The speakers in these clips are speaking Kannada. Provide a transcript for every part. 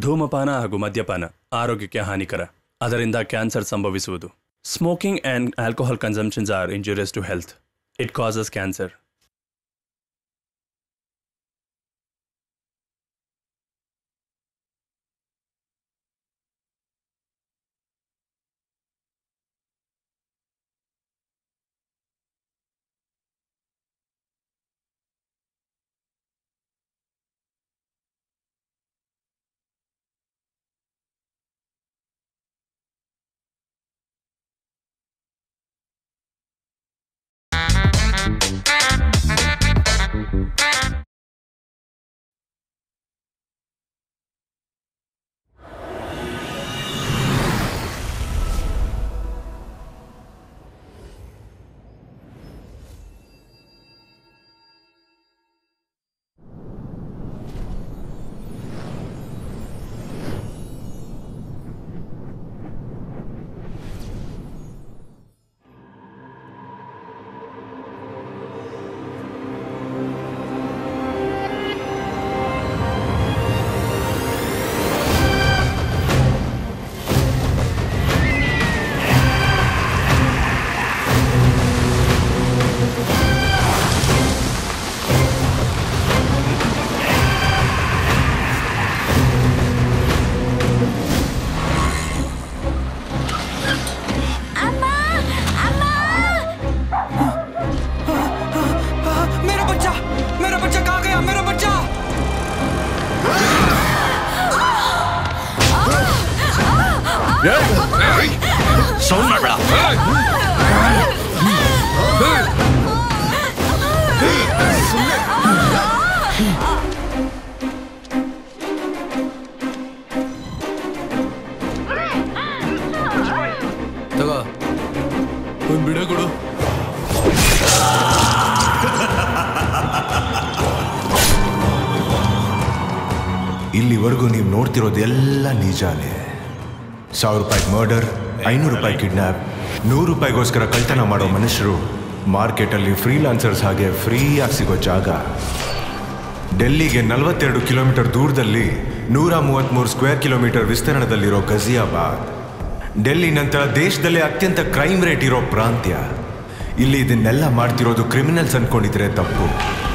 ಧೂಮಪಾನ ಹಾಗೂ ಮದ್ಯಪಾನ ಆರೋಗ್ಯಕ್ಕೆ ಹಾನಿಕರ ಅದರಿಂದ ಕ್ಯಾನ್ಸರ್ ಸಂಭವಿಸುವುದು smoking and alcohol consumptions are injurious to health it causes cancer मेरा बच्चा मेरा बच्चा कहाँ गया मेरा बच्चा ಸೌಂಡ್ ಮಾಡಬೇಡ ತಗೋ ಒಂದ್ ಬಿಡ ಕೊಡು ಇಲ್ಲಿವರೆಗೂ ನೀವು ನೋಡ್ತಿರೋದು ಎಲ್ಲ ನಿಜಾನೇ ಸಾವಿರ ರೂಪಾಯಿ ಮರ್ಡರ್ ಐನೂರು ರೂಪಾಯಿ ಕಿಡ್ನಾಪ್ ನೂರು ರೂಪಾಯಿಗೋಸ್ಕರ ಕಳ್ತನ ಮಾಡೋ ಮನುಷ್ಯರು ಮಾರ್ಕೆಟಲ್ಲಿ ಫ್ರೀಲಾನ್ಸರ್ಸ್ ಹಾಗೆ ಫ್ರೀಯಾಗಿ ಸಿಗೋ ಜಾಗ ಡೆಲ್ಲಿಗೆ ನಲವತ್ತೆರಡು ಕಿಲೋಮೀಟರ್ ದೂರದಲ್ಲಿ ನೂರ ಮೂವತ್ತ್ಮೂರು ಸ್ಕ್ವೇರ್ ಕಿಲೋಮೀಟರ್ ವಿಸ್ತೀರ್ಣದಲ್ಲಿರೋ ಗಜಿಯಾಬಾದ್ ಡೆಲ್ಲಿ ನಂತರ ದೇಶದಲ್ಲೇ ಅತ್ಯಂತ ಕ್ರೈಮ್ ರೇಟ್ ಇರೋ ಪ್ರಾಂತ್ಯ ಇಲ್ಲಿ ಇದನ್ನೆಲ್ಲ ಮಾಡ್ತಿರೋದು ಕ್ರಿಮಿನಲ್ಸ್ ಅನ್ಕೊಂಡಿದ್ರೆ ತಪ್ಪು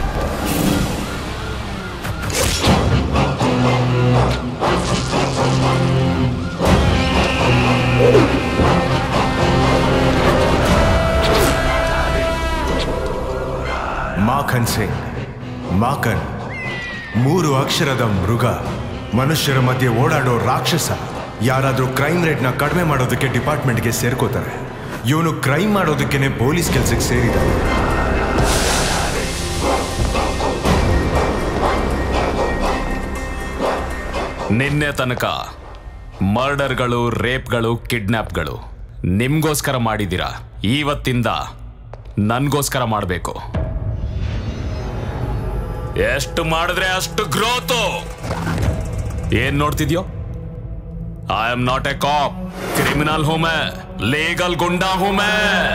ಮಾಖನ್ ಸಿಂಗ್ ಮಾಕನ್ ಮೂರು ಅಕ್ಷರದ ಮೃಗ ಮನುಷ್ಯರ ಮಧ್ಯೆ ಓಡಾಡೋ ರಾಕ್ಷಸ ಯಾರಾದರೂ ಕ್ರೈಮ್ ರೇಟ್ನ ಕಡಿಮೆ ಮಾಡೋದಕ್ಕೆ ಡಿಪಾರ್ಟ್ಮೆಂಟ್ಗೆ ಸೇರ್ಕೋತಾರೆ ಇವನು ಕ್ರೈಮ್ ಮಾಡೋದಕ್ಕೇನೆ ಪೊಲೀಸ್ ಕೆಲಸಕ್ಕೆ ಸೇರಿದ್ದಾನೆ ನಿನ್ನೆ ತನಕ ಮರ್ಡರ್ಗಳು ರೇಪ್ಗಳು ಕಿಡ್ನಾಪ್ಗಳು ನಿಮ್ಗೋಸ್ಕರ ಮಾಡಿದ್ದೀರಾ ಇವತ್ತಿಂದ ನನ್ಗೋಸ್ಕರ ಮಾಡಬೇಕು ಎಷ್ಟು ಮಾಡಿದ್ರೆ ಅಷ್ಟು ಗ್ರೋತು ಏನ್ ನೋಡ್ತಿದ್ಯೋ I am not a cop criminal ಹೂ ಮೇ ಲೀಗಲ್ ಗುಂಡಾ ಹೂ ಮೇ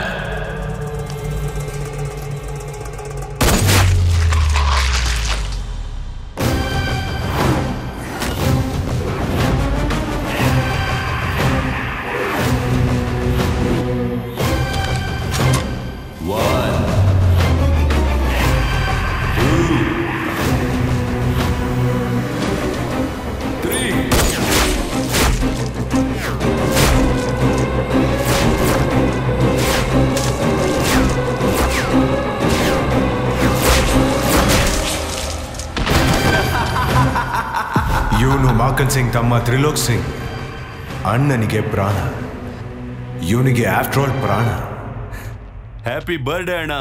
ಇವನು ಮಾಕನ್ ಸಿಂಗ್ ತಮ್ಮ ತ್ರಿಲೋಕ್ ಸಿಂಗ್ ಅಣ್ಣನಿಗೆ ಪ್ರಾಣ ಇವನಿಗೆ ಆಫ್ಟರ್ ಆಲ್ ಪ್ರಾಣ ಹ್ಯಾಪಿ ಬರ್ಡೇ ಅಣ್ಣ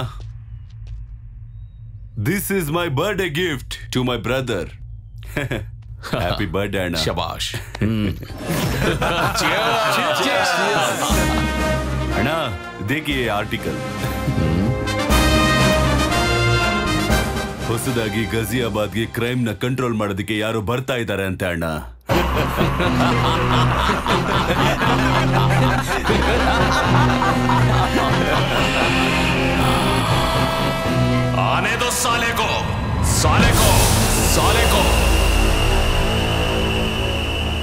this is my birthday gift to my brother happy birthday ಅಣ್ಣ ಶಬಾಷ್ ಅಣ್ಣ ದೇಖಿ ಆರ್ಟಿಕಲ್ ಹೊಸದಾಗಿ ಗಜಿಯಾಬಾದ್ಗೆ ಕ್ರೈಮ್ ನ ಕಂಟ್ರೋಲ್ ಮಾಡೋದಕ್ಕೆ ಯಾರು ಬರ್ತಾ ಇದ್ದಾರೆ ಅಂತೆ ಅಣ್ಣ आने दो साले को साले को साले को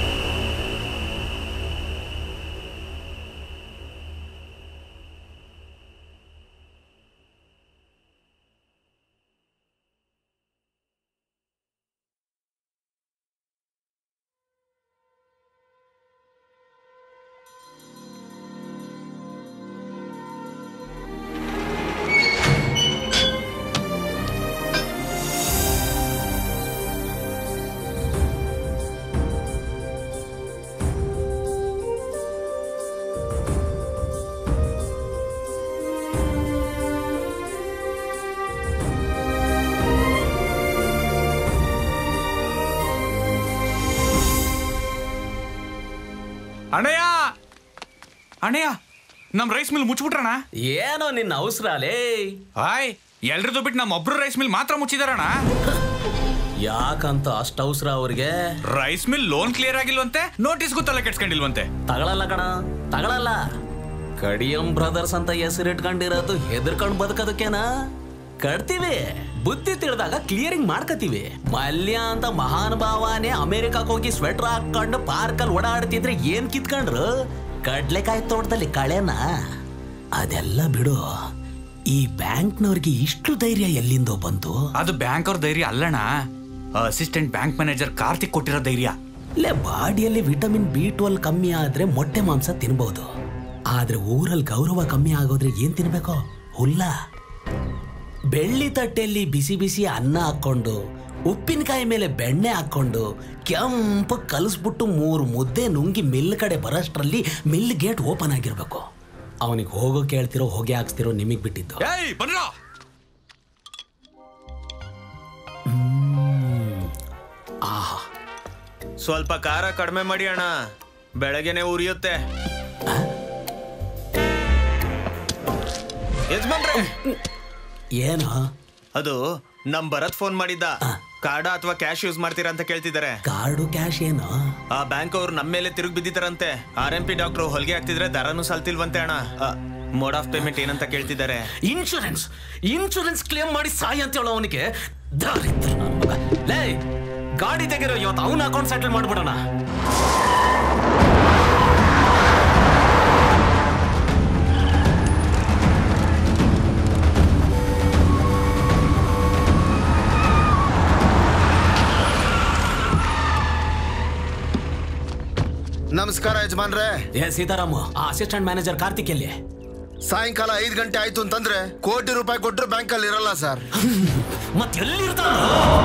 ಅಣ್ಣಯ್ಯ ಅಣ್ಣಯ್ಯ ನಮ್ ರೈಸ್ ಮಿಲ್ ಮುಚ್ಚಿಬಿಟ್ರಣ ಏನೋ ನಿನ್ನ ಅವಸರ ಲೇ ಹಾಯ್ ಎಲ್ರದ್ದು ಬಿಟ್ಟು ನಮ್ಮ ಒಬ್ರು ರೈಸ್ ಮಿಲ್ ಮಾತ್ರ ಮುಚ್ಚಿದಾರಣ ಯಾಕಂತ ಅಷ್ಟ ಅವಸರ ಅವ್ರಿಗೆ ರೈಸ್ ಮಿಲ್ ಲೋನ್ ಕ್ಲಿಯರ್ ಆಗಿಲ್ವಂತೆ ನೋಟಿಸ್ ಗೊತ್ತಲ್ಲ ಕೆಡ್ಸ್ಕೊಂಡಿಲ್ವಂತೆ ತಗೊಳಲ್ಲ ಕಣ ತಗೊಳಲ್ಲ ಕಡಿಯಂ ಬ್ರದರ್ಸ್ ಅಂತ ಹೆಸರಿಟ್ಕೊಂಡಿರೋದು ಹೆದರ್ಕೊಂಡ್ ಬದುಕೋದಕ್ಕೇನಾ ಕಟ್ತೀವಿ ಬುದ್ಧಿ ತಿಳಿದಾಗ ಕ್ಲಿಯರಿಂಗ್ ಮಾಡ್ಕತೀವಿ ಮಲ್ಯ ಅಂತ ಮಹಾನ್ ಭಾವನೆ ಅಮೆರಿಕಕ್ಕೆ ಹೋಗಿ ಸ್ವೆಟರ್ ಹಾಕೊಂಡು ಪಾರ್ಕಲ್ಲಿ ಓಡಾಡ್ತಿದ್ರೆ ಏನ್ ಕಿತ್ಕೊಂಡ್ರು ಕಡ್ಲೆಕಾಯಿ ತೋಟದಲ್ಲಿ ಕಳೆನ ಅದೆಲ್ಲ ಬಿಡು ಈ ಬ್ಯಾಂಕ್ನವ್ರಿಗೆ ಇಷ್ಟು ಧೈರ್ಯ ಎಲ್ಲಿಂದೋ ಬಂತು ಅದು ಬ್ಯಾಂಕ್ ಅವ್ರ ಧೈರ್ಯ ಅಲ್ಲಣ್ಣ ಅಸಿಸ್ಟೆಂಟ್ ಬ್ಯಾಂಕ್ ಮ್ಯಾನೇಜರ್ ಕಾರ್ತಿಕ್ ಕೊಟ್ಟಿರೋ ಧೈರ್ಯ ಇಲ್ಲೇ ಬಾಡಿಯಲ್ಲಿ ವಿಟಮಿನ್ ಬಿ ಟ್ವೆಲ್ ಕಮ್ಮಿ ಆದ್ರೆ ಮೊಟ್ಟೆ ಮಾಂಸ ತಿನ್ಬಹುದು ಆದ್ರೆ ಊರಲ್ಲಿ ಗೌರವ ಕಮ್ಮಿ ಆಗೋದ್ರೆ ಏನ್ ತಿನ್ಬೇಕು ಹುಲ್ಲ ಬೆಳ್ಳಿ ತಟ್ಟೆಯಲ್ಲಿ ಬಿಸಿ ಬಿಸಿ ಅನ್ನ ಹಾಕೊಂಡು ಉಪ್ಪಿನಕಾಯಿ ಮೇಲೆ ಬೆಣ್ಣೆ ಹಾಕೊಂಡು ಕೆಂಪು ಕಲಿಸ್ಬಿಟ್ಟು ಮೂರು ಮುದ್ದೆ ನುಂಗಿ ಮಿಲ್ ಕಡೆ ಬರೋಷ್ಟ್ರಲ್ಲಿ ಮಿಲ್ ಗೇಟ್ ಓಪನ್ ಆಗಿರ್ಬೇಕು ಅವನಿಗೆ ಹೋಗೋ ಕೇಳ್ತಿರೋ ಹೋಗಿ ಹಾಕ್ಸ್ತಿರೋ ನಿಮಗ್ ಬಿಟ್ಟಿದ್ದು ಏಯ್ ಬಂದ್ರ ಆಹಾ ಸ್ವಲ್ಪ ಖಾರ ಕಡಿಮೆ ಮಾಡಿ ಅಣ್ಣ ಬೆಳಗ್ಗೆನೆ ಉರಿಯುತ್ತೆ ಯಜಮಾನ್ರೆ ಏನು ಅದು ನಮ್ ಭರತ್ ಫೋನ್ ಮಾಡಿದ್ದ ಕಾರ್ಡ ಅಥವಾ ಕ್ಯಾಶ್ ಯೂಸ್ ಮಾಡ್ತೀರಾ ಅಂತ ಕೇಳ್ತಿದ್ದಾರೆ ಕಾರ್ಡು ಕ್ಯಾಶ್ ಏನು ಆ ಬ್ಯಾಂಕ್ ಅವ್ರು ನಮ್ಮ ಮೇಲೆ ತಿರುಗಿ ಬಿದ್ದಿದ್ದಾರಂತೆ ಆರ್ ಎಂ ಪಿ ಡಾಕ್ಟರ್ ಹೊಲಿಗೆ ಹಾಕ್ತಿದ್ರೆ ದರನು ಸಲ್ತಿಲ್ವಂತೆ ಅಣ್ಣ ಮೋಡ್ ಆಫ್ ಪೇಮೆಂಟ್ ಏನಂತ ಕೇಳ್ತಿದ್ದಾರೆ ಇನ್ಶೂರೆನ್ಸ್ ಇನ್ಶೂರೆನ್ಸ್ ಕ್ಲೇಮ್ ಮಾಡಿ ಸಾಯಿ ಅಂತ ಹೇಳೋ ಅವನಿಗೆ ದಾರಿದ್ರ ನನ್ ಮಗ ಲೇ ಗಾಡಿ ತೆಗಿರೋ ಇವತ್ತು ಅವನ ಅಕೌಂಟ್ ಸೆಟಲ್ ಮಾಡ್ಬಿಡೋಣ ನಮಸ್ಕಾರ ಯಜಮಾನ್ರೆ ಏ ಸೀತಾರಾಮು ಆ ಅಸಿಸ್ಟೆಂಟ್ ಮ್ಯಾನೇಜರ್ ಕಾರ್ತಿಕ್ ಎಲ್ಲಿ ಸಾಯಂಕಾಲ ಐದು ಗಂಟೆ ಆಯ್ತು ಅಂತಂದ್ರೆ ಕೋಟಿ ರೂಪಾಯಿ ಕೊಟ್ಟರು ಬ್ಯಾಂಕಲ್ಲಿ ಇರಲ್ಲ ಸರ್ ಮತ್ತೆ ಎಲ್ಲಿರ್ತಾನ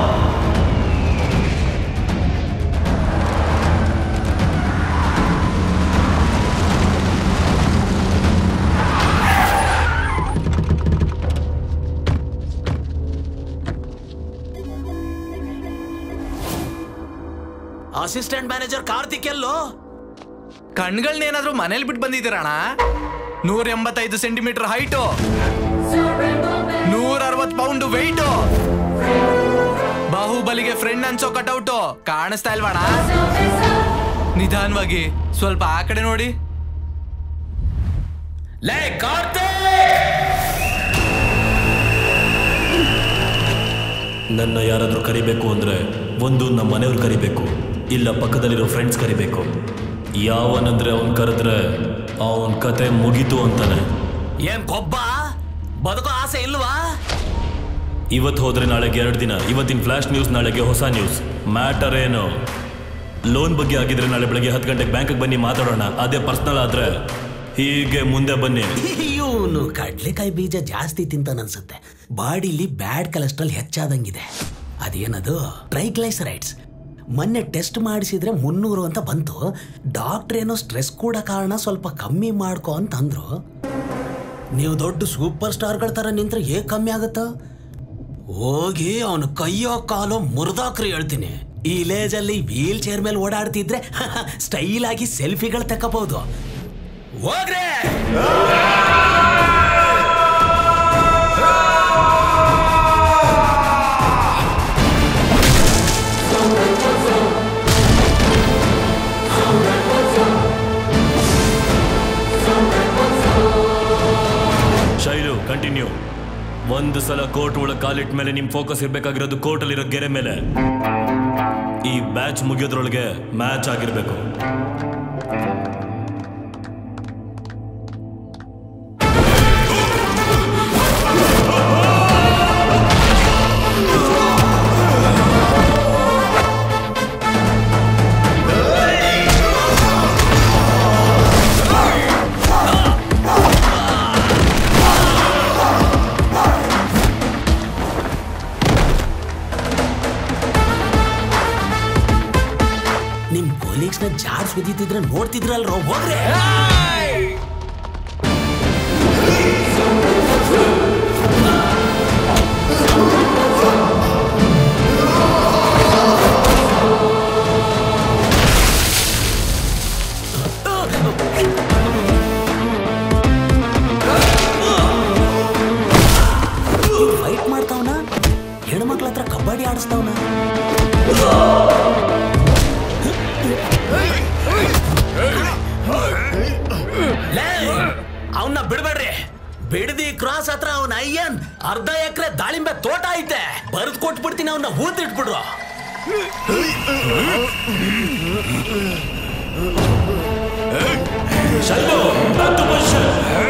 ಅಸಿಸ್ಟೆಂಟ್ ಮ್ಯಾನೇಜರ್ ಕಾರ್ತಿಕ್ ಎಲ್ಲೋ ಕಣ್ಗಳನ್ನೇನಾದ್ರೂ ಮನೇಲಿ ಬಿಟ್ಟು ಬಂದಿದ್ದೀರಣ್ಣ ನೂರ ಎಂಬತ್ತೈದು ಸೆಂಟಿಮೀಟರ್ ಹೈಟು ನೂರ ಅರವತ್ ಪೌಂಡ್ ವೆಯ್ಟು ಬಾಹುಬಲಿಗೆ ಫ್ರೆಂಡ್ ಅನ್ಸೋ ಕಟೌಟು ಕಾಣಿಸ್ತಾ ಇಲ್ವಣ ನಿಧಾನವಾಗಿ ಸ್ವಲ್ಪ ಆ ಕಡೆ ನೋಡಿ ಲೇ ಕಾರ್ತಿಕ್ ನನ್ನ ಯಾರಾದರೂ ಕರಿಬೇಕು ಅಂದರೆ ಒಂದು ನಮ್ಮ ಮನೆಯವ್ರು ಕರಿಬೇಕು ಇಲ್ಲ ಪಕ್ಕದಲ್ಲಿರೋ ಫ್ರೆಂಡ್ಸ್ ಕರಿಬೇಕು ಯಾವನಂದ್ರೆ ಅವನ್ ಕರೆದ್ರೆ ಅವನ ಕತೆ ಮುಗೀತು ಅಂತಾನೆ ಏನ್ ಕೊಬ್ಬ ಬದುಕೋ ಆಸೆ ಇಲ್ವಾ ಇವತ್ತು ಹೋದ್ರೆ ನಾಳೆಗೆ ಎರಡು ದಿನ ಇವತ್ತಿನ ಫ್ಲಾಶ್ ನ್ಯೂಸ್ ನಾಳೆಗೆ ಹೊಸ ನ್ಯೂಸ್ ಮ್ಯಾಟರ್ ಏನು ಲೋನ್ ಬಗ್ಗೆ ಆಗಿದ್ರೆ ನಾಳೆ ಬೆಳಗ್ಗೆ ಹತ್ತು ಗಂಟೆಗೆ ಬ್ಯಾಂಕಿಗೆ ಬನ್ನಿ ಮಾತಾಡೋಣ ಅದೇ ಪರ್ಸ್ನಲ್ ಆದ್ರೆ ಹೀಗೆ ಮುಂದೆ ಬನ್ನಿ ಇವನು ಕಡ್ಲೆಕಾಯಿ ಬೀಜ ಜಾಸ್ತಿ ತಿಂತಾನ ಅನ್ಸುತ್ತೆ ಬಾಡಿಲಿ ಬ್ಯಾಡ್ ಕೊಲೆಸ್ಟ್ರಾಲ್ ಹೆಚ್ಚಾದಂಗಿದೆ ಅದೇನದು ಟ್ರೈಗ್ಲೈಸರೈಡ್ಸ್ ಮೊನ್ನೆ ಟೆಸ್ಟ್ ಮಾಡಿಸಿದ್ರೆ ಮುನ್ನೂರು ಅಂತ ಬಂತು ಡಾಕ್ಟರ್ ಏನೋ ಸ್ಟ್ರೆಸ್ ಕೂಡ ಕಾರಣ ಸ್ವಲ್ಪ ಕಮ್ಮಿ ಮಾಡ್ಕೊ ಅಂತ ಅಂದ್ರು ನೀವು ದೊಡ್ಡ ಸೂಪರ್ ಸ್ಟಾರ್ಗಳ ತರ ನಿಂತ್ರೆ ಹೇಗ್ ಕಮ್ಮಿ ಆಗುತ್ತ ಹೋಗಿ ಅವನು ಕೈಯೋ ಕಾಲೋ ಮುರಿದಾಕ್ರಿ ಹೇಳ್ತೀನಿ ಈ ಲೇಜಲ್ಲಿ ವೀಲ್ ಚೇರ್ ಮೇಲೆ ಓಡಾಡ್ತಿದ್ರೆ ಸ್ಟೈಲ್ ಆಗಿ ಸೆಲ್ಫಿಗಳು ತಕ್ಕಬಹುದು ಹೋಗ್ರೆ ಶೈಲು ಕಂಟಿನ್ಯೂ ಒಂದು ಸಲ ಕೋರ್ಟ್ ಒಳಗೆ ಕಾಲಿಟ್ಟ ಮೇಲೆ ನಿಮ್ ಫೋಕಸ್ ಇರ್ಬೇಕಾಗಿರೋದು ಕೋರ್ಟ್ ಅಲ್ಲಿರೋ ಗೆರೆ ಮೇಲೆ ಈ ಬ್ಯಾಚ್ ಮುಗಿಯೋದ್ರೊಳಗೆ ಮ್ಯಾಚ್ ಆಗಿರ್ಬೇಕು ನಿಮ್ ಕೊಲೀಗ್ಸ್ ನ ಜಾಡ್ಸ್ ಬಿದ್ದಿದ್ರೆ ನೋಡ್ತಿದ್ರಲ್ರೋ ಹೋಗ್ರೆ ಕಬಡ್ಡಿ ಆಡಿಸ್ತವನ ಅವನ್ನ ಬಿಡ್ಬೇಡ್ರಿ ಬಿಡದಿ ಕ್ರಾಸ್ ಹತ್ರ ಅವನ ಅಯ್ಯನ್ ಅರ್ಧ ಎಕರೆ ದಾಳಿಂಬೆ ತೋಟ ಐತೆ ಬರೆದು ಕೊಟ್ಬಿಡ್ತೀನಿ ಅವನ್ನ ಊದಿಟ್ಬಿಡ್ರು Shallu back to position.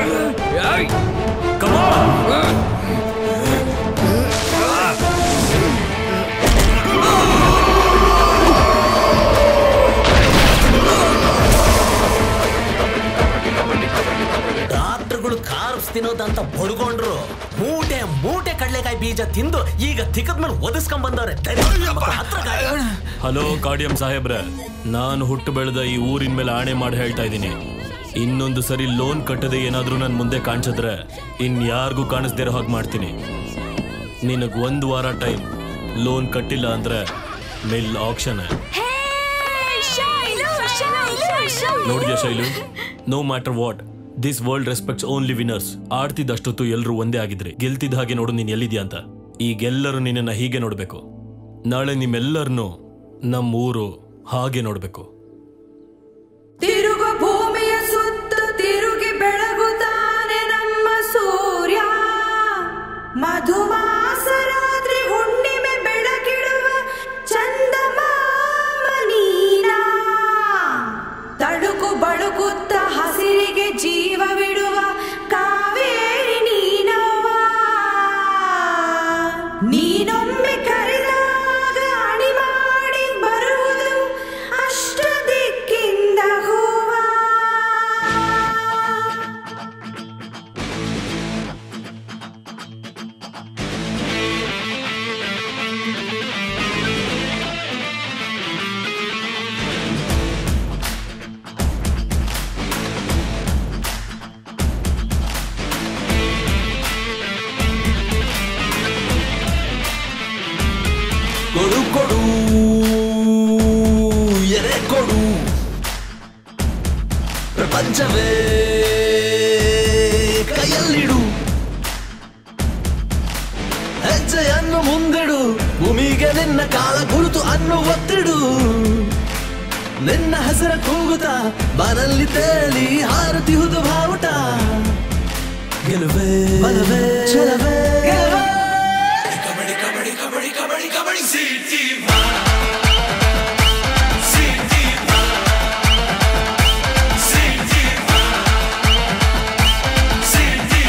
Come on. ಡಾಕ್ಟರ್ಗಳು ಕಾರ್ಬ್ಸ್ ತಿನ್ನೋದಂತ ಬಡ್ಕೊಂಡ್ರು ಮೂಟೆ ಮೂಟೆ ಕಡ್ಲೆಕಾಯಿ ಬೀಜ ತಿಂದು ಈಗ ತಿಕ್ಕದ ಮೇಲೆ ಒದಿಸ್ಕೊಂಡ್ ಬಂದವ್ರೆ ದರಿದ್ರ ಮಕ್ಳು ಹತ್ರ ಗಾಡಿ. ಹಲೋ ಕಾಡಿಯಂ ಸಾಹೇಬ್ರೆ ನಾನು ಹುಟ್ಟು ಬೆಳೆದ ಈ ಊರಿನ ಮೇಲೆ ಆಣೆ ಮಾಡಿ ಹೇಳ್ತಾ ಇದ್ದೀನಿ ಇನ್ನೊಂದು ಸರಿ ಲೋನ್ ಕಟ್ಟದೆ ಏನಾದ್ರೂ ನನ್ನ ಮುಂದೆ ಕಾಣಿಸಿದ್ರೆ ಇನ್ ಯಾರಿಗೂ ಕಾಣಿಸ್ದಿರೋ ಹಾಗೆ ಮಾಡ್ತೀನಿ ನಿನಗ್ ಒಂದು ವಾರ ಟೈಮ್ ಲೋನ್ ಕಟ್ಟಿಲ್ಲ ಅಂದ್ರೆ ಮಿಲ್ ಆಕ್ಷನ್ ನೋಡಿದ್ಯಾ Shailu no matter what this world respects only winners ಆಡ್ತಿದ್ದಷ್ಟೊತ್ತು ಎಲ್ಲರೂ ಒಂದೇ ಆಗಿದ್ರಿ ಗೆಲ್ತಿದ್ದ ಹಾಗೆ ನೋಡು ನೀನ್ ಎಲ್ಲಿದ್ಯಾ ಅಂತ ಈಗೆಲ್ಲರೂ ನಿನ್ನನ್ನ ಹೀಗೆ ನೋಡ್ಬೇಕು ನಾಳೆ ನಿಮ್ಮೆಲ್ಲರನ್ನು ನಮ್ಮ ಊರು ಹಾಗೆ ನೋಡ್ಬೇಕು ತಿರುಗು ಭೂಮಿಯ ಸುತ್ತ ತಿರುಗಿ ಬೆಳಗುತ್ತಾನೆ ನಮ್ಮ ಸೂರ್ಯ ಮಧುಮಾಸ ರಾತ್ರಿ ಹುಣ್ಣಿಮೆ ಬೆಳಕಿಡುವ ಚಂದಮಾಮ ನೀನ ತಳುಕು ಬಳುಕುತ್ತ ಹಸಿರಿಗೆ ಜೀವವಿಡುವ ಕಾವೇರಿ ನೀನವ್ವ ನೀನೊಮ್ಮೆ ಕರೆದಾಗ ಅಣಿ ಮಾಡಿ ಬರುವುದು ಅಷ್ಟ ದಿಕ್ಕಿಂದ ಹೂವ ಕೊಡು ಕೊಡು ಎರೆ ಕೊಡು ಪ್ರಪಂಚವೇ ಕೈಯಲ್ಲಿಡು ಹೆಜ್ಜೆಯನ್ನು ಮುಂದಿಡು ಭೂಮಿಗೆ ನಿನ್ನ ಕಾಲ ಗುರುತು ಅನ್ನು ಒತ್ತಿಡು ನಿನ್ನ ಹೆಸರ ಕೂಗುತ್ತಾ ಬಾನಲ್ಲಿ ತೇಲಿ ಹಾರುತಿಹುದು ಬಾವುಟ ಗೆಲುವೇ ಬಲವೇ ಛಲವೇ ಗೆಲುವೇ ಕಬಡ್ಡಿ ಕಬಡ್ಡಿ ಕಬಡ್ಡಿ ಕಬಡ್ಡಿ ಕಬಡ್ಡಿ ಸಿಟಿ ಸಿಟಿ ಸಿಟಿ ಸಿಟಿ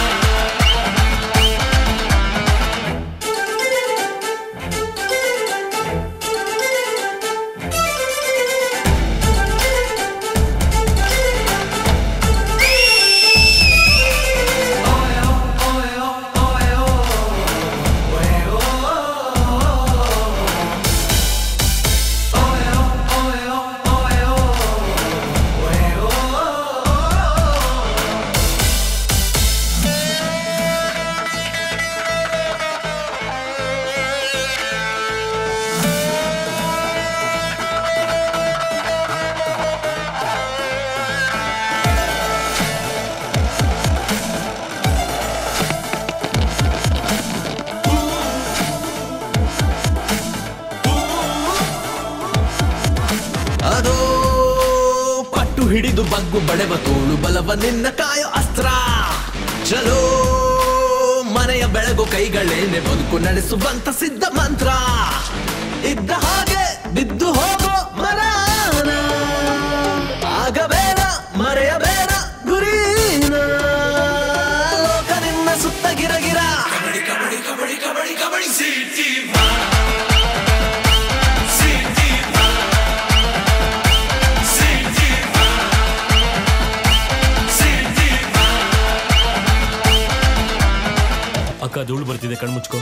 ಅದೋ ಪಟ್ಟು ಹಿಡಿದು ಬಗ್ಗು ಬಡೆವ ತೋಳು ಬಲವ ನಿನ್ನ ಕಾಯೋ ಅಸ್ತ್ರ ಚಲೋ ಮನೆಯ ಬೆಳಗು ಕೈಗಳೇನೆ ಬದುಕು ನಡೆಸುವಂತ ಸಿದ್ಧ ಮಂತ್ರ ಇದ್ದ ಹಾಗೆ ಬಿದ್ದು ಹೋಗೋ ಮರಾನ ಆಗಬೇಡ ಮರೆಯಬೇಡ ಗುರೀನ ಲೋಕ ನಿನ್ನ ಸುತ್ತ ಗಿರಗಿರ ಕಬಡ್ಡಿ ಕಬಡ್ಡಿ ಕಬಡ್ಡಿ ಕಬಡ್ಡಿ ಕಬಡ್ಡಿ ಸಿಟಿ ಸಿಟಿ ಸಿಟಿ ಸಿಟಿ ಅಕ್ಕ ಧೂಳು ಬರ್ತಿದೆ ಕಣ್ಮುಚ್ಕೋ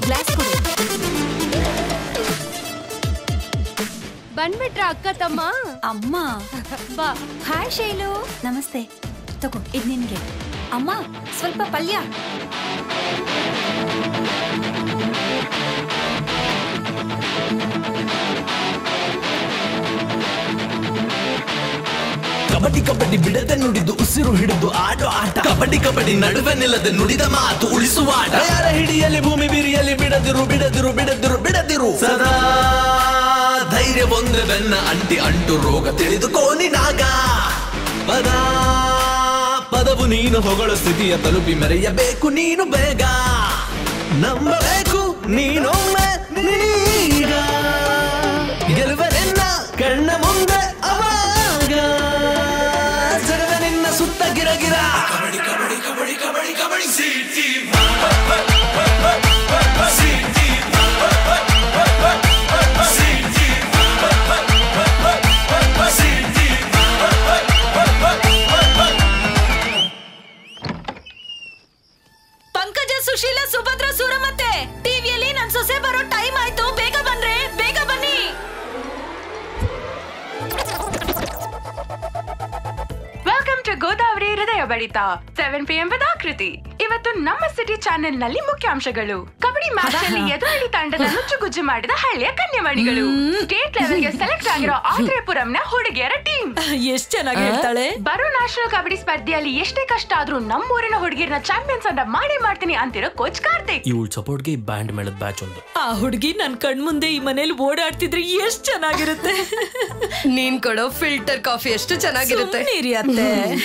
ಬಂದ್ಬಿಟ್ರ ಅಕ್ಕ ತಮ್ಮ ಅಮ್ಮ ಬಾ ಹಾಯ್ ಶೈಲು ನಮಸ್ತೆ ತಗೋ ಇದು ನಿನ್ಗೆ ಅಮ್ಮ ಸ್ವಲ್ಪ ಪಲ್ಯ ಕಬಡ್ಡಿ ಕಬಡ್ಡಿ ಬಿಡದೆ ನುಡಿದು ಉಸಿರು ಹಿಡಿದು ಆಡೋ ಆಟ ಕಬಡ್ಡಿ ಕಬಡ್ಡಿ ನಡುವೆ ನಿಲ್ಲದೆ ನುಡಿದ ಮಾತು ಉಳಿಸುವ ಆಟ ಯಾರ ಹಿಡಿಯಲಿ ಭೂಮಿ ಬಿರಿಯಲಿ ಬಿಡದಿರು ಬಿಡದಿರು ಬಿಡದಿರು ಬಿಡದಿರು ಸದಾ ಧೈರ್ಯ ಒಂದೇ ಬೆನ್ನ ಅಂಟಿ ಅಂಟು ರೋಗ ತಿಳಿದುಕೋ ನಿನಾಗ ಪದ ಪದವು ನೀನು ಹೊಗಳು ಸ್ಥಿತಿಯ ತಲುಪಿ ಮೆರೆಯಬೇಕು ನೀನು ಬೇಗ ನಂಬಬೇಕು ನೀನೊಮ್ಮೆ ನೀಗ ಗೆಲುವೆ ನಿನ್ನ ಕಣ್ಣ ಮುಂದೆ ಅವಾಗ ಜಗದ ನಿನ್ನ ಸುತ್ತ ಗಿರಗಿರ ಕಬಡ್ಡಿ ಕಬಡ್ಡಿ ಕಬಡ್ಡಿ ಕಬಡ್ಡಿ ಕಬಡ್ಡಿ ಸಿಟಿ ಪಂಕಜ ಸುಶೀಲ ಸುಭದ್ರ ಸೂರಮತ್ತೆ ಟಿವಿಯಲ್ಲಿ ನನ್ ಸೊಸೆ ಬರೋ ಟೈಮ್ ಆಯ್ತು ಬೇಗ ಬನ್ರೆ ಬೇಗ ಬನ್ನಿ ವೆಲ್ಕಮ್ ಟು ಗೋದಾವರಿ ಹೃದಯ ಬಡಿತ ಸೆವೆನ್ ಪಿ ಎಂ ವಿತ್ ಆಕೃತಿ ಇವತ್ತು ನಮ್ಮ ಸಿಟಿ ಚಾನೆಲ್ ನಲ್ಲಿ ಮುಖ್ಯಾಂಶಗಳು ಕಬಡ್ಡಿ ಮ್ಯಾಚ್ ಅಲ್ಲಿ ಎದುರಾಳಿ ತಂಡದ ನುಚ್ಚುಗುಜ್ಜು ಮಾಡಿದ ಹಳ್ಳಿಯ ಕನ್ಯವಾಣಿಗಳು ಸ್ಟೇಟ್ ಲೆವೆಲ್ ಗೆ ಸೆಲೆಕ್ಟ್ ಆಗಿರೋ ಆತ್ರೇಪುರಂನ ಹುಡುಗಿಯರ ಟೀಮ್ ಎಷ್ಟ್ ಚೆನ್ನಾಗಿ ಹೇಳ್ತಾಳೆ ಬರೋ ನ್ಯಾಷನಲ್ ಕಬಡ್ಡಿ ಸ್ಪರ್ಧೆಯಲ್ಲಿ ಎಷ್ಟೇ ಕಷ್ಟ ಆದ್ರೂ ನಮ್ಮೂರಿನ ಹುಡುಗಿರ್ನ ಚಾಂಪಿಯನ್ಸ್ ಅಂತ ಮಾಡೇ ಮಾಡ್ತೀನಿ ಅಂತಿರೋ ಕೋಚ್ ಕಾರ್ತಿಕ್ ಇವಳ ಸಪೋರ್ಟ್ಗೆ ಬ್ಯಾಂಡ್ ಮೇಳದ ಬ್ಯಾಚ್ ಒಂದು ಆ ಹುಡುಗಿ ನನ್ ಕಣ್ಮುಂದೆ ಈ ಮನೇಲಿ ಓಡಾಡ್ತಿದ್ರೆ ಎಷ್ಟ್ ಚೆನ್ನಾಗಿರುತ್ತೆ ನೀನ್ ಕೊಡೋ ಫಿಲ್ಟರ್ ಕಾಫಿ ಎಷ್ಟು ಚೆನ್ನಾಗಿರುತ್ತೆ ಸುಮ್ನಿರಿ ಅತ್ತೆ.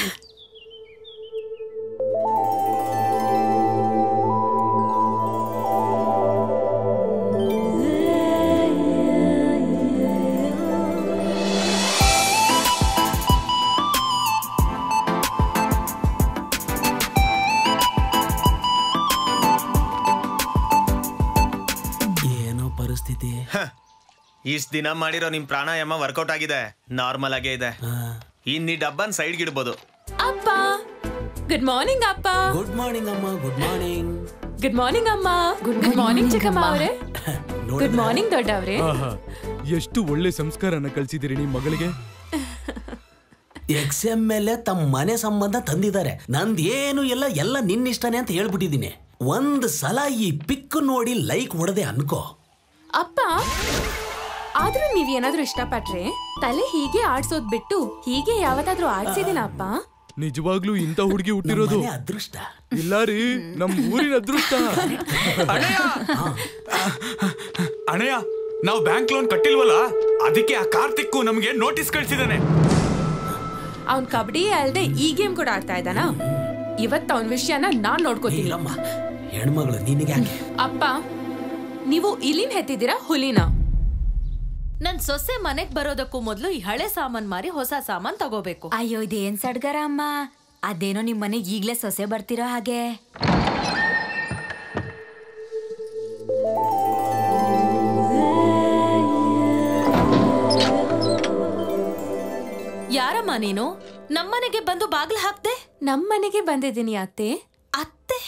ಏನೋ ಪರಿಸ್ಥಿತಿ ಇಷ್ಟ್ ದಿನ ಮಾಡಿರೋ ನಿಮ್ ಪ್ರಾಣಾಯಾಮ ವರ್ಕೌಟ್ ಆಗಿದೆ ನಾರ್ಮಲ್ ಆಗೇ ಇದೆ ಇನ್ ಈ ಡಬ್ಬನ್ ಸೈಡ್ ಗಿಡ್ಬೋದು ಅಪ್ಪ ಗುಡ್ ಮಾರ್ನಿಂಗ್ ಅಪ್ಪ ಗುಡ್ ಮಾರ್ನಿಂಗ್ ಅಮ್ಮ ಗುಡ್ ಮಾರ್ನಿಂಗ್ ಗುಡ್ ಮಾರ್ನಿಂಗ್ ಅಮ್ಮ ಗುಡ್ ಮಾರ್ನಿಂಗ್ ಚಿಕ್ಕಮ್ಮ ಅವರೇ ಗುಡ್ ಮಾರ್ನಿಂಗ್ ದೊಡ್ಡವ್ರೆ ಆಹಾ, ಎಷ್ಟು ಒಳ್ಳೆ ಸಂಸ್ಕಾರನ ಕಲ್ಸಿದಿರಿ ನಿಮ್ ಮಗಳಿಗೆ ಎಕ್ಸ್ ಎಂ ಮೇಲೆ ತಮ್ಮ ಮನೆ ಸಂಬಂಧ ತಂದಿದ್ದಾರೆ ನಂದ್ ಏನು ಎಲ್ಲ ಎಲ್ಲ ನಿನ್ನಿಷ್ಟನೇ ಅಂತ ಹೇಳ್ಬಿಟ್ಟಿದೀನಿ ಒಂದ್ ಸಲ ಈ ಪಿಕ್ ನೋಡಿ ಲೈಕ್ ಹೊಡೆದೆ ಅನ್ಕೋ ಅಪ್ಪ ಆದ್ರೂ ನೀವ್ ಏನಾದ್ರೂ ಇಷ್ಟಪಟ್ರೆ ತಲೆ ಹೀಗೆ ಆಡ್ಸೋದ್ ಬಿಟ್ಟು ಹೀಗೆ ಯಾವತ್ತಾದ್ರೂ ಆಡ್ಸಿದೀನ ಅಪ್ಪ ನಿಜವಾಗ್ಲೂ ಇಂಥ ಹುಡುಗಿ ಹುಟ್ಟಿರೋದು ಮನೆ ಅದೃಷ್ಟ ಇಲ್ಲ ರೀ ನಮ್ ಊರಿನ ಅದೃಷ್ಟ ಅಣ್ಣಯ್ಯ ನಾವು ಬ್ಯಾಂಕ್ ಲೋನ್ ಕಟ್ಟಿಲ್ವಲ್ಲ ಅದಕ್ಕೆ ಆ ಕಾರ್ತಿಕ್ಕು ನಮಗೆ ನೋಟಿಸ್ ಕಳ್ಸಿದಾನೆ ಅವ್ನ್ ಕಬಡ್ಡಿ ಅಲ್ದೆ ಈ ಗೇಮ್ ಕೂಡ ಆಡ್ತಾ ಇದ್ದಾನ ಇವತ್ತು ಅವನ್ ವಿಷಯನ ನಾನ್ ನೋಡ್ಕೋತೀನಿ ಹೆಣ್ಮಗಳು ನಿನಗೆ ಯಾಕೆ ಅಪ್ಪ ನೀವು ಇಲಿನ್ ಹೆತ್ತಿದ್ದೀರಾ ಹುಲಿನ ನನ್ ಸೊಸೆ ಮನೆಗ್ ಬರೋದಕ್ಕೂ ಮೊದ್ಲು ಈ ಹಳೆ ಸಾಮಾನ್ ಮಾರಿ ಹೊಸ ಸಾಮಾನ್ ತಗೋಬೇಕು ಅಯ್ಯೋ ಇದೇನ್ ಸಡ್ಗರ ಅಮ್ಮ ಅದೇನೋ ನಿಮ್ ಮನೆಗ್ ಈಗ್ಲೇ ಸೊಸೆ ಬರ್ತಿರೋ ಹಾಗೆ ಯಾರಮ್ಮ ನೀನು ನಮ್ಮನೆಗೆ ಬಂದು ಬಾಗ್ಲು ಹಾಕ್ದೆ ನಮ್ಮನೆಗೆ ಬಂದಿದ್ದೀನಿ ಅತ್ತೆ ಅತ್ತೆ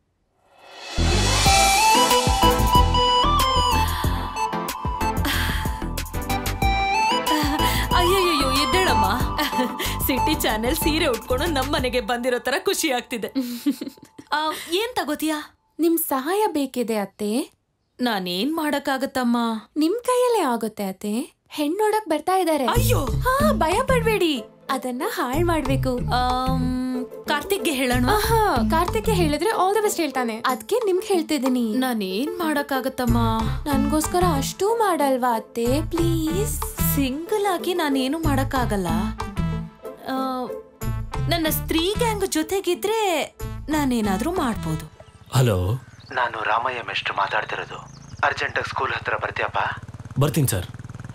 ಅಯ್ಯಯ್ಯೋ ಎದ್ದೇಳಮ್ಮ ಸಿಟಿ ಚಾನೆಲ್ ಸೀರೆ ಉಟ್ಕೊಂಡು ನಮ್ಮನೆಗೆ ಬಂದಿರೋ ತರ ಖುಷಿ ಆಗ್ತಿದೆ ಆ, ಏನ್ ತಗೋತೀಯಾ ನಿಮ್ ಸಹಾಯ ಬೇಕಿದೆ ಅತ್ತೆ ನಾನೇನ್ ಮಾಡಕ್ಕಾಗತ್ತಮ್ಮ ನಿಮ್ ಕೈಯಲ್ಲೇ ಆಗುತ್ತೆ ಅತ್ತೆ ಹೆಣ್ಣೋಡಕ್ ಬರ್ತಾ ಇದಾರೆ ಅಯ್ಯೋ ಹಾ ಭಯ ಪಡ್ಬೇಡಿ ಅದನ್ನ ಹಾಳ್ ಮಾಡ್ಬೇಕು ಕಾರ್ತಿಕ್ಗೆ ಹೇಳೋಣ ಆಹಾ ಕಾರ್ತಿಕ್ಗೆ ಹೇಳಿದ್ರೆ ಆಲ್ ದ ಬೆಸ್ಟ್ ಹೇಳ್ತಾನೆ ಅದಕ್ಕೆ ನಿಮ್ಗೆ ಹೇಳ್ತಿದ್ದೀನಿ ನಾನೇನ್ ಮಾಡಕ್ಕಾಗತ್ತಮ್ಮ ನನ್ಗೋಸ್ಕರ ಅಷ್ಟೂ ಮಾಡಲ್ವಾ ಅತ್ತೆ ಪ್ಲೀಸ್ ಸಿಂಗಲ್ ಆಗಿ ನಾನೇನು ಮಾಡಕ್ಕಾಗಲ್ಲ ಆ, ನನ್ನ ಸ್ತ್ರೀ ಗ್ಯಾಂಗ್ ಜೊತೆಗಿದ್ರೆ ನಾನೇನಾದ್ರೂ ಮಾಡ್ಬೋದು ಹಲೋ ನಾನು ರಾಮಯ್ಯ ಮೆಸ್ಟ್ರು ಮಾತಾಡ್ತಿರೋದು ಅರ್ಜೆಂಟಾಗಿ ಸ್ಕೂಲ್ ಹತ್ರ ಬರ್ತೀಯಪ್ಪ ಬರ್ತೀನಿ ಸರ್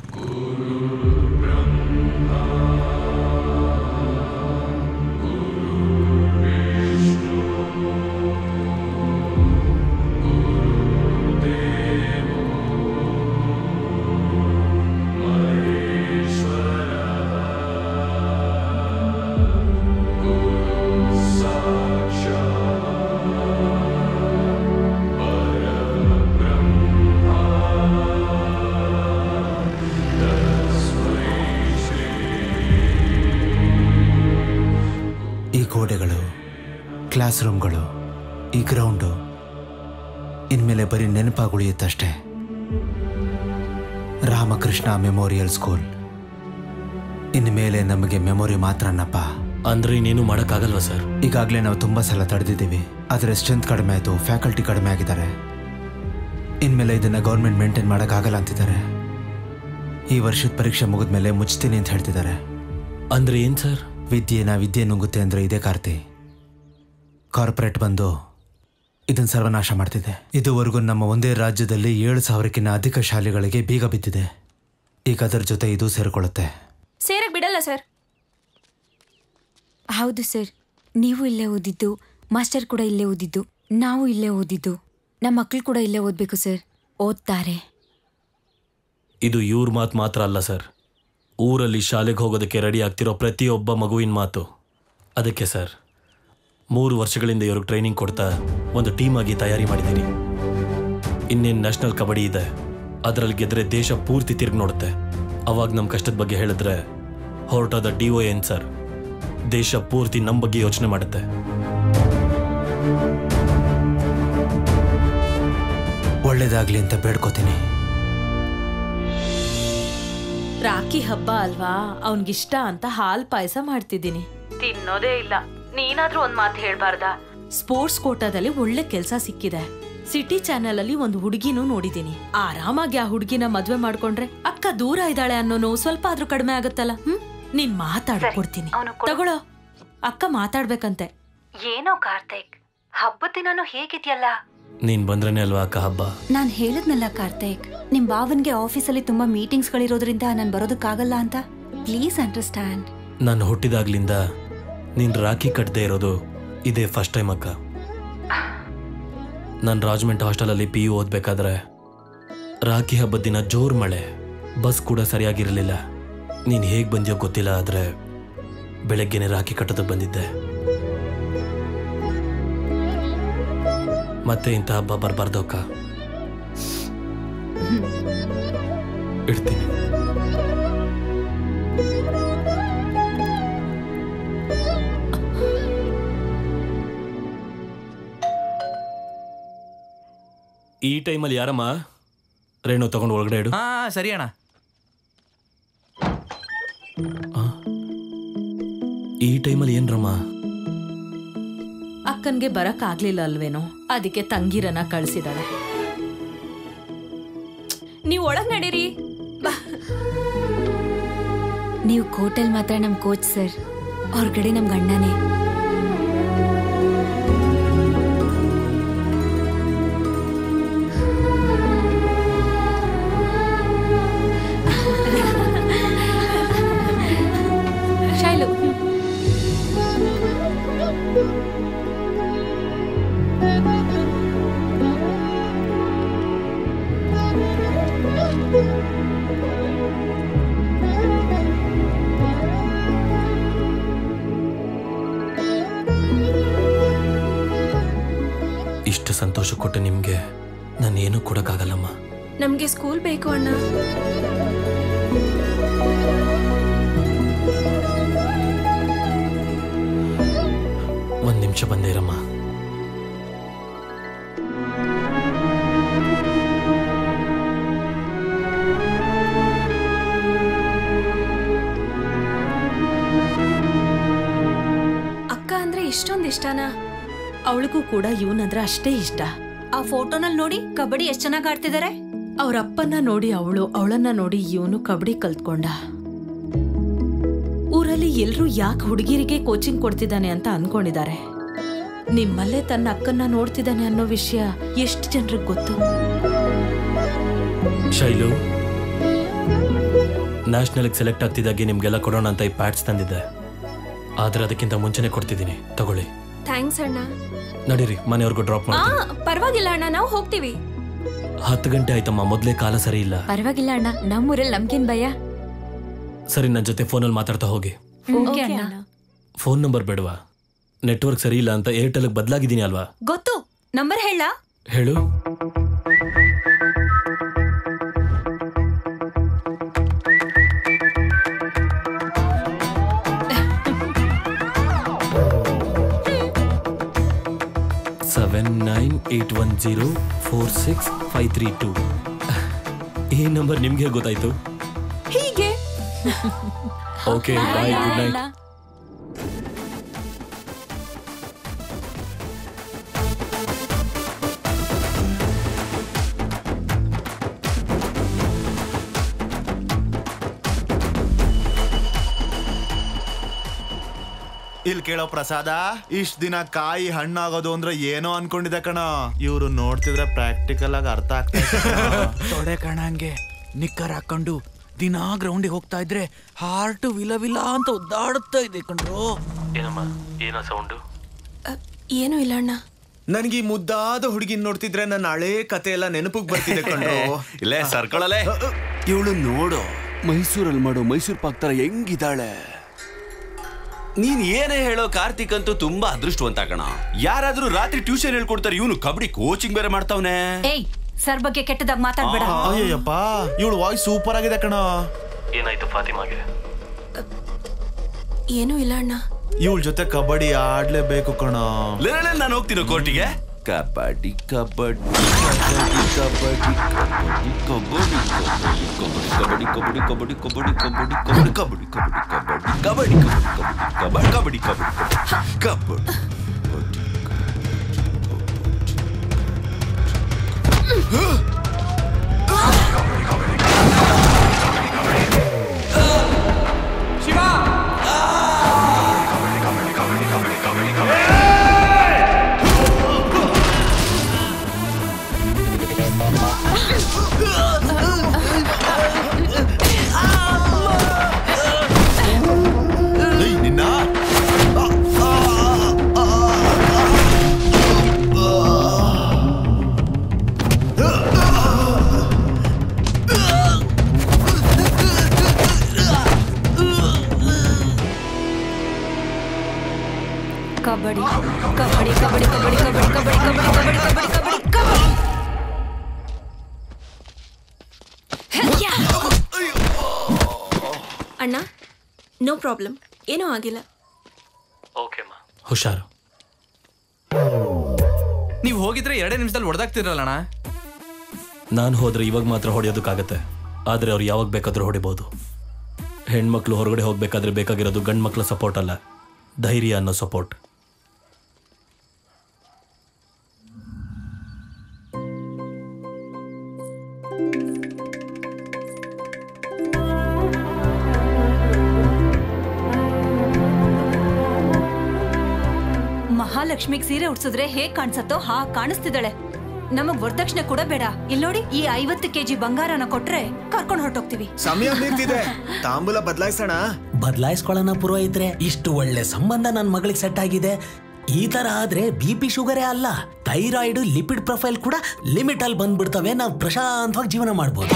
ಈ ಗೋಡೆಗಳು ಕ್ಲಾಸ್ ರೂಮ್ಗಳು ಈ ಗ್ರೌಂಡು ಇನ್ಮೇಲೆ ಬರೀ ನೆನಪಾಗುಳಿಯುತ್ತಷ್ಟೇ ರಾಮಕೃಷ್ಣ ಮೆಮೋರಿಯಲ್ ಸ್ಕೂಲ್ ಇನ್ನು ಮೇಲೆ ನಮಗೆ ಮೆಮೊರಿ ಮಾತ್ರನಪ್ಪ ಅಂದ್ರೆ ಇನ್ನೇನು ಮಾಡೋಕ್ಕಾಗಲ್ವಾ ಸರ್ ಈಗಾಗಲೇ ನಾವು ತುಂಬ ಸಲ ತಡೆದಿದ್ದೀವಿ ಆದರೆ ಸ್ಟ್ರೆಂತ್ ಕಡಿಮೆ ಆಯಿತು ಫ್ಯಾಕಲ್ಟಿ ಕಡಿಮೆ ಆಗಿದ್ದಾರೆ ಇನ್ಮೇಲೆ ಇದನ್ನು ಗೌರ್ಮೆಂಟ್ ಮೇಂಟೈನ್ ಮಾಡೋಕ್ಕಾಗಲ್ಲ ಅಂತಿದ್ದಾರೆ ಈ ವರ್ಷದ ಪರೀಕ್ಷೆ ಮುಗಿದ್ಮೇಲೆ ಮುಚ್ತೀನಿ ಅಂತ ಹೇಳ್ತಿದ್ದಾರೆ ಅಂದ್ರೆ ಏನ್ ಸರ್ ವಿದ್ಯೆನ ವಿದ್ಯೆ ನುಂಗುತ್ತೆ ಅಂದರೆ ಇದೇ ಕಾರ್ತಿ ಕಾರ್ಪೊರೇಟ್ ಬಂದು ಇದನ್ನು ಸರ್ವನಾಶ ಮಾಡ್ತಿದೆ ಇದುವರೆಗೂ ನಮ್ಮ ಒಂದೇ ರಾಜ್ಯದಲ್ಲಿ ಏಳು ಸಾವಿರಕ್ಕಿಂತ ಅಧಿಕ ಶಾಲೆಗಳಿಗೆ ಬೀಗ ಬಿದ್ದಿದೆ ಈಗ ಅದರ ಜೊತೆ ಇದು ಸೇರಿಕೊಳ್ಳುತ್ತೆ ಸೇರಕ್ ಬಿಡಲ್ಲ ಸರ್ ಹೌದು ಸರ್ ನೀವು ಇಲ್ಲೇ ಓದಿದ್ದು ಮಾಸ್ಟರ್ ಕೂಡ ಇಲ್ಲೇ ಓದಿದ್ದು ನಾವು ಇಲ್ಲೇ ಓದಿದ್ದು ನಮ್ಮ ಮಕ್ಕಳು ಕೂಡ ಇಲ್ಲೇ ಓದಬೇಕು ಸರ್ ಓದ್ತಾರೆ ಇದು ಇವ್ರ ಮಾತು ಮಾತ್ರ ಅಲ್ಲ ಸರ್ ಊರಲ್ಲಿ ಶಾಲೆಗೆ ಹೋಗೋದಕ್ಕೆ ರೆಡಿ ಆಗ್ತಿರೋ ಪ್ರತಿಯೊಬ್ಬ ಮಗುವಿನ ಮಾತು ಅದಕ್ಕೆ ಸರ್ ಮೂರು ವರ್ಷಗಳಿಂದ ಇವ್ರಿಗೆ ಟ್ರೈನಿಂಗ್ ಕೊಡ್ತಾ ಒಂದು ಟೀಮ್ ಆಗಿ ತಯಾರಿ ಮಾಡಿದ್ದೀನಿ ಇನ್ನೇನು ನ್ಯಾಷನಲ್ ಕಬಡ್ಡಿ ಇದೆ ಅದರಲ್ಲಿ ಗೆದ್ರೆ ದೇಶ ಪೂರ್ತಿ ತಿರುಗಿ ನೋಡುತ್ತೆ ಅವಾಗ ನಮ್ಮ ಕಷ್ಟದ ಬಗ್ಗೆ ಹೇಳಿದ್ರೆ ಹೊರಟಾದ ಡಿ ಒ ಎನ್ ಸರ್ ದೇಶ ಪೂರ್ತಿ ನಮ್ಮ ಬಗ್ಗೆ ಯೋಚನೆ ಮಾಡುತ್ತೆ ಒಳ್ಳೇದಾಗ್ಲಿ ಅಂತ ಬೇಡ್ಕೋತೀನಿ ರಾಖಿ ಹಬ್ಬ ಅಲ್ವಾ ಅವನ್ಗಿಷ್ಟ ಅಂತ ಹಾಲ್ ಪಾಯಸ ಮಾಡ್ತಿದ್ದೀನಿ ತಿನ್ನೋದೇ ಇಲ್ಲ ನೀನಾದ್ರೂ ಒಂದ್ ಮಾತು ಹೇಳ್ಬಾರ್ದಾ ಸ್ಪೋರ್ಟ್ಸ್ ಕೋಟಾದಲ್ಲಿ ಒಳ್ಳೆ ಕೆಲ್ಸ ಸಿಕ್ಕಿದೆ ಸಿಟಿ ಚಾನೆಲ್ ಅಲ್ಲಿ ಒಂದು ಹುಡುಗಿನೂ ನೋಡಿದೀನಿ ಆರಾಮಾಗಿ ಆ ಹುಡುಗಿನ ಮದ್ವೆ ಮಾಡ್ಕೊಂಡ್ರೆ ಅಕ್ಕ ದೂರ ಇದ್ದಾಳೆ ಅನ್ನೋ ನೋವು ಸ್ವಲ್ಪ ಆದ್ರೂ ಕಡಿಮೆ ಆಗತ್ತಲ್ಲ ಹ್ಮ್ ನೀನ್ ಮಾತಾಡ್ಕೊಡ್ತೀನಿ ತಗೊಳ್ಳೋ ಅಕ್ಕ ಮಾತಾಡ್ಬೇಕಂತೆ ಏನೋ ಕಾರ್ತಿಕ್ ಹಬ್ಬದ ದಿನಾನು ಹೇಗಿದ್ಯಲ್ಲ ನೀನು ಬಂದ್ರೇನೆ ಅಲ್ವಾ ಅಕ್ಕ ಹಬ್ಬ ನಾನ್ ಹೇಳಿದ್ನಲ್ಲ ಕಾರ್ತಿಕ್ ನಿಮ್ ಭಾವನ್ಗೆ ಆಫೀಸಲ್ಲಿ ತುಂಬಾ ಮೀಟಿಂಗ್ಸ್ಗಳಿರೋದ್ರಿಂದ ನಾನು ಬರೋದಕ್ಕಾಗಲ್ಲ ಅಂತ ಪ್ಲೀಸ್ ಅಂಡರ್ಸ್ಟ್ಯಾಂಡ್ ನಾನು ಹುಟ್ಟಿದಾಗ್ಲಿಂದ ನೀನು ರಾಖಿ ಕಟ್ಟದೇ ಇರೋದು ಇದೇ ಫಸ್ಟ್ ಟೈಮ್ ಅಕ್ಕ ನಾನು ರಾಜ್ಮೆಂಟ್ ಹಾಸ್ಟೆಲಲ್ಲಿ ಪಿ ಯು ಓದ್ಬೇಕಾದ್ರೆ ರಾಖಿ ಹಬ್ಬದ ದಿನ ಜೋರ್ ಮಳೆ ಬಸ್ ಕೂಡ ಸರಿಯಾಗಿರಲಿಲ್ಲ ನೀನು ಹೇಗೆ ಬಂದ್ಯೋ ಗೊತ್ತಿಲ್ಲ ಆದರೆ ಬೆಳಗ್ಗೆನೆ ರಾಖಿ ಕಟ್ಟೋದಕ್ಕೆ ಬಂದಿದ್ದೆ ಮತ್ತೆ ಇಂಥ ಹಬ್ಬ ಬರಬಾರ್ದು ಅಕ್ಕ ಇಡ್ತೀನಿ ಈ ಟೈಮಲ್ಲಿ ಯಾರಮ್ಮ ರೇಣು ತಗೊಂಡು ಒಳಗಡೆ ಇಡು ಹಾ ಸರಿ ಅಣ್ಣ ಈ ಟೈಮಲ್ಲಿ ಏನ್ರಮ್ಮ ಅಕ್ಕನ್ಗೆ ಬರಕ್ ಆಗ್ಲಿಲ್ಲ ಅಲ್ವೇನೋ ಅದಕ್ಕೆ ತಂಗಿರನ ಕಳ್ಸಿದಾಳೆ ನೀವ್ ಒಳಗ್ ನಡೀರಿ ನೀವು ಕೋಟಲ್ ಮಾತ್ರ ನಮ್ ಕೋಚ್ ಸರ್ ಹೊರಗಡೆ ನಮ್ ಗಂಡನೇ ಶೈಲು ಇಷ್ಟು ಸಂತೋಷ ಕೊಟ್ಟು ನಿಮಗೆ ನಾನು ಏನೂ ಕೊಡೋಕ್ಕಾಗಲ್ಲಮ್ಮ ನಮ್ಗೆ ಸ್ಕೂಲ್ ಬೇಕು ಅಣ್ಣ ಒಂದು ನಿಮಿಷ ಬಂದೇ ಇರಮ್ಮ ಅಕ್ಕ ಅಂದ್ರೆ ಇಷ್ಟೊಂದ್ ಇಷ್ಟನಾ ಅವಳಿಗೂ ಕೂಡ ಇವನಂದ್ರೆ ಅಷ್ಟೇ ಇಷ್ಟ ಆ ಫೋಟೋನಲ್ಲಿ ನೋಡಿ ಕಬಡ್ಡಿ ಎಷ್ಟ್ ಚೆನ್ನಾಗಿ ಆಡ್ತಿದ್ದಾರೆ ಅವ್ರ ಅಪ್ಪನ್ನ ನೋಡಿ ಅವಳು ಅವಳನ್ನ ನೋಡಿ ಇವನು ಕಬಡ್ಡಿ ಕಲ್ತ್ಕೊಂಡ ಊರಲ್ಲಿ ಎಲ್ರೂ ಯಾಕೆ ಹುಡುಗಿರಿಗೆ ಕೋಚಿಂಗ್ ಕೊಡ್ತಿದ್ದಾನೆ ಅಂತ ಅನ್ಕೊಂಡಿದ್ದಾರೆ ನಿಮ್ಮಲ್ಲೇ ತನ್ನ ಅಕ್ಕನ್ನ ನೋಡ್ತಿದ್ದಾನೆ ಅನ್ನೋ ವಿಷಯ ಎಷ್ಟು ಜನರಿಗೆ ಗೊತ್ತು ಶೈಲು ನ್ಯಾಷನಲ್ಗೆ ಸೆಲೆಕ್ಟ್ ಆಗ್ತಿದ್ದಾಗೆ ನಿಮ್ಗೆಲ್ಲ ಕೊಡೋಣ ಅಂತ ಈ ಪ್ಯಾಡ್ಸ್ ತಂದಿದ್ದೆ ಆದ್ರೆ ಅದಕ್ಕಿಂತ ಮುಂಚೆನೆ ಕೊಡ್ತಿದ್ದೀನಿ ತಗೊಳ್ಳಿ ಥ್ಯಾಂಕ್ಸ್ ಅಣ್ಣ ನಡೀರಿ ಮನೆಯವ್ರಿಗೂ ಡ್ರಾಪ್ ಆ ಮಾಡಿ ಪರವಾಗಿಲ್ಲ ಅಣ್ಣ ನಾವು ಹೋಗ್ತೀವಿ ಹತ್ತು ಗಂಟೆ ಆಯ್ತಮ್ಮ ಮೊದಲೇ ಕಾಲ ಸರಿ ಇಲ್ಲ ಪರವಾಗಿಲ್ಲ ಅಣ್ಣ ನಮ್ಮೂರಲ್ಲಿ ನಮ್ಗೇನ್ ಭಯ ಸರಿ ನನ್ನ ಜೊತೆ ಫೋನಲ್ಲಿ ಮಾತಾಡ್ತಾ ಹೋಗಿ ಓಕೆ ಅಣ್ಣ ಫೋನ್ ನಂಬರ್ ಬೇಡವಾ ನೆಟ್ವರ್ಕ್ ಸರಿ ಇಲ್ಲ ಅಂತ ಏರ್ಟೆಲ್ಗೆ ಬದಲಾಗಿದ್ದೀನಿ ಅಲ್ವಾ ಗೊತ್ತು ನಂಬರ್ ಹೇಳ ಹೇಳು seven nine eight one zero four six five three two ಈ ನಂಬರ್ ನಿಮ್ಗೆ ಗೊತ್ತಾಯ್ತು ಹೀಗೆ ಓಕೆ ಬಾಯ್ ಗುಡ್ ನೈಟ್ ಇಲ್ಲಿ ಕೇಳೋ ಪ್ರಸಾದ ಇಷ್ಟ ದಿನ ಕಾಯಿ ಹಣ್ಣಾಗೋದು ಅಂದ್ರೆ ಏನೋ ಅನ್ಕೊಂಡಿದ್ದೆ ಕಣ ಇವ್ರು ನೋಡ್ತಿದ್ರೆ ಪ್ರಾಕ್ಟಿಕಲ್ ಆಗಿ ಅರ್ಥ ಆಗ್ತಾ ತೊಡೆ ಕಣಂಗೆ ನಿಕ್ಕರ್ ಹಾಕೊಂಡು ದಿನಾ ಗ್ರೌಂಡಿಗೆ ಹೋಗ್ತಾ ಇದ್ರೆ ಹಾರ್ಟ್ ವಿಲ ವಿಲ ಅಂತ ಒದ್ದಾಡುತ್ತಾ ಇದೆ ಕಣ್ರು ಏನಮ್ಮ ಏನೋ ಸೌಂಡು ಏನು ಇಲ್ಲ ಅಣ್ಣ ನನ್ಗೆ ಈ ಮುದ್ದಾದ ಹುಡುಗಿನ್ ನೋಡ್ತಿದ್ರೆ ನನ್ನ ಹಳೇ ಕತೆ ಎಲ್ಲ ನೆನಪಿಗೆ ಬರ್ತಿದೆ ಕಣ್ರು ಇಲ್ಲೇ ಸರ್ಕೊಳಲೆ ಇವಳು ನೋಡು ಮೈಸೂರಲ್ಲಿ ಮಾಡೋ ಮೈಸೂರು ಪಾಕ್ ತರ ಹೆಂಗಿದ್ದಾಳೆ ನೀನ್ ಏನೇ ಹೇಳೋ ಕಾರ್ತಿಕ್ ಅಂತೂ ತುಂಬಾ ಅದೃಷ್ಟವಂತ ಕಣ ಯಾರಾದ್ರೂ ರಾತ್ರಿ ಟ್ಯೂಷನ್ ಹೇಳ್ಕೊಡ್ತಾರೆ ಇವನು ಕಬಡ್ಡಿ ಕೋಚಿಂಗ್ ಬೇರೆ ಮಾಡ್ತಾವನೆ ಏಯ್ ಸರ್ ಬಗ್ಗೆ ಕೆಟ್ಟದಾಗ ಮಾತಾಡ್ಬೇಡ ಅಯ್ಯಪ್ಪ ಇವಳು ವಾಯ್ಸ್ ಸೂಪರ್ ಆಗಿದೆ ಕಣ ಏನಾಯ್ತು ಫಾತಿಮಾಗೆ ಏನೂ ಇಲ್ಲ ಅಣ್ಣ ಇವಳ ಜೊತೆ ಕಬಡ್ಡಿ ಆಡ್ಲೇಬೇಕು ಕಣ ನಾನು ಹೋಗ್ತೀನಿ ಕೋರ್ಟಿಗೆ ಕಬಡ್ಡಿ ಕಬಡ್ಡಿ ಕಬಡ್ಡಿ ಕಬಡ್ಡಿ ಕಬಡ್ಡಿ ಕಬಡ್ಡಿ ಕಬಡ್ಡಿ ಕಬಡ್ಡಿ ಕಬಡ್ಡಿ ಕಬಡ್ಡಿ ಕಬಡ್ಡಿ ಕಬಡ್ಡಿ ಕಬಡ್ಡಿ ಕಬಡ್ಡಿ ಕಬಡ್ಡಿ ಕಬಡ್ಡಿ ಕಬಡ್ಡಿ ನಿನ್ನ ಕಬಡ್ಡಿ ಕಬಡ್ಡಿ ಕಬಡ್ಡಿ ಕಬಡ್ಡಿ ಕಬಡ್ಡಿ ಕಬಡ್ಡಿ ಕಬಡ್ಡಿ ಕಬಡ್ಡಿ ಕಬಡ್ಡಿ ಕಬಡ್ಡಿ ಕಬಡ್ಡಿ ಅಣ್ಣ ನೋ ಪ್ರಾಬ್ಲಮ್ ಏನೂ ಆಗಿಲ್ಲ ಓಕೆ ಹುಷಾರು ನೀವು ಹೋಗಿದ್ರೆ ಎರಡೇ ನಿಮಿಷದಲ್ಲಿ ಹೊಡೆದಾಗ್ತಿರಲ್ಲಣ್ಣ ನಾನು ಹೋದ್ರೆ ಇವಾಗ ಮಾತ್ರ ಹೊಡೆಯೋದಕ್ಕಾಗತ್ತೆ ಆದರೆ ಅವ್ರು ಯಾವಾಗ ಬೇಕಾದ್ರೂ ಹೊಡಿಬೋದು ಹೆಣ್ಮಕ್ಳು ಹೊರಗಡೆ ಹೋಗ್ಬೇಕಾದ್ರೆ ಬೇಕಾಗಿರೋದು ಗಂಡು ಮಕ್ಳ ಸಪೋರ್ಟ್ ಅಲ್ಲ ಧೈರ್ಯ ಅನ್ನೋ ಸಪೋರ್ಟ್ ಮಹಾಲಕ್ಷ್ಮಿಗ್ ಸೀರೆ ಉಡ್ಸಿದ್ರೆ ಹೇಗ್ ಕಾಣಿಸತ್ತೋ ಹಾ ಕಾಣಿಸ್ತಿದ್ದಾಳೆ ನಮಗ್ ವರದಕ್ಷಿಣೆ ಕೂಡ ಬೇಡ ಇಲ್ಲಿ ನೋಡಿ ಈ ಐವತ್ತು ಕೆಜಿ ಬಂಗಾರನ ಕೊಟ್ರೆ ಕರ್ಕೊಂಡು ಹೊರಟೋಗ್ತೀವಿ ಸಮಯ ಮೀರ್ತಿದೆ ತಾಂಬೂಲ ಬದಲಾಯಿಸೋಣ ಬದಲಾಯಿಸ್ಕೊಳ್ಳೋಣ ಪುರೋಹಿತ್ರೆ ಇಷ್ಟು ಒಳ್ಳೆ ಸಂಬಂಧ ನನ್ನ ಮಗಳಿಗೆ ಸೆಟ್ ಆಗಿದೆ ಈ ತರ ಆದ್ರೆ ಬಿ ಪಿ ಶುಗರೇ ಅಲ್ಲ ಥೈರಾಯ್ಡ್ ಲಿಪಿಡ್ ಪ್ರೊಫೈಲ್ ಕೂಡ ಲಿಮಿಟ್ ಅಲ್ಲಿ ಬಂದ್ಬಿಡ್ತವೆ ನಾವು ಪ್ರಶಾಂತವಾಗಿ ಜೀವನ ಮಾಡ್ಬೋದು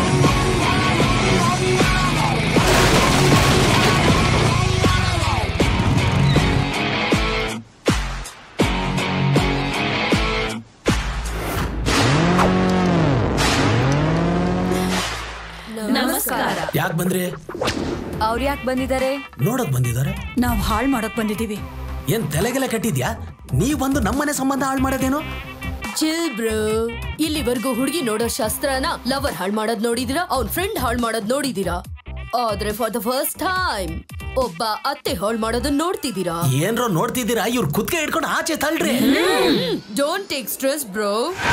ನಮಸ್ಕಾರ ಯಾಕೆ ಬಂದ್ರಿ ಅವ್ರು ಯಾಕೆ ಬಂದಿದ್ದಾರೆ ನೋಡಕ್ ಬಂದಿದ್ದಾರೆ ನಾವ್ ಹಾಳ್ ಮಾಡಕ್ ಬಂದಿದೀವಿ ಏನ್ ತಲೆಗೆಲ್ಲ ಕಟ್ಟಿದ್ಯಾ ನೀವ್ ಬಂದು ನಮ್ಮನೆ ಸಂಬಂಧ ಹಾಳು ಮಾಡೋದೇನು ಚಿಲ್ ಬ್ರೋ ಇಲ್ಲಿವರೆಗೂ ಹುಡುಗಿ ನೋಡೋ ಶಾಸ್ತ್ರನ ಲವರ್ ಹಾಳ್ ಮಾಡೋದ್ ನೋಡಿದಿರಾ ಅವ್ನ್ ಫ್ರೆಂಡ್ ಹಾಳ್ ಮಾಡೋದ್ ನೋಡಿದೀರಾ ಆದ್ರೆ ಫಾರ್ ದ ಫಸ್ಟ್ ಟೈಮ್ ಒಬ್ಬ ಅತ್ತೆ ಹಾಳ್ ಮಾಡೋದನ್ನ ನೋಡ್ತಿದ್ದೀರಾ ಏನ್ರೋ ನೋಡ್ತಿದ್ದೀರಾ ಇವ್ರು ಕುತ್ಕೆ ಹಿಡ್ಕೊಂಡು ಆಚೆ ತಳ್ರಿ ಡೋಂಟ್ ಟೇಕ್ ಸ್ಟ್ರೆಸ್ ಬ್ರೋ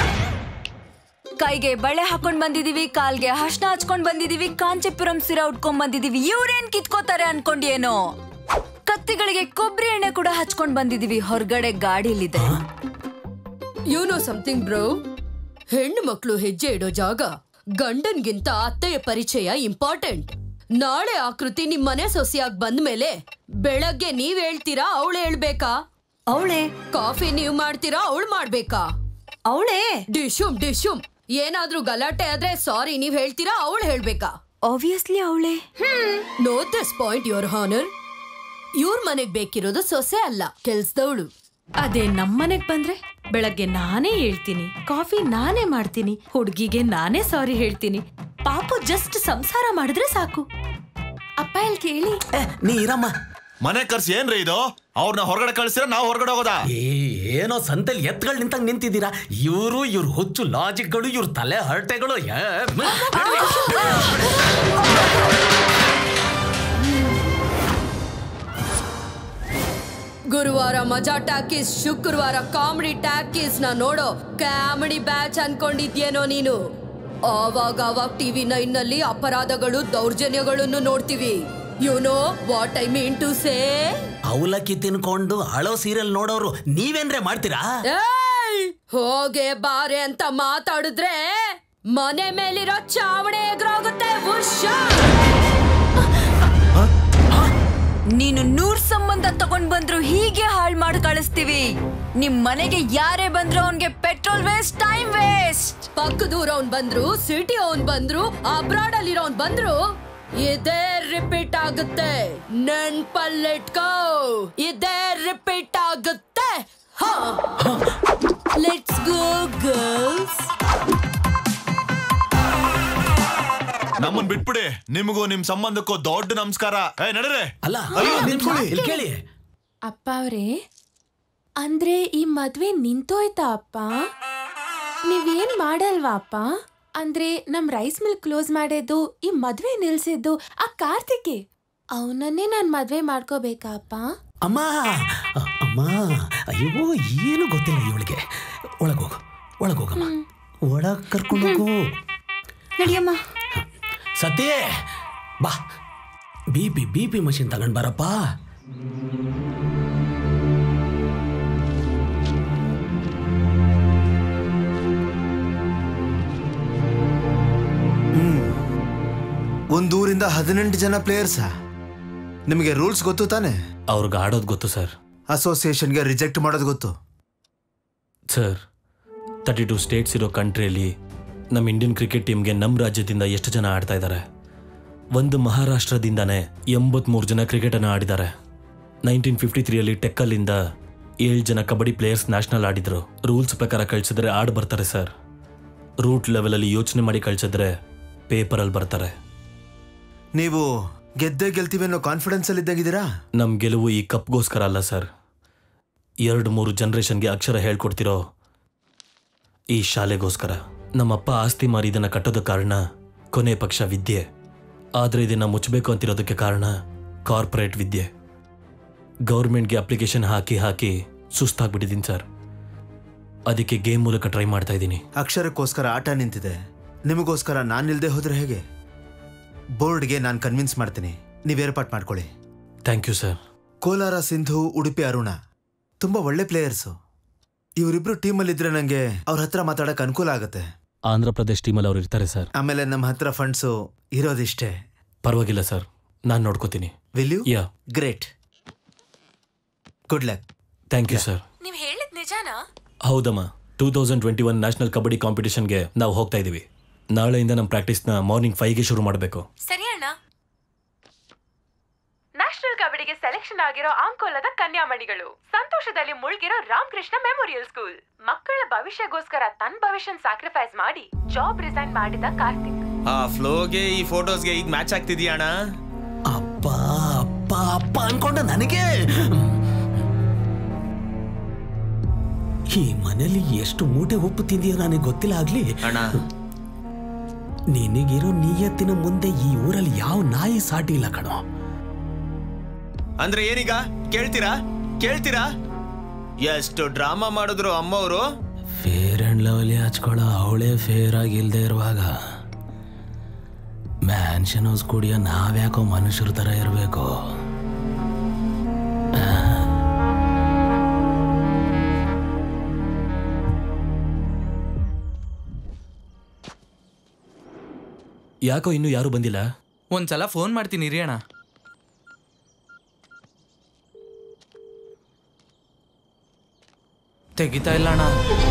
ಕೈಗೆ ಬಳೆ ಹಾಕೊಂಡ್ ಬಂದಿದೀವಿ ಕಾಲ್ಗೆ ಹರ್ಷಣ ಹಚ್ಕೊಂಡ್ ಬಂದಿದೀವಿ ಕಾಂಚೀಪುರಂ ಸೀರೆ ಉಟ್ಕೊಂಡ್ ಬಂದಿದೀವಿ ಇವ್ರೇನ್ ಕಿತ್ಕೋತಾರೆ ಅನ್ಕೊಂಡೇನೋ ಕತ್ತಿಗಳಿಗೆ ಕೊಬ್ಬರಿ ಎಣ್ಣೆ ಕೂಡ ಹಚ್ಕೊಂಡ್ ಬಂದಿದೀವಿ ಹೊರಗಡೆ ಗಾಡಿಲಿದೆ ಯು ನೋ ಸಮಥಿಂಗ್ ಬ್ರೋ ಹೆಣ್ಣು ಮಕ್ಕಳು ಹೆಜ್ಜೆ ಇಡೋ ಜಾಗ ಗಂಡನ್ಗಿಂತ ಅತ್ತೆಯ ಪರಿಚಯ ಇಂಪಾರ್ಟೆಂಟ್ ನಾಳೆ ಆಕೃತಿ ನಿಮ್ ಮನೆ ಸೊಸೆಯಾಗ್ ಬಂದ್ಮೇಲೆ ಬೆಳಗ್ಗೆ ನೀವ್ ಹೇಳ್ತೀರಾ ಅವಳು ಹೇಳ್ಬೇಕಾ ಅವಳೆ ಕಾಫಿ ನೀವ್ ಮಾಡ್ತೀರಾ ಅವಳು ಮಾಡ್ಬೇಕಾ ಅವಳೆ ಡಿಶುಮ್ ಡಿಶುಮ್ ಏನಾದ್ರೂ ಗಲಾಟೆ ಆದ್ರೆ ಸಾರಿ ನೀವ್ ಹೇಳ್ತೀರಾ ಅವಳು ಹೇಳ್ಬೇಕಾ ಆಬ್ವಿಯಸ್ಲಿ ಅವಳೆ know this point your honour ಇವ್ರ ಮನೆಗ್ ಬೇಕಿರೋದು ಸೊಸೆ ಅಲ್ಲ ಕೆಲ್ಸದವಳು ಅದೇ ನಮ್ಮನೆಗ್ ಬಂದ್ರೆ ಬೆಳಗ್ಗೆ ನಾನೇ ಹೇಳ್ತೀನಿ ಕಾಫಿ ನಾನೇ ಮಾಡ್ತೀನಿ ಹುಡ್ಗಿಗೆ ನಾನೇ ಸಾರಿ ಹೇಳ್ತೀನಿ ಪಾಪು ಜಸ್ಟ್ ಸಂಸಾರ ಮಾಡಿದ್ರೆ ಸಾಕು ಅಪ್ಪ ಇಲ್ಲಿ ಕೇಳಿ ನೀ ಇರಮ್ಮ ಮನೆ ಕರ್ಸಿ ಏನ್ರಿ ಇದು ಅವ್ರನ್ನ ಹೊರಗಡೆ ಕಳ್ಸಿರ ನಾವು ಹೊರಗಡೆ ಹೋಗೋದಾ ಏ ಏನೋ ಸಂತೆಲಿ ಎತ್ಗಳು ನಿಂತಂಗ್ ನಿಂತಿದ್ದೀರಾ ಇವರು ಇವ್ರ ಹುಚ್ಚು ಲಾಜಿಕ್ಗಳು ಇವ್ರ ತಲೆ ಹರಟೆಗಳು ಏ, ಮ್- ಗುರುವಾರ ಮಜಾ ಟ್ಯಾಕಿಸ್ ಶುಕ್ರವಾರ ಕಾಮಿಡಿ ಟ್ಯಾಕಿಸ್ ನ ನೋಡೋ ಕಾಮಿಡಿ ಬ್ಯಾಚ್ ಅನ್ಕೊಂಡಿದ್ಯೇನೋ ನೀನು ಆವಾಗ ಆವಾಗ ಟಿವಿ ನೈನ್ ನಲ್ಲಿ ಅಪರಾಧಗಳು ದೌರ್ಜನ್ಯಗಳನ್ನು ನೋಡ್ತೀವಿ you know what I mean to say ಅವಲಕ್ಕಿ ತಿನ್ಕೊಂಡು ಹಳೋ ಸೀರಿಯಲ್ ನೋಡೋರು ನೀವೇನ್ರೆ ಮಾಡ್ತೀರಾ ಏಯ್! ಹೋಗೆ ಬಾರೆ ಅಂತ ಮಾತಾಡಿದ್ರೆ ಮನೆ ಮೇಲಿರೋ ಚಾವಣಿ ಎದುರಾಗುತ್ತೆ ನೀನು ನೂರ್ ಸಂಬಂಧ ತಗೊಂಡ್ ಬಂದ್ರು ಹೀಗೆ ಹಾಳ್ ಮಾಡಿ ಕಳಿಸ್ತೀವಿ ನಿಮ್ ಮನೆಗೆ ಯಾರೇ ಬಂದ್ರು ಅವನ್ಗೆ ಪೆಟ್ರೋಲ್ ವೇಸ್ಟ್ ಟೈಮ್ ವೇಸ್ಟ್ ಪಕ್ಕದೂರವ್ನ್ ಬಂದ್ರು ಸಿಟಿ ಅವ್ನ್ ಬಂದ್ರು ಅಬ್ರಾಡ್ ಅಲ್ಲಿರೋನ್ ಬಂದ್ರು ಇದೇ ರಿಪೀಟ್ ಆಗುತ್ತೆ ನೆನ್ಪಲ್ಲಿಟ್ಕೋ ಇದೇ ರಿಪೀಟ್ ಆಗುತ್ತೆ ಲೆಟ್ಸ್ ಗೋ ಗರ್ಲ್ಸ್ ನಮ್ಮನ್ ಬಿಟ್ಬಿಡಿ ನಿಮಗೂ ನಿಮ್ ಸಂಬಂಧಕ್ಕೂ ದೊಡ್ಡ ನಮಸ್ಕಾರ ಏ ನಡರೆ ಅಲ್ಲ ಅಯ್ಯೋ, ನಿಮಿಷ ನಿಂತ್ಕೊಳ್ಳಿ. ಇಲ್ಲಿ ಕೇಳಿ ಅಪ್ಪ ಅವ್ರೆ ಅಂದ್ರೆ ಈ ಮದ್ವೆ ನಿಂತೋಯ್ತಾ ಅಪ್ಪ ನೀವೇನ್ ಮಾಡಲ್ವಾ ಅಪ್ಪ ಅಂದ್ರೆ ನಮ್ ರೈಸ್ ಮಿಲ್ ಕ್ಲೋಸ್ ಮಾಡಿದ್ದು ಈ ಮದ್ವೆ ನಿಲ್ಸಿದ್ದು ಆ ಕಾರ್ತಿಕೆ ಅವನನ್ನೇ ನಾನ್ ಮದ್ವೆ ಮಾಡ್ಕೋಬೇಕಾ ಅಪ್ಪ ಅಮ್ಮ ಅ- ಅಮ್ಮ ಅಯ್ಯೋ ಏನು ಗೊತ್ತಿಲ್ಲ ಇವಳಿಗೆ ಒಳಗೋಗು ಒಳಗೋಗಮ್ಮ ಒಳಗ್ ಕರ್ಕೊಂಡು ಹೋಗು ನಡಿಯಮ್ಮ ಸತ್ಯ ಬಾ B P B P machine ತಗೊಂಡ್ ಬಾರಪ್ಪ ಒಂದೂರಿಂದ ಹದಿನೆಂಟು ಜನ ಪ್ಲೇಯರ್ಸ ನಿಮಗೆ ರೂಲ್ಸ್ ಗೊತ್ತು ತಾನೆ ಅವ್ರಿಗೆ ಆಡೋದು ಗೊತ್ತು ಸರ್ ಅಸೋಸಿಯೇಷನ್ಗೆ ರಿಜೆಕ್ಟ್ ಮಾಡೋದು ಗೊತ್ತು ಸರ್ ತರ್ಟಿ ಟು ಸ್ಟೇಟ್ಸ್ ಇರೋ ಕಂಟ್ರಿಯಲ್ಲಿ ನಮ್ಮ ಇಂಡಿಯನ್ ಕ್ರಿಕೆಟ್ ಟೀಮ್ಗೆ ನಮ್ಮ ರಾಜ್ಯದಿಂದ ಎಷ್ಟು ಜನ ಆಡ್ತಾ ಇದ್ದಾರೆ ಒಂದು ಮಹಾರಾಷ್ಟ್ರದಿಂದಾನೇ ಎಂಬತ್ಮೂರು ಜನ ಕ್ರಿಕೆಟನ್ನು ಆಡಿದ್ದಾರೆ ನೈನ್ಟೀನ್ ಫಿಫ್ಟಿ ತ್ರೀಯಲ್ಲಿ ಟೆಕ್ಕಲ್ಲಿಂದ ಏಳು ಜನ ಕಬಡ್ಡಿ ಪ್ಲೇಯರ್ಸ್ ನ್ಯಾಷನಲ್ ಆಡಿದ್ರು ರೂಲ್ಸ್ ಪ್ರಕಾರ ಕಳಿಸಿದ್ರೆ ಆಡ್ ಬರ್ತಾರೆ ಸರ್ ರೂಟ್ ಲೆವೆಲಲ್ಲಿ ಯೋಚನೆ ಮಾಡಿ ಕಳಿಸಿದ್ರೆ ಪೇಪರಲ್ಲಿ ಬರ್ತಾರೆ ನೀವು ಗೆದ್ದೇ ಗೆಲ್ತೀವಿ ಅನ್ನೋ ಕಾನ್ಫಿಡೆನ್ಸ್ ಅಲ್ಲಿ ಇದ್ದಾಗಿದ್ದೀರಾ ನಮ್ಮ ಗೆಲುವು ಈ ಕಪ್ಗೋಸ್ಕರ ಅಲ್ಲ ಸರ್ ಎರಡು ಮೂರು ಜನ್ರೇಷನ್ಗೆ ಅಕ್ಷರ ಹೇಳ್ಕೊಡ್ತಿರೋ ಈ ಶಾಲೆಗೋಸ್ಕರ ನಮ್ಮಪ್ಪ ಆಸ್ತಿ ಮಾರಿ ಇದನ್ನ ಕಟ್ಟೋದ ಕಾರಣ ಕೊನೆ ಪಕ್ಷ ವಿದ್ಯೆ ಆದರೆ ಇದನ್ನ ಮುಚ್ಚಬೇಕು ಅಂತಿರೋದಕ್ಕೆ ಕಾರಣ ಕಾರ್ಪೊರೇಟ್ ವಿದ್ಯೆ ಗೌರ್ಮೆಂಟ್ಗೆ ಅಪ್ಲಿಕೇಶನ್ ಹಾಕಿ ಹಾಕಿ ಸುಸ್ತಾಗ್ಬಿಟ್ಟಿದ್ದೀನಿ ಸರ್ ಅದಕ್ಕೆ ಗೇಮ್ ಮೂಲಕ ಟ್ರೈ ಮಾಡ್ತಾ ಇದ್ದೀನಿ ಅಕ್ಷರಕ್ಕೋಸ್ಕರ ಆಟ ನಿಂತಿದೆ ನಿಮಗೋಸ್ಕರ ನಾನು ಇಲ್ದೆ ಹೋದ್ರೆ ಹೇಗೆ ಬೋರ್ಡ್ಗೆ ನಾನು ಕನ್ವಿನ್ಸ್ ಮಾಡ್ತೀನಿ ನೀವು ಏರ್ಪಾಟ್ ಮಾಡ್ಕೊಳ್ಳಿ thank you sir Kolar Sindhu Udupi Aruna ತುಂಬಾ ಒಳ್ಳೆ ಪ್ಲೇಯರ್ಸು ಇವರಿಬ್ರು ಟೀಮಲ್ಲಿದ್ರೆ ನನಗೆ ಅವ್ರ ಹತ್ರ ಮಾತಾಡಕ್ ಅನುಕೂಲ ಆಗುತ್ತೆ ಆಂಧ್ರ ಪ್ರದೇಶ್ ಟೀಮಲ್ಲಿ ಅವ್ರು ಇರ್ತಾರೆ ಸರ್ ಆಮೇಲೆ ನಮ್ಮ ಹತ್ರ ಫಂಡ್ಸು ಇರೋದಿಷ್ಟೇ ಪರವಾಗಿಲ್ಲ ಸರ್ ನಾನು ನೋಡ್ಕೋತೀನಿ will you ya great good luck thank you sir ನೀವ್ ಹೇಳಿದ್ ನಿಜಾನಾ ಹೌದಮ್ಮ two thousand twenty one national kabaddi ಕಾಂಪಿಟೇಷನ್ಗೆ ನಾವು ಹೋಗ್ತಾ ಇದ್ದೀವಿ ನಾಳೆಯಿಂದ ನಮ್ಮ ಪ್ರಾಕ್ಟೀಸ್ನ ಮಾರ್ನಿಂಗ್ ಫೈವ್ಗೆ ಶುರು ಮಾಡಬೇಕು ಸರಿ ಅಣ್ಣ ನ್ಯಾಷನಲ್ ಕಬಡ್ಡಿಗೆ ಸೆಲೆಕ್ಷನ್ ಆಗಿರೋ ಅಂಕೋಲದ ಕನ್ಯಾಮಣಿಗಳು ಸಂತೋಷದಲ್ಲಿ ಮುಳುಗಿರೋ ರಾಮಕೃಷ್ಣ ಮೆಮೋರಿಯಲ್ ಸ್ಕೂಲ್ ಮಕ್ಕಳ ಭವಿಷ್ಯಗೋಸ್ಕರ ತನ್ನ ಭವಿಷ್ಯನ್ ಸ್ಯಾಕ್ರಿಫೈಸ್ ಮಾಡಿ ಜಾಬ್ ರಿಸೈನ್ ಮಾಡಿದ ಕಾರ್ತಿಕ್ ಆ ಫ್ಲೋಗೆ ಈ ಫೋಟೋಸ್ಗೆ ಈಗ ಮ್ಯಾಚ್ ಆಗ್ತಿದ್ಯಾ ಅಣ್ಣ ಅಪ್ಪ ಅಪ್ಪ ಅಪ್ಪ ಅನ್ಕೊಂಡ ನನಗೆ ಈ ಮನೇಲಿ ಎಷ್ಟು ಮೂಟೆ ಉಪ್ಪು ತಿಂದೀಯ ನನಗೆ ಗೊತ್ತಿಲ್ಲ ಆಗ್ಲಿ ಅಣ್ಣ ನಿನಗಿರೋ ನಿಯತ್ತಿನ ಮುಂದೆ ಈ ಊರಲ್ಲಿ ಯಾವ ನಾಯಿ ಸಾಟಿ ಇಲ್ಲ ಕಣೋ ಅಂದ್ರೆ ಏನೀಗ ಕೇಳ್ತೀರಾ ಕೇಳ್ತೀರಾ ಎಷ್ಟು ಡ್ರಾಮಾ ಮಾಡಿದ್ರು ಅಮ್ಮವರು ಫೇರ್ ಅಂಡ್ ಲವ್ಲಿ ಹಚ್ಕೊಳ್ಳೋ ಅವಳೇ ಫೇರ್ ಆಗಿಲ್ದೇ ಇರುವಾಗ ಮ್ಯಾನ್ಷನ್ ಹೌಸ್ ಕುಡಿಯೋ ನಾವ್ಯಾಕೋ ಮನುಷ್ಯರ ತರ ಇರಬೇಕು ಯಾಕೋ ಇನ್ನೂ ಯಾರೂ ಬಂದಿಲ್ಲ ಒಂದ್ಸಲ ಫೋನ್ ಮಾಡ್ತೀನಿ ಇರಿ ಅಣ್ಣ ತೆಗಿತಾ ಇಲ್ಲ ಅಣ್ಣ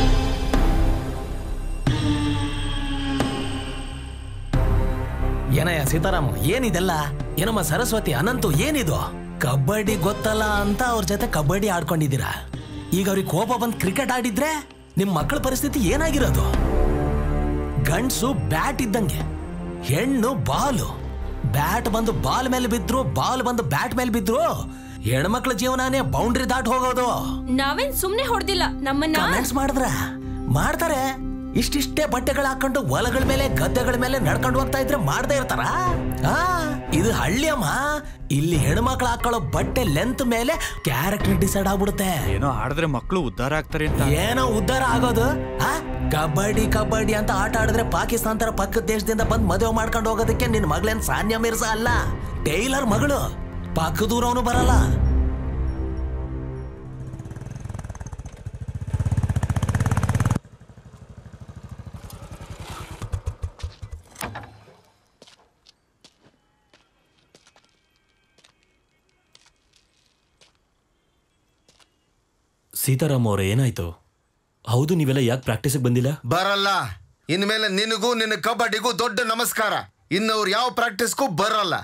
ಏನಯ್ಯ ಸೀತಾರಾಮ್ ಏನಿದೆಲ್ಲ ಏನಮ್ಮ ಸರಸ್ವತಿ ಅನಂತು ಏನಿದು ಕಬಡ್ಡಿ ಗೊತ್ತಲ್ಲ ಅಂತ ಅವ್ರ ಜೊತೆ ಕಬಡ್ಡಿ ಆಡ್ಕೊಂಡಿದ್ದೀರಾ ಈಗ ಅವ್ರಿಗೆ ಕೋಪ ಬಂದು ಕ್ರಿಕೆಟ್ ಆಡಿದ್ರೆ ನಿಮ್ ಮಕ್ಕಳ ಪರಿಸ್ಥಿತಿ ಏನಾಗಿರೋದು ಗಂಡ್ಸು ಬ್ಯಾಟ್ ಇದ್ದಂಗೆ ಹೆಣ್ಣು ಬಾಲು ಬ್ಯಾಟ್ ಬಂದು ಬಾಲ್ ಮೇಲೆ ಬಿದ್ರು ಬಾಲ್ ಬಂದು ಬ್ಯಾಟ್ ಮೇಲೆ ಬಿದ್ರು ಹೆಣ್ಮಕ್ಳ ಜೀವನನೇ ಬೌಂಡ್ರಿ ದಾಟ್ ಹೋಗೋದು ನಾವೇನ್ ಸುಮ್ನೆ ಹೊಡ್ದಿಲ್ಲ ನಮ್ಮನ್ನ ಕಮೆಂಟ್ಸ್ ಮಾಡಿದ್ರ ಮಾಡ್ತಾರೆ ಇಷ್ಟಿಷ್ಟೇ ಬಟ್ಟೆಗಳು ಹಾಕೊಂಡು ಹೊಲಗಳ ಮೇಲೆ ಗದ್ದೆಗಳ ಮೇಲೆ ನಡ್ಕೊಂಡು ಹೋಗ್ತಾ ಇದ್ರೆ ಮಾಡದೇ ಇರ್ತಾರ ಆ ಇದು ಹಳ್ಳಿಯಮ್ಮ ಇಲ್ಲಿ ಹೆಣ್ಮಕ್ಳು ಹಾಕೊಳ್ಳೋ ಬಟ್ಟೆ ಲೆಂತ್ ಮೇಲೆ ಕ್ಯಾರೆಕ್ಟರ್ ಡಿಸೈಡ್ ಆಗ್ಬಿಡುತ್ತೆ ಏನೋ ಆಡಿದ್ರೆ ಮಕ್ಕಳು ಉದ್ಧಾರ ಆಗ್ತಾರೆ ಅಂತ ಏನೋ ಉದ್ಧಾರ ಆಗೋದು ಆ ಕಬಡ್ಡಿ ಕಬಡ್ಡಿ ಅಂತ ಆಟ ಆಡಿದ್ರೆ ಪಾಕಿಸ್ತಾನ ತರ ಪಕ್ಕದ ದೇಶದಿಂದ ಬಂದ್ ಮದುವೆ ಮಾಡ್ಕೊಂಡು ಹೋಗೋದಕ್ಕೆ ನಿನ್ ಮಗಳೇನ್ ಸಾನ್ಯ ಮಿರ್ಸಾ ಅಲ್ಲ ಟೈಲರ್ ಮಗಳು ಪಕ್ಕದೂರವನು ಬರಲ್ಲ ಸೀತಾರಾಮ್ ಅವರೇ ಏನಾಯ್ತು ಹೌದು ನೀವೆಲ್ಲ ಯಾಕೆ ಪ್ರಾಕ್ಟೀಸಿಗೆ ಬಂದಿಲ್ಲ ಬರಲ್ಲ ಇನ್ಮೇಲೆ ನಿನಗೂ ನಿನ್ನ ಕಬಡ್ಡಿಗೂ ದೊಡ್ಡ ನಮಸ್ಕಾರ ಇನ್ನವ್ರು ಯಾವ ಪ್ರಾಕ್ಟೀಸ್ಗೂ ಬರಲ್ಲ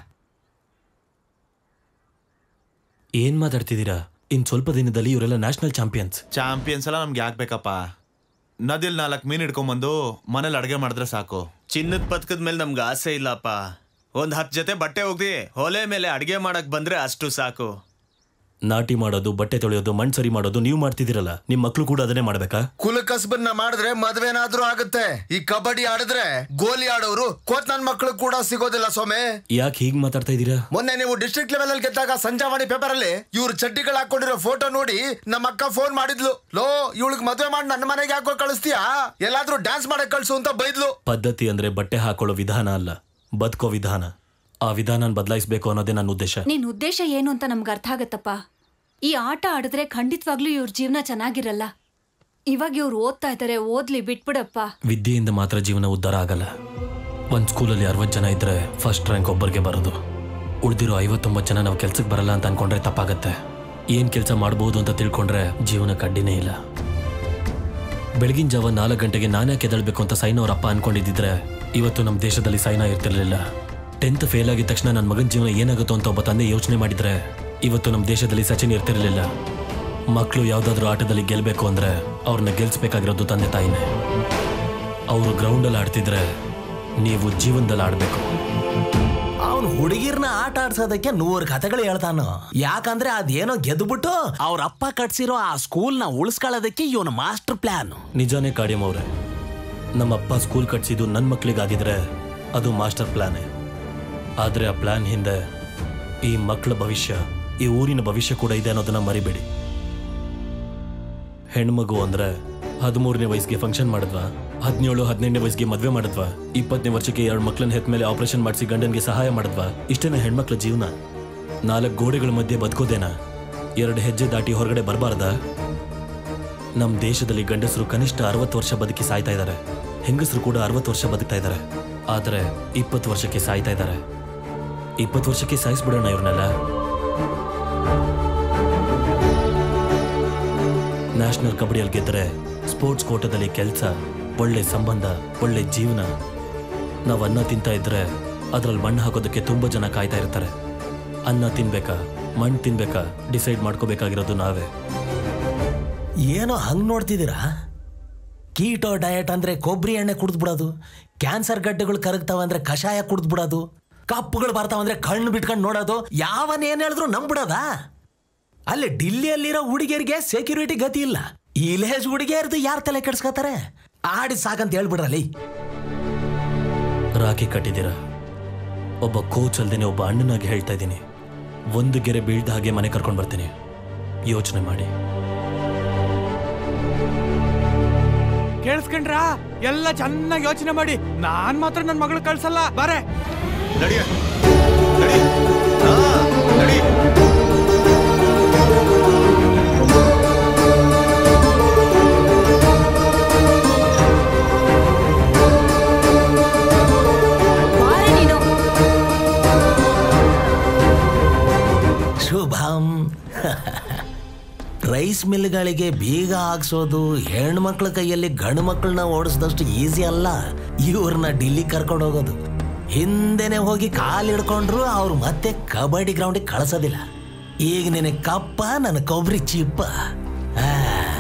ಏನ್ ಮಾತಾಡ್ತಿದ್ದೀರಾ ಇನ್ ಸ್ವಲ್ಪ ದಿನದಲ್ಲಿ ಇವರೆಲ್ಲ ನ್ಯಾಷನಲ್ ಚಾಂಪಿಯನ್ಸ್ ಚಾಂಪಿಯನ್ಸ್ ಎಲ್ಲ ನಮ್ಗೆ ಯಾಕೆ ಬೇಕಪ್ಪ ನದಿಲ್ ನಾಲ್ಕು ಮೀನ್ ಹಿಡ್ಕೊಂಬಂದು ಮನೇಲಿ ಅಡುಗೆ ಮಾಡಿದ್ರೆ ಸಾಕು ಚಿನ್ನದ ಪದಕದ ಮೇಲೆ ನಮ್ಗೆ ಆಸೆ ಇಲ್ಲಪ್ಪ ಒಂದ್ ಹತ್ತು ಜೊತೆ ಬಟ್ಟೆ ಹೋಗ್ದಿ ಹೊಲೆ ಮೇಲೆ ಅಡ್ಗೆ ಮಾಡಕ್ ಬಂದ್ರೆ ಅಷ್ಟು ಸಾಕು ನಾಟಿ ಮಾಡೋದು ಬಟ್ಟೆ ತೊಳೆಯೋದು ಮಣ್ಣು ಸರಿ ಮಾಡೋದು ನೀವು ಮಾಡ್ತಿದ್ದೀರಲ್ಲ ನಿಮ್ಮ ಮಕ್ಕಳು ಕೂಡ ಅದನ್ನೇ ಮಾಡ್ಬೇಕಾ ಕುಲ ಕಸಬನ್ನ ಮಾಡಿದ್ರೆ ಮದ್ವೆನಾದ್ರೂ ಆಗುತ್ತೆ ಈ ಕಬಡ್ಡಿ ಆಡಿದ್ರೆ ಗೋಲಿ ಆಡೋರು ಕೋತ್ ನನ್ ಮಕ್ಳು ಕೂಡ ಸಿಗೋದಿಲ್ಲ ಸೊಮೆ ಯಾಕೆ ಹೀಗೆ ಮಾತಾಡ್ತಾ ಇದ್ದೀರಾ ಮೊನ್ನೆ ನೀವು ಡಿಸ್ಟ್ರಿಕ್ಟ್ ಲೆವೆಲ್ ಅಲ್ಲಿ ಗೆದ್ದಾಗ ಸಂಜಾವಾಣಿ ಪೇಪರ್ ಅಲ್ಲಿ ಇವ್ರು ಚಡ್ಡಿಗಳು ಹಾಕೊಂಡಿರೋ ಫೋಟೋ ನೋಡಿ ನಮ್ಮ ಅಕ್ಕ ಫೋನ್ ಮಾಡಿದ್ಲು ಲೋ ಇವಳಿಗೆ ಮದ್ವೆ ಮಾಡಿ ನನ್ನ ಮನೆಗೆ ಹಾಕೋ ಕಳಿಸ್ತೀಯಾ ಎಲ್ಲಾದ್ರೂ ಡ್ಯಾನ್ಸ್ ಮಾಡಕ್ ಕಳ್ಸು ಅಂತ ಬೈದ್ಲು ಪದ್ಧತಿ ಅಂದ್ರೆ ಬಟ್ಟೆ ಹಾಕೊಳ್ಳೋ ವಿಧಾನ ಅಲ್ಲ ಬದುಕೋ ವಿಧಾನ ಆ ವಿಧಾನ ಬದಲಾಯಿಸಬೇಕು ಅನ್ನೋದೇ ನನ್ನ ಉದ್ದೇಶ ನಿನ್ ಉದ್ದೇಶ ಏನು ಅಂತ ನಮ್ಗೆ ಅರ್ಥ ಆಗತ್ತಪ್ಪ ಈ ಆಟ ಆಡಿದ್ರೆ ಖಂಡಿತವಾಗ್ಲೂ ಇವ್ರ ಜೀವನ ಚೆನ್ನಾಗಿರಲ್ಲ ಇವಾಗ ಇವ್ರು ಓದ್ತಾ ಇದಾರೆ ಓದ್ಲಿ ಬಿಟ್ಬಿಡಪ್ಪ ವಿದ್ಯೆಯಿಂದ ಮಾತ್ರ ಜೀವನ ಉದ್ಧಾರ ಆಗಲ್ಲ ಒಂದು ಸ್ಕೂಲಲ್ಲಿ ಅರವತ್ತು ಜನ ಇದ್ರೆ ಫಸ್ಟ್ ರ್ಯಾಂಕ್ ಒಬ್ಬರಿಗೆ ಬರೋದು ಉಳಿದಿರೋ ಐವತ್ತೊಂಬತ್ತು ಜನ ನಾವು ಕೆಲ್ಸಕ್ಕೆ ಬರಲ್ಲ ಅಂತ ಅನ್ಕೊಂಡ್ರೆ ತಪ್ಪಾಗತ್ತೆ ಏನು ಕೆಲಸ ಮಾಡ್ಬೋದು ಅಂತ ತಿಳ್ಕೊಂಡ್ರೆ ಜೀವನಕ್ಕೆ ಅಡ್ಡಿನೇ ಇಲ್ಲ ಬೆಳಗಿನ ಜಾವ ನಾಲ್ಕು ಗಂಟೆಗೆ ನಾನೇ ಕೆದಳ್ಬೇಕು ಅಂತ ಸೈನಾ ಅವ್ರ ಅಪ್ಪ ಅನ್ಕೊಂಡಿದ್ದಿದ್ರೆ ಇವತ್ತು ನಮ್ಮ ದೇಶದಲ್ಲಿ ಸೈನಾ ಇರ್ತಿರ್ಲಿಲ್ಲ ಟೆಂತ್ ಫೇಲ್ ಆಗಿದ ತಕ್ಷಣ ನನ್ನ ಮಗನ ಜೀವನ ಏನಾಗುತ್ತೋ ಅಂತ ಒಬ್ಬ ತಂದೆ ಯೋಚನೆ ಮಾಡಿದ್ರೆ ಇವತ್ತು ನಮ್ಮ ದೇಶದಲ್ಲಿ ಸಚಿನ್ ಇರ್ತಿರ್ಲಿಲ್ಲ ಮಕ್ಕಳು ಯಾವುದಾದ್ರೂ ಆಟದಲ್ಲಿ ಗೆಲ್ಲಬೇಕು ಅಂದ್ರೆ ಅವ್ರನ್ನ ಗೆಲ್ಸ್ಬೇಕಾಗಿರೋದು ತಂದೆ ತಾಯಿನೇ ಅವರು ಗ್ರೌಂಡಲ್ಲಿ ಆಡ್ತಿದ್ರೆ ನೀವು ಜೀವನದಲ್ಲಿ ಆಡಬೇಕು ಅವನು ಹುಡುಗಿರ್ನ ಆಟ ಆಡ್ಸೋದಕ್ಕೆ ನೂರು ಕಥೆಗಳು ಹೇಳ್ತಾನು ಯಾಕಂದ್ರೆ ಅದೇನೋ ಗೆದ್ದುಬಿಟ್ಟು ಅವ್ರ ಅಪ್ಪ ಕಟ್ಸಿರೋ ಆ ಸ್ಕೂಲ್ನ ಉಳಿಸ್ಕೊಳ್ಳೋದಕ್ಕೆ ಇವನು ಮಾಸ್ಟರ್ ಪ್ಲಾನ್ ನಿಜಾನೇ ಕಾಡಿಯಂ ಅವ್ರೆ ನಮ್ಮಪ್ಪ ಸ್ಕೂಲ್ ಕಟ್ಸಿದ್ದು ನನ್ನ ಮಕ್ಳಿಗಾಗಿದ್ರೆ ಅದು ಮಾಸ್ಟರ್ ಪ್ಲಾನೇ ಆದರೆ ಆ ಪ್ಲಾನ್ ಹಿಂದೆ ಈ ಮಕ್ಕಳ ಭವಿಷ್ಯ ಈ ಊರಿನ ಭವಿಷ್ಯ ಕೂಡ ಇದೆ ಅನ್ನೋದನ್ನ ಮರಿಬೇಡಿ ಹೆಣ್ಮಗು ಅಂದ್ರೆ ಹದಿಮೂರನೇ ವಯಸ್ಸಿಗೆ ಫಂಕ್ಷನ್ ಮಾಡಿದ್ವಾ ಹದಿನೇಳು ಹದಿನೆಂಟನೇ ವಯಸ್ಸಿಗೆ ಮದುವೆ ಮಾಡಿದ್ವಾ ಇಪ್ಪತ್ತನೇ ವರ್ಷಕ್ಕೆ ಎರಡು ಮಕ್ಕಳನ್ನ ಹೆತ್ತ ಮೇಲೆ ಆಪರೇಷನ್ ಮಾಡಿಸಿ ಗಂಡನಿಗೆ ಸಹಾಯ ಮಾಡಿದ್ವಾ ಇಷ್ಟೇನ ಹೆಣ್ಮಕ್ಳ ಜೀವನ ನಾಲ್ಕು ಗೋಡೆಗಳ ಮಧ್ಯೆ ಬದುಕೋದೇನಾ ಎರಡು ಹೆಜ್ಜೆ ದಾಟಿ ಹೊರಗಡೆ ಬರಬಾರ್ದಾ ನಮ್ಮ ದೇಶದಲ್ಲಿ ಗಂಡಸರು ಕನಿಷ್ಠ ಅರವತ್ತು ವರ್ಷ ಬದುಕಿ ಸಾಯ್ತಾ ಇದ್ದಾರೆ ಹೆಂಗಸರು ಕೂಡ ಅರವತ್ತು ವರ್ಷ ಬದುಕ್ತಾ ಇದ್ದಾರೆ ಆದರೆ ಇಪ್ಪತ್ತು ವರ್ಷಕ್ಕೆ ಸಾಯ್ತಾ ಇದ್ದಾರೆ ಇಪ್ಪತ್ತು ವರ್ಷಕ್ಕೆ ಸಾಯಿಸ್ಬಿಡೋಣ ಇವ್ರನ್ನೆಲ್ಲ ನ್ಯಾಷನಲ್ ಕಬಡ್ಡಿಯಲ್ಲಿ ಗೆದ್ದರೆ ಸ್ಪೋರ್ಟ್ಸ್ ಕೋಟದಲ್ಲಿ ಕೆಲಸ ಒಳ್ಳೆ ಸಂಬಂಧ ಒಳ್ಳೆ ಜೀವನ ನಾವು ಅನ್ನ ತಿಂತಾ ಇದ್ರೆ ಅದ್ರಲ್ಲಿ ಮಣ್ಣು ಹಾಕೋದಕ್ಕೆ ತುಂಬ ಜನ ಕಾಯ್ತಾ ಇರ್ತಾರೆ ಅನ್ನ ತಿನ್ಬೇಕಾ ಮಣ್ಣು ತಿನ್ಬೇಕಾ ಡಿಸೈಡ್ ಮಾಡ್ಕೋಬೇಕಾಗಿರೋದು ನಾವೇ ಏನೋ ಹಂಗ್ ನೋಡ್ತಿದ್ದೀರಾ ಕೀಟೋ ಡಯಟ್ ಅಂದ್ರೆ ಕೊಬ್ಬರಿ ಎಣ್ಣೆ ಕುಡಿದ್ಬಿಡೋದು ಕ್ಯಾನ್ಸರ್ ಗಡ್ಡೆಗಳು ಕರಗ್ತಾವ ಅಂದ್ರೆ ಕಷಾಯ ಕುಡಿದ್ಬಿಡೋದು ಕಪ್ಪುಗಳು ಬರ್ತಾವಂದ್ರೆ ಕಣ್ಣು ಬಿಟ್ಕೊಂಡು ನೋಡೋದು ಯಾವನ್ ಏನ್ ಹೇಳಿದ್ರು ನಂಬಿಡೋದಾ ಅಲ್ಲಿ ಡಿಲ್ಲಿಯಲ್ಲಿರೋ ಹುಡುಗಿಯರಿಗೆ ಸೆಕ್ಯೂರಿಟಿ ಗತಿ ಇಲ್ಲ ಇಲೇಜ್ ಹುಡುಗಿಯರ್ದು ಯಾರು ತಲೆ ಕೆಡ್ಸ್ಕೊತಾರೆ ಆಡಿ ಸಾಕಂತ ಹೇಳ್ಬಿಡ್ರಲ್ಲಿ ರಾಖಿ ಕಟ್ಟಿದ್ದೀರಾ ಒಬ್ಬ ಕೋಚ್ ಅಲ್ದೇನೆ ಒಬ್ಬ ಅಣ್ಣನಾಗಿ ಹೇಳ್ತಾ ಇದ್ದೀನಿ ಒಂದು ಗೆರೆ ಬೀಳ್ದ ಹಾಗೆ ಮನೆ ಕರ್ಕೊಂಡು ಬರ್ತೀನಿ ಯೋಚನೆ ಮಾಡಿ ಕೇಳಿಸ್ಕೊಂಡ್ರಾ ಎಲ್ಲ ಚೆನ್ನಾಗಿ ಯೋಚನೆ ಮಾಡಿ ನಾನ್ ಮಾತ್ರ ನನ್ನ ಮಗಳು ಕಳ್ಸಲ್ಲ ಬಾರೆ ನಡಿಯ ನಡಿ ಹಾ ನಡಿ ಶುಭಂ ರೈಸ್ ಮಿಲ್ಗಳಿಗೆ ಬೀಗ ಹಾಕ್ಸೋದು ಹೆಣ್ಮಕ್ಳ ಕೈಯಲ್ಲಿ ಗಂಡು ಮಕ್ಕಳನ್ನ ಓಡಿಸಿದಷ್ಟು ಈಸಿ ಅಲ್ಲ ಇವ್ರನ್ನ ಡಿಲ್ಲಿ ಕರ್ಕೊಂಡು ಹೋಗೋದು ಹಿಂದೆನೆ ಹೋಗಿ ಕಾಲ್ ಹಿಡ್ಕೊಂಡ್ರು ಅವ್ರು ಮತ್ತೆ ಕಬಡ್ಡಿ ಗ್ರೌಂಡಿಗೆ ಕಳ್ಸೋದಿಲ್ಲ ಈಗ ನಿನಗೆ ಕಪ್ಪ ನನ್ನ ಕೊಬ್ಬರಿ ಚಿಪ್ಪ ಆ,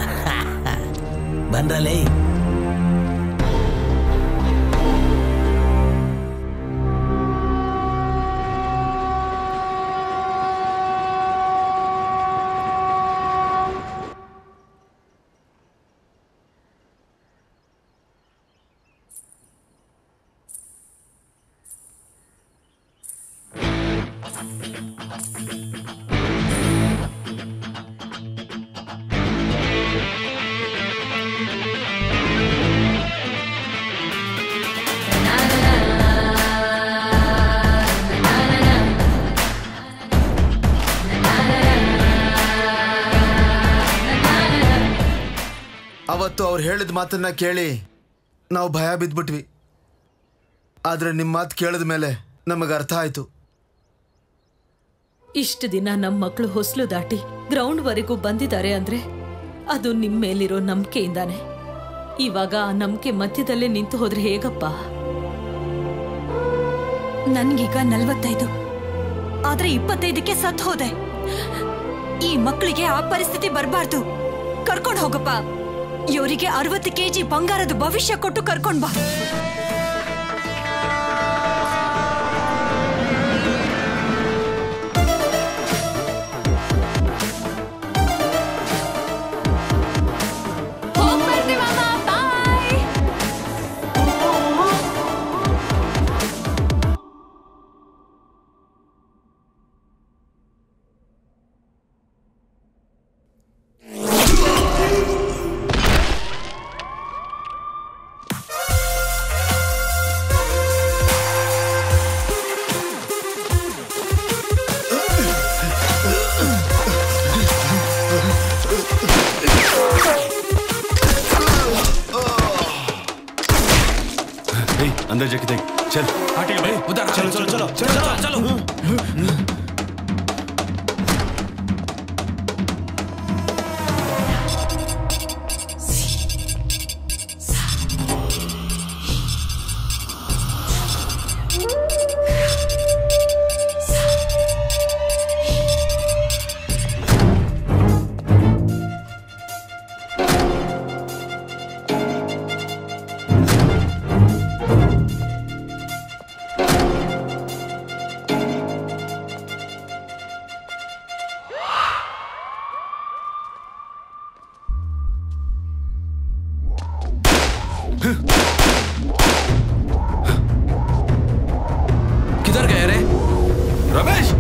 ಬಂದ್ರಲೇ ಅವ್ರು ಹೇಳಿದ ಮಾತನ್ನ ಕೇಳಿ ನಾವು ಭಯ ಬಿದ್ಬಿಟ್ವಿ ಆದ್ರೆ ನಿಮ್ಮ ಮಾತು ಕೇಳಿದ ಮೇಲೆ ನಮಗೆ ಅರ್ಥ ಆಯ್ತು ಇಷ್ಟು ದಿನ ನಮ್ಮ ಮಕ್ಕಳು ಹೊಸಲು ದಾಟಿ ಗ್ರೌಂಡ್ ವರೆಗೂ ಬಂದಿದ್ದಾರೆ ಅಂದ್ರೆ ಅದು ನಿಮ್ ಮೇಲಿರೋ ನಂಬಿಕೆಯಿಂದಾನೆ ಇವಾಗ ಆ ನಂಬಿಕೆ ಮಧ್ಯದಲ್ಲೇ ನಿಂತು ಹೋದ್ರೆ ಹೇಗಪ್ಪ ನನ್ಗೀಗ ನಲ್ವತ್ತೈದು ಆದ್ರೆ ಇಪ್ಪತ್ತೈದಕ್ಕೆ ಸತ್ ಹೋದೆ ಈ ಮಕ್ಕಳಿಗೆ ಆ ಪರಿಸ್ಥಿತಿ ಬರಬಾರ್ದು ಕರ್ಕೊಂಡ್ ಹೋಗಪ್ಪ ಇವರಿಗೆ ಅರವತ್ತು ಕೆಜಿ ಬಂಗಾರದ ಭವಿಷ್ಯ ಕೊಟ್ಟು ಕರ್ಕೊಂಡ್ ಬಾ अंदर जाके देख चल चलो चलो चलो चलो चलो किधर गए रे Ramesh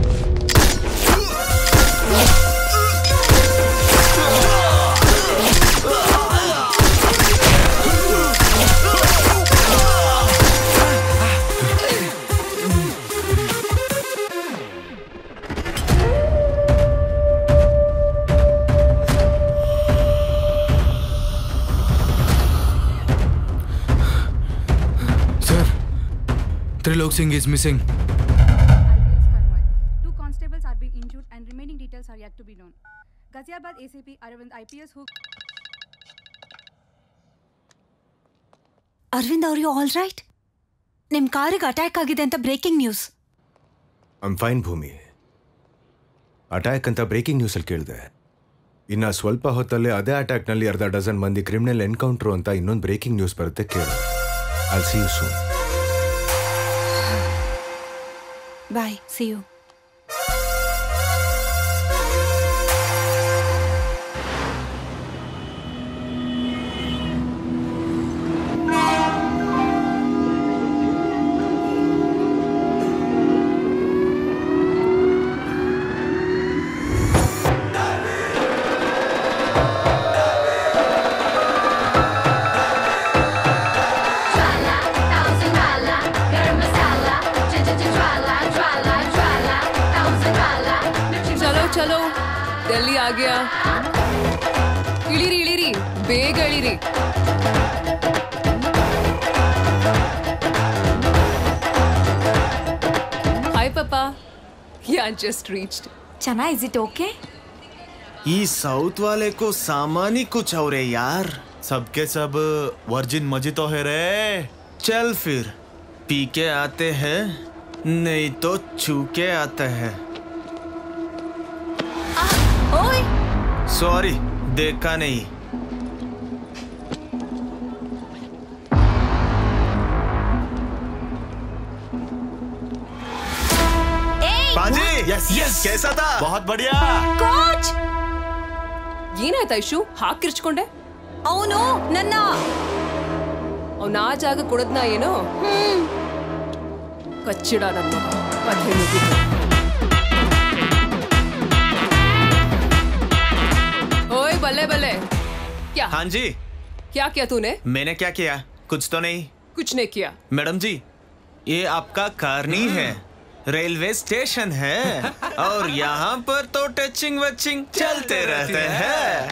Sir, Trilok Singh is missing. Two constables are being injured and remaining details are yet to be known. Ghaziabad ACP Aravind IPS who Arvind ಅವ್ರು ಆಲ್ ರೈಟ್ ನಿಮ್ ಕಾರಿಗೆ ಅಟ್ಯಾಕ್ ಆಗಿದೆ ಅಂತ breaking news I'm fine Bhoomi attack ಅಂತ ಬ್ರೇಕಿಂಗ್ ನ್ಯೂಸಲ್ಲಿ ಕೇಳಿದೆ ಇನ್ನು ಸ್ವಲ್ಪ ಹೊತ್ತಲ್ಲೇ ಅದೇ ಅಟ್ಯಾಕ್ನಲ್ಲಿ ಅರ್ಧ ಡಜನ್ ಮಂದಿ ಕ್ರಿಮಿನಲ್ ಎನ್ಕೌಂಟ್ರು ಅಂತ ಇನ್ನೊಂದು ಬ್ರೇಕಿಂಗ್ ನ್ಯೂಸ್ ಬರುತ್ತೆ ಕೇಳು I see you soon bye see you ಚಲೋ ಚಲೋ ಡೆಲ್ಲಿ ಆ ಗಯಾ ಇಳಿರಿ ಇಳಿರಿ ಬೇಗ ಇಳಿರಿ hi papa ya just reached ಚನಾ ಇಸ್ ಇಟ್ ಓಕೆ ಈ ಸೌತ್ ವಾಲೆ ಕೋ ಸಾಮಾನಿ ಕುಚ್ ಅವ್ರೆ ಯಾರ್ सबके सब वर्जिन मजी तो है रे चल फिर पी के आते हैं नहीं तो छू के आते हैं ಓಯ್ सॉरी देखा नहीं बाजी यस यस कैसा था बहुत बढ़िया ಕೋಚ್ ಏನಾಯ್ತಾ ಇಶು ಹಾಕ್ ಕಿರ್ಚ್ಕೊಂಡೆ ಅವನು ನನ್ನ ಅವ್ನ ಆ ಜಾಗ ಕೊಡದ್ನ ಏನೋ ಕಚ್ಚಿಡ ನನ್ನ ಕಥೆ ಮುಗೀತು. ओए बल्ले बल्ले क्या हाँ जी क्या किया तूने मैंने क्या किया कुछ तो नहीं कुछ नहीं किया मैडम जी ये आपका कारनी है रेलवे स्टेशन है और यहाँ पर तो टचिंग वचिंग चलते रहते हैं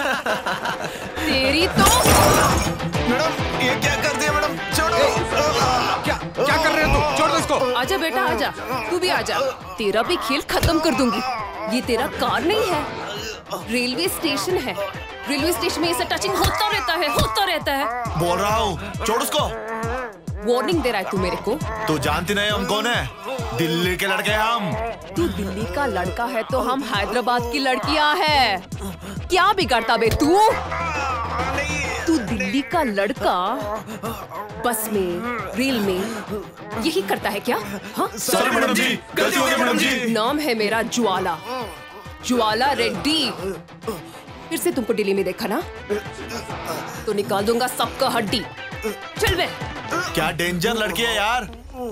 तेरी तो मैडम ये क्या कर दिया मैडम छोड़ो क्या क्या कर रहे हो तुम छोड़ दो इसको आजा बेटा आजा तू भी आजा तेरा भी खेल खत्म कर दूंगी ये तेरा कार नहीं है रेलवे स्टेशन है रेलवे स्टेशन में ऐसा टचिंग होता रहता है होता रहता है बोल रहा हूँ छोड़ उसको वार्निंग दे रहा है तू मेरे को तू जानती नहीं हम कौन है दिल्ली के लड़के हम तू दिल्ली का लड़का है तो हम हैदराबाद की लड़कियां हैं क्या बिगाड़ता बे तू तू दिल्ली का लड़का बस में रेल में यही करता है क्या हाँ Sorry, मैडम जी, गलती हो गई, मैडम जी। नाम है मेरा ज्वाला ज्वाला रेड्डी फिर से तुमको दिल्ली में देखा ना तो निकाल दूंगा सबका हड्डी चल बे क्या डेंजर लड़की है यार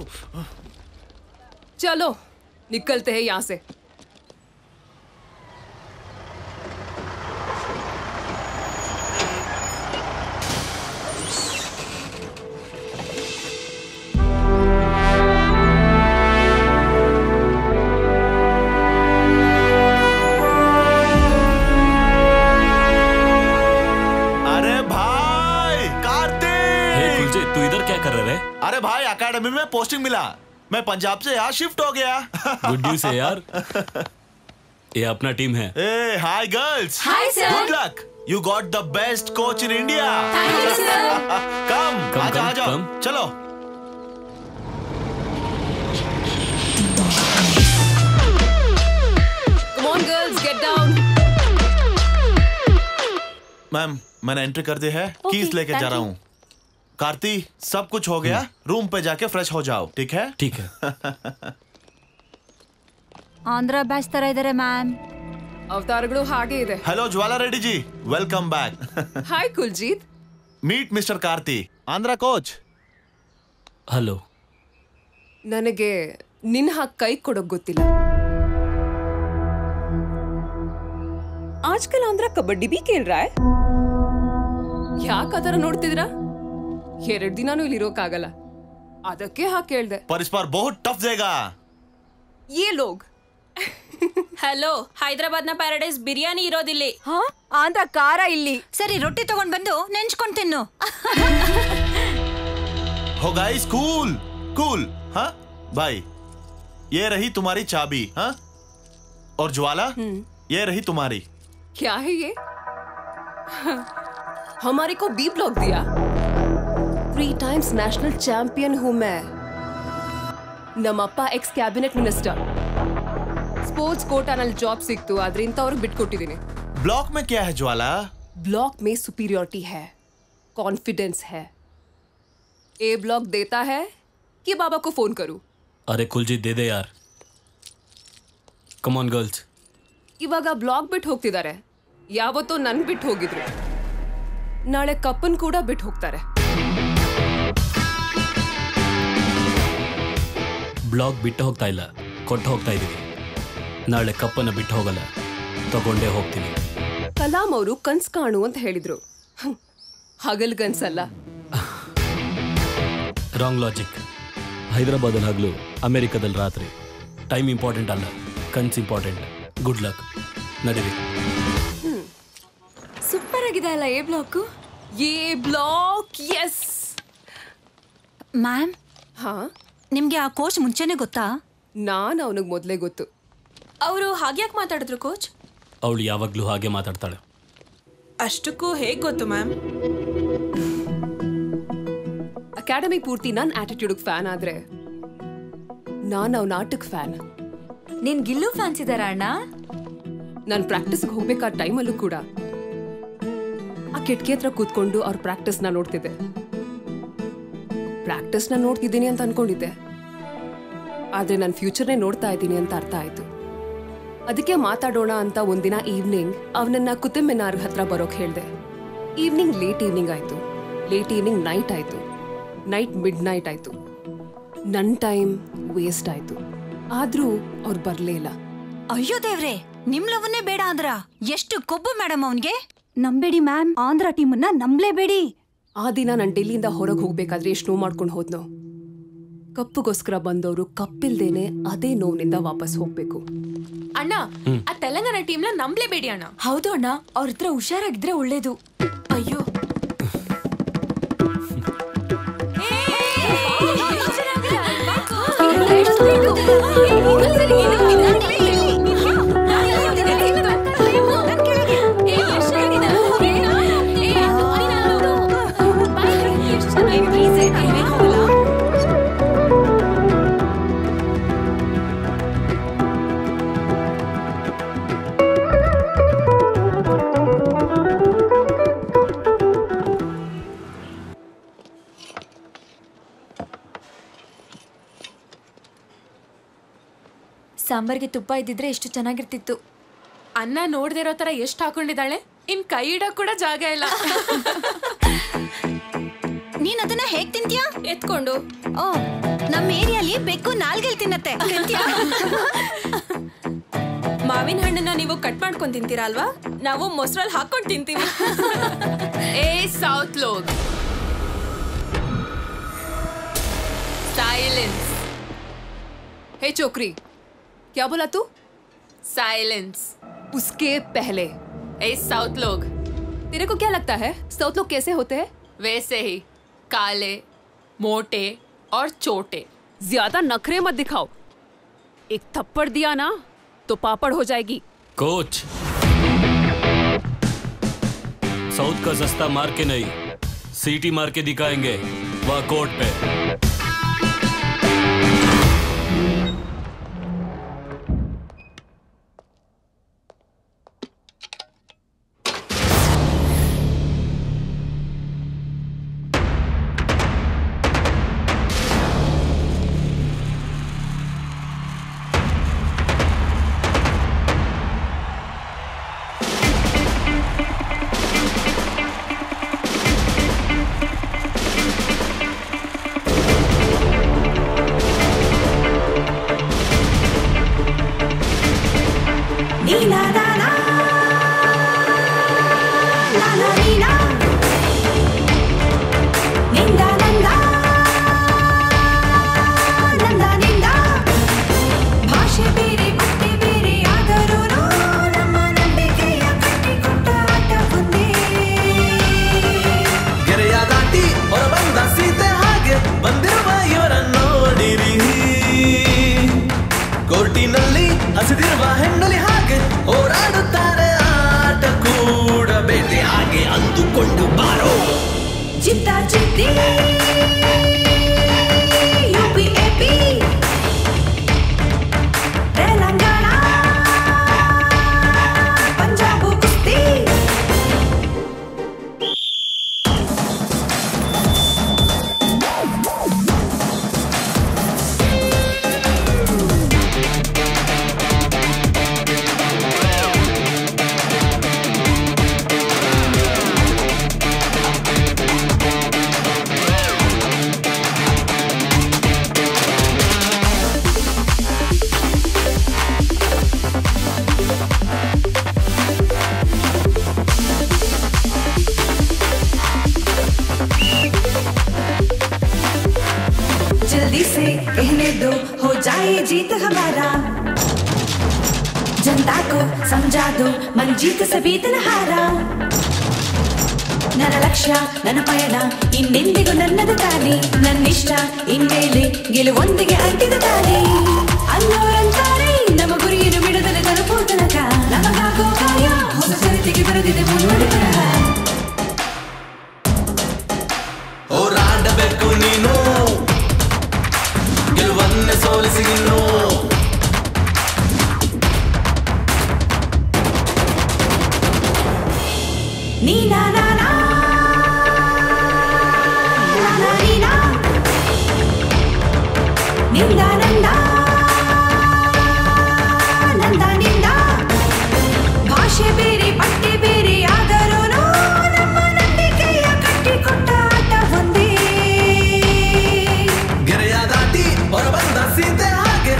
चलो निकलते हैं यहाँ से अरे भाई कार्तिक हे कुलजीत तू इधर क्या कर रहे है अरे भाई एकेडमी में पोस्टिंग मिला मैं पंजाब से यहाँ शिफ्ट हो गया गुड न्यूज है यार ये अपना टीम है hey hi girls Hi, sir. Good luck you got the best coach in India Thank you, sir. Come Come, आजा come, आजा come. चलो Come on girls, get down. Ma'am मैंने एंट्री कर दी है Okay, कीज लेके thank जा रहा you. हूँ कार्ती सब कुछ हो गया रूम पे जाके फ्रेश हो जाओ ठीक है ठीक है ಆಂಧ್ರ ಬ್ಯಾಚ್ ತರ ಇದಾರೆ ಮ್ಯಾಮ್ ಅವತಾರಗಳು ಹಾಗೆ ಇದೆ hello Jwala Reddy ji welcome back hi Kuljeet meet mister Karthi Andhra coach hello ನನಗೆ ನಿನ್ ಹಾಗೆ ಕೈ ಕೊಡೋಕ್ ಗೊತ್ತಿಲ್ಲ ಆಜ್ಕಲ್ ಆಂಧ್ರ ಕಬಡ್ಡಿ ಬಿ ಕೇಳ್ ರಾ ಯಾಕೆ ಆತರ ನೋಡ್ತಿದ್ರಾ ಎರಡ್ ದಿನಾನು ಇಲ್ಲಿ ಇರೋಕ್ಕಾಗಲ್ಲ ಅದಕ್ಕೆ ಹಾಗೆ ಕೇಳ್ದೆ पर इस बार बहुत टफ देगा ಏ ಲೋಗ್ ಹಲೋ ಹೈದರಾಬಾದ್ ನ ಪ್ಯಾರಡೈಸ್ ಬಿರಿಯಾನಿ ಇರೋದಿಲ್ಲಿ ಆಂಧ್ರ ಖಾರ ಇಲ್ಲಿ ಸರಿ ರೊಟ್ಟಿ ತಗೊಂಡ್ ಬಂದು ನೆಂಚ್ಕೊಂಡ್ ತಿನ್ನು हो गाइस कूल कूल हाँ भाई ये रही तुम्हारी चाबी हाँ और ज्वाला ये रही तुम्हारी क्या है ये हमारे को बी ब्लॉक दिया थ्री टाइम्स नेशनल चैंपियन हूं मैं ನಮ್ಮಪ್ಪ ಎಕ್ಸ್ ಕ್ಯಾಬಿನೆಟ್ ಮಿನಿಸ್ಟರ್ ಸ್ಪೋರ್ಟ್ಸ್ ಕೋಟಾನಲ್ಲಿ ಜಾಬ್ ಸಿಕ್ತು ಆದ್ರೆ ಇಂಥವ್ರಿಗೆ ಬಿಟ್ಕೊಟ್ಟಿದ್ದೀನಿ ब्लॉक में क्या है ज्वाला ब्लॉक में सुपीरियोरिटी है कॉन्फिडेंस है ए ब्लॉक देता है कि बाबा को फोन करूं अरे कुलजीत दे दे यार कम ऑन गर्ल्स ಇವಾಗ ಬ್ಲಾಗ್ ಬಿಟ್ಟು ಹೋಗ್ತಿದ್ದಾರೆ ಯಾವತ್ತೋ ನನ್ ಬಿಟ್ಟು ಹೋಗಿದ್ರು ನಾಳೆ ಕಪ್ಪನ್ ಕೂಡ ಬಿಟ್ಟು ಹೋಗ್ತಾರೆ ಬ್ಲಾಗ್ ಬಿಟ್ಟು ಹೋಗ್ತಾ ಇಲ್ಲ ಕೊಟ್ಟು ಹೋಗ್ತಾ ಇದೀವಿ ನಾಳೆ ಕಪ್ಪನ್ನು ಬಿಟ್ಟು ಹೋಗಲ್ಲ ತಗೊಂಡೇ ಹೋಗ್ತೀವಿ ಕಲಾಂ ಅವರು ಕನ್ಸ್ ಕಾಣು ಅಂತ ಹೇಳಿದ್ರು ಹ್ಮ್. ಹಗಲ್ ಕನ್ಸಲ್ಲ ರಾಂಗ್ ಲಾಜಿಕ್ ಹೈದರಾಬಾದಲ್ಲಿ ಹಗಲು ಅಮೆರಿಕದಲ್ಲಿ ರಾತ್ರಿ ಟೈಮ್ ಇಂಪಾರ್ಟೆಂಟ್ ಅಲ್ಲ ಕನ್ಸ್ ಇಂಪಾರ್ಟೆಂಟ್ ಗುಡ್ ಲಕ್ ನಡೀರಿ ಸೂಪರ್ ಆಗಿದೆ ಅಲ್ಲ a block a block yes ma'am ಹಾ ನಿಮ್ಗೆ ಆ ಕೋಚ್ ಮುಂಚೆನೆ ಗೊತ್ತಾ ನಾನ್ ಅವನಿಗೆ ಮೊದಲೇ ಗೊತ್ತು ಅವರು ಹಾಗ್ಯಾಕೆ ಮಾತಾಡಿದ್ರು ಕೋಚ್ ಅವಳು ಯಾವಾಗಲೂ ಹಾಗೆ ಮಾತಾಡ್ತಾಳೆ ಅಷ್ಟಕ್ಕೂ ಹೇಗ್ ಗೊತ್ತು ಮ್ಯಾಮ್ ಅಕಾಡೆಮಿ ಪೂರ್ತಿ ನನ್ ಆಟಿಟ್ಯೂಡ್ ಫ್ಯಾನ್ ಆದ್ರೆ ನಾನ್ ಅವ್ನ ಆಟಕ್ ಫ್ಯಾನ್ ನಿನ್ ಗಿಲ್ಲು ಫ್ಯಾನ್ಸ್ ಇದಾರ ಅಣ್ಣ ನಾನು ಪ್ರಾಕ್ಟೀಸ್ಗೆ ಹೋಗ್ಬೇಕಾದ ಟೈಮಲ್ಲೂ ಕೂಡ ಆ ಕಿಟಕಿ ಹತ್ರ ಕೂತ್ಕೊಂಡು ಅವ್ರ ಪ್ರಾಕ್ಟೀಸ್ನ ನೋಡ್ತಿದ್ದೆ ಪ್ರಾಕ್ಟೀಸ್ನ ನೋಡ್ತಿದ್ದೀನಿ ಅಂತ ಅನ್ಕೊಂಡಿದ್ದೆ ಆದ್ರೆ ನನ್ನ ಫ್ಯೂಚರ್ನೇ ನೋಡ್ತಾ ಇದ್ದೀನಿ ಅಂತ ಅರ್ಥ ಆಯ್ತು ಅದಕ್ಕೆ ಮಾತಾಡೋಣ ಅಂತ ಒಂದಿನ ಈವ್ನಿಂಗ್ ಅವನನ್ನ ಕುತುಂಬಿನಾರ್ ಹತ್ರ ಬರೋಕ್ ಹೇಳ್ದೆ ಈವ್ನಿಂಗ್ ಲೇಟ್ ಈವ್ನಿಂಗ್ ಆಯ್ತು ಲೇಟ್ ಈವ್ನಿಂಗ್ ನೈಟ್ ಆಯ್ತು ನೈಟ್ ಮಿಡ್ ನೈಟ್ ಆಯ್ತು ನನ್ನ ಟೈಮ್ ವೇಸ್ಟ್ ಆಯ್ತು ಆದ್ರೂ ಅವ್ರು ಬರ್ಲೇ ಇಲ್ಲ ಅಯ್ಯೋ ದೇವ್ರೆ ನಿಮ್ ಲವನ್ನೇ ಬೇಡ ಅಂದ್ರ ಎಷ್ಟು ಕೊಬ್ಬು ಮೇಡಮ್ ಅವನ್ಗೆ ನಂಬೇಡಿ ಮ್ಯಾಮ್ ಆಂಧ್ರ ಟೀಮನ್ನ ನಂಬಲೇಬೇಡಿ ಆ ದಿನ ನಾನು ಡೆಲ್ಲಿಯಿಂದ ಹೊರಗೆ ಹೋಗ್ಬೇಕಾದ್ರೆ ಎಷ್ಟು ನೋವು ಮಾಡ್ಕೊಂಡು ಹೋದ್ನೋ ಕಪ್ಪುಗೋಸ್ಕರ ಬಂದವರು ಕಪ್ಪಿಲ್ದೇನೆ ಅದೇ ನೋವಿನಿಂದ ವಾಪಸ್ ಹೋಗ್ಬೇಕು ಅಣ್ಣ ಆ ತೆಲಂಗಾಣ ಟೀಮ್ನ ನಂಬ್ಲೇಬೇಡಿ ಅಣ್ಣ ಹೌದು ಅಣ್ಣ ಅವ್ರ ಹತ್ರ ಹುಷಾರಾಗಿದ್ರೆ ಒಳ್ಳೇದು ಅಯ್ಯೋ ಸಾಂಬಾರ್ಗೆ ತುಪ್ಪ ಇದ್ದಿದ್ರೆ ಎಷ್ಟು ಚೆನ್ನಾಗಿರ್ತಿತ್ತು ಅನ್ನ ನೋಡ್ದೇ ಇರೋ ತರ ಎಷ್ಟು ಹಾಕೊಂಡಿದ್ದಾಳೆ ಇನ್ ಕೈ ಇಡಕ್ ಕೂಡ ಜಾಗ ಇಲ್ಲ ನೀನ್ ಅದನ್ನ ಹೇಗ್ ತಿಂತ್ಯಾ ಎತ್ಕೊಂಡು ಓ ನಮ್ಮ ಏರಿಯಾಲಿ ಬೆಕ್ಕು ನಾಲ್ಗೆಲ್ ತಿನ್ನತ್ತೆ ತಿಂತ್ಯಾ? ಮಾವಿನ ಹಣ್ಣನ್ನ ನೀವು ಕಟ್ ಮಾಡ್ಕೊಂಡ್ ತಿಂತೀರಾ ಅಲ್ವಾ ನಾವು ಮೊಸರಲ್ಲಿ ಹಾಕೊಂಡ್ ತಿಂತೀವಿ ಏ ಸೌತ್ ಲೋಗ್ साइलेंस हे चोकरी क्या बोला तू साइलेंस उसके पहले ए साउथ लोग तेरे को क्या लगता है साउथ लोग कैसे होते हैं वैसे ही काले मोटे और छोटे ज्यादा नखरे मत दिखाओ एक थप्पड़ दिया ना तो पापड़ हो जाएगी कोच साउथ का सस्ता मार के नहीं सीटी मार के दिखाएंगे वह कोर्ट पे ನೀನಾ ನಾನಾ ನಾನಾ ನೀನಾ ನಿಂದ ನಂದ ನಂದ ನಿಂದ ಭಾಷೆ ಬೇರೆ ಬಟ್ಟೆ ಬೇರೆ ಆದರೂ ನಮ್ಮ ನಂಬಿಕೆಯ ಕಟ್ಟಿಕೊಟ್ಟ ಆಟ ಒಂದೇ ಗೆರೆಯ ದಾಟಿ ಹೊರ ಬಂದ ಸೀತೆ ಹಾಗೆ ಬಂದಿರುವ ಇವರನ್ನು ನೋಡಿರಿ ಕೋರ್ಟಿನಲ್ಲಿ ಹಸಿದಿರುವ ಹೆಣ್ಣಲಿ ಹಾಗೆ ಹೋರಾಡುತ್ತಾರೆ ಆಟ ಕೂಡ ಬೇಟೆ ಹಾಗೆ ಅಂದುಕೊಂಡು ಬಾರೋ ಚಿತ್ತ ಚಿತ್ತಿ ಯುಪಿ ಎಪಿ ತೆಲಂಗಾಣ ಪಂಜಾಬ್ ಕುಸ್ತಿ जल्दी से कहने दो हो जाए जीत हमारा जनता को समझा दो मन जीत सभी हारा ನನ್ನ ಲಕ್ಷ್ಯ ನನ್ನ ಪಯಣ ಇನ್ನೆಂದಿಗೂ ನನ್ನದು ತಾನೆ ನನ್ನಿಷ್ಟ ಇನ್ಮೇಲೆ ಗೆಲುವೊಂದಿಗೆ ಅಂಟಿದ ತಾನೆ ಅನ್ನೋರಂತಾರೆ ನಮ್ಮ ಗುರಿಯನ್ನು ಬಿಡದಲೆ ತಲುಪೋ ತನಕ ನಮಗಾಗೋ ಕಾಯ ಹೊಸ ಚರಿತೆಗೆ ಬರೆದಿದೆ ಮುನ್ನುಡಿ ಬರಹ ಹೋರಾಡಬೇಕು ನೀನು ಗೆಲುವನ್ನೇ ಸೋಲಿಸಿ ಇನ್ನು ನೀನಾ ನಾನಾ ನಾನಾ ನೀನಾ ನಿಂದ ನಂದ ನಂದ ನಿಂದ ಭಾಷೆ ಬೇರೆ ಪಟ್ಟೆ ಬೇರೆ ಆದರೂ ನಮ್ಮ ನಂಬಿಕೆಯ ಕಟ್ಟಿಕೊಟ್ಟ ಆಟ ಒಂದೇ ಗೆರೆಯ ದಾಟಿ ಹೊರ ಬಂದ ಸೀತೆ ಹಾಗೆ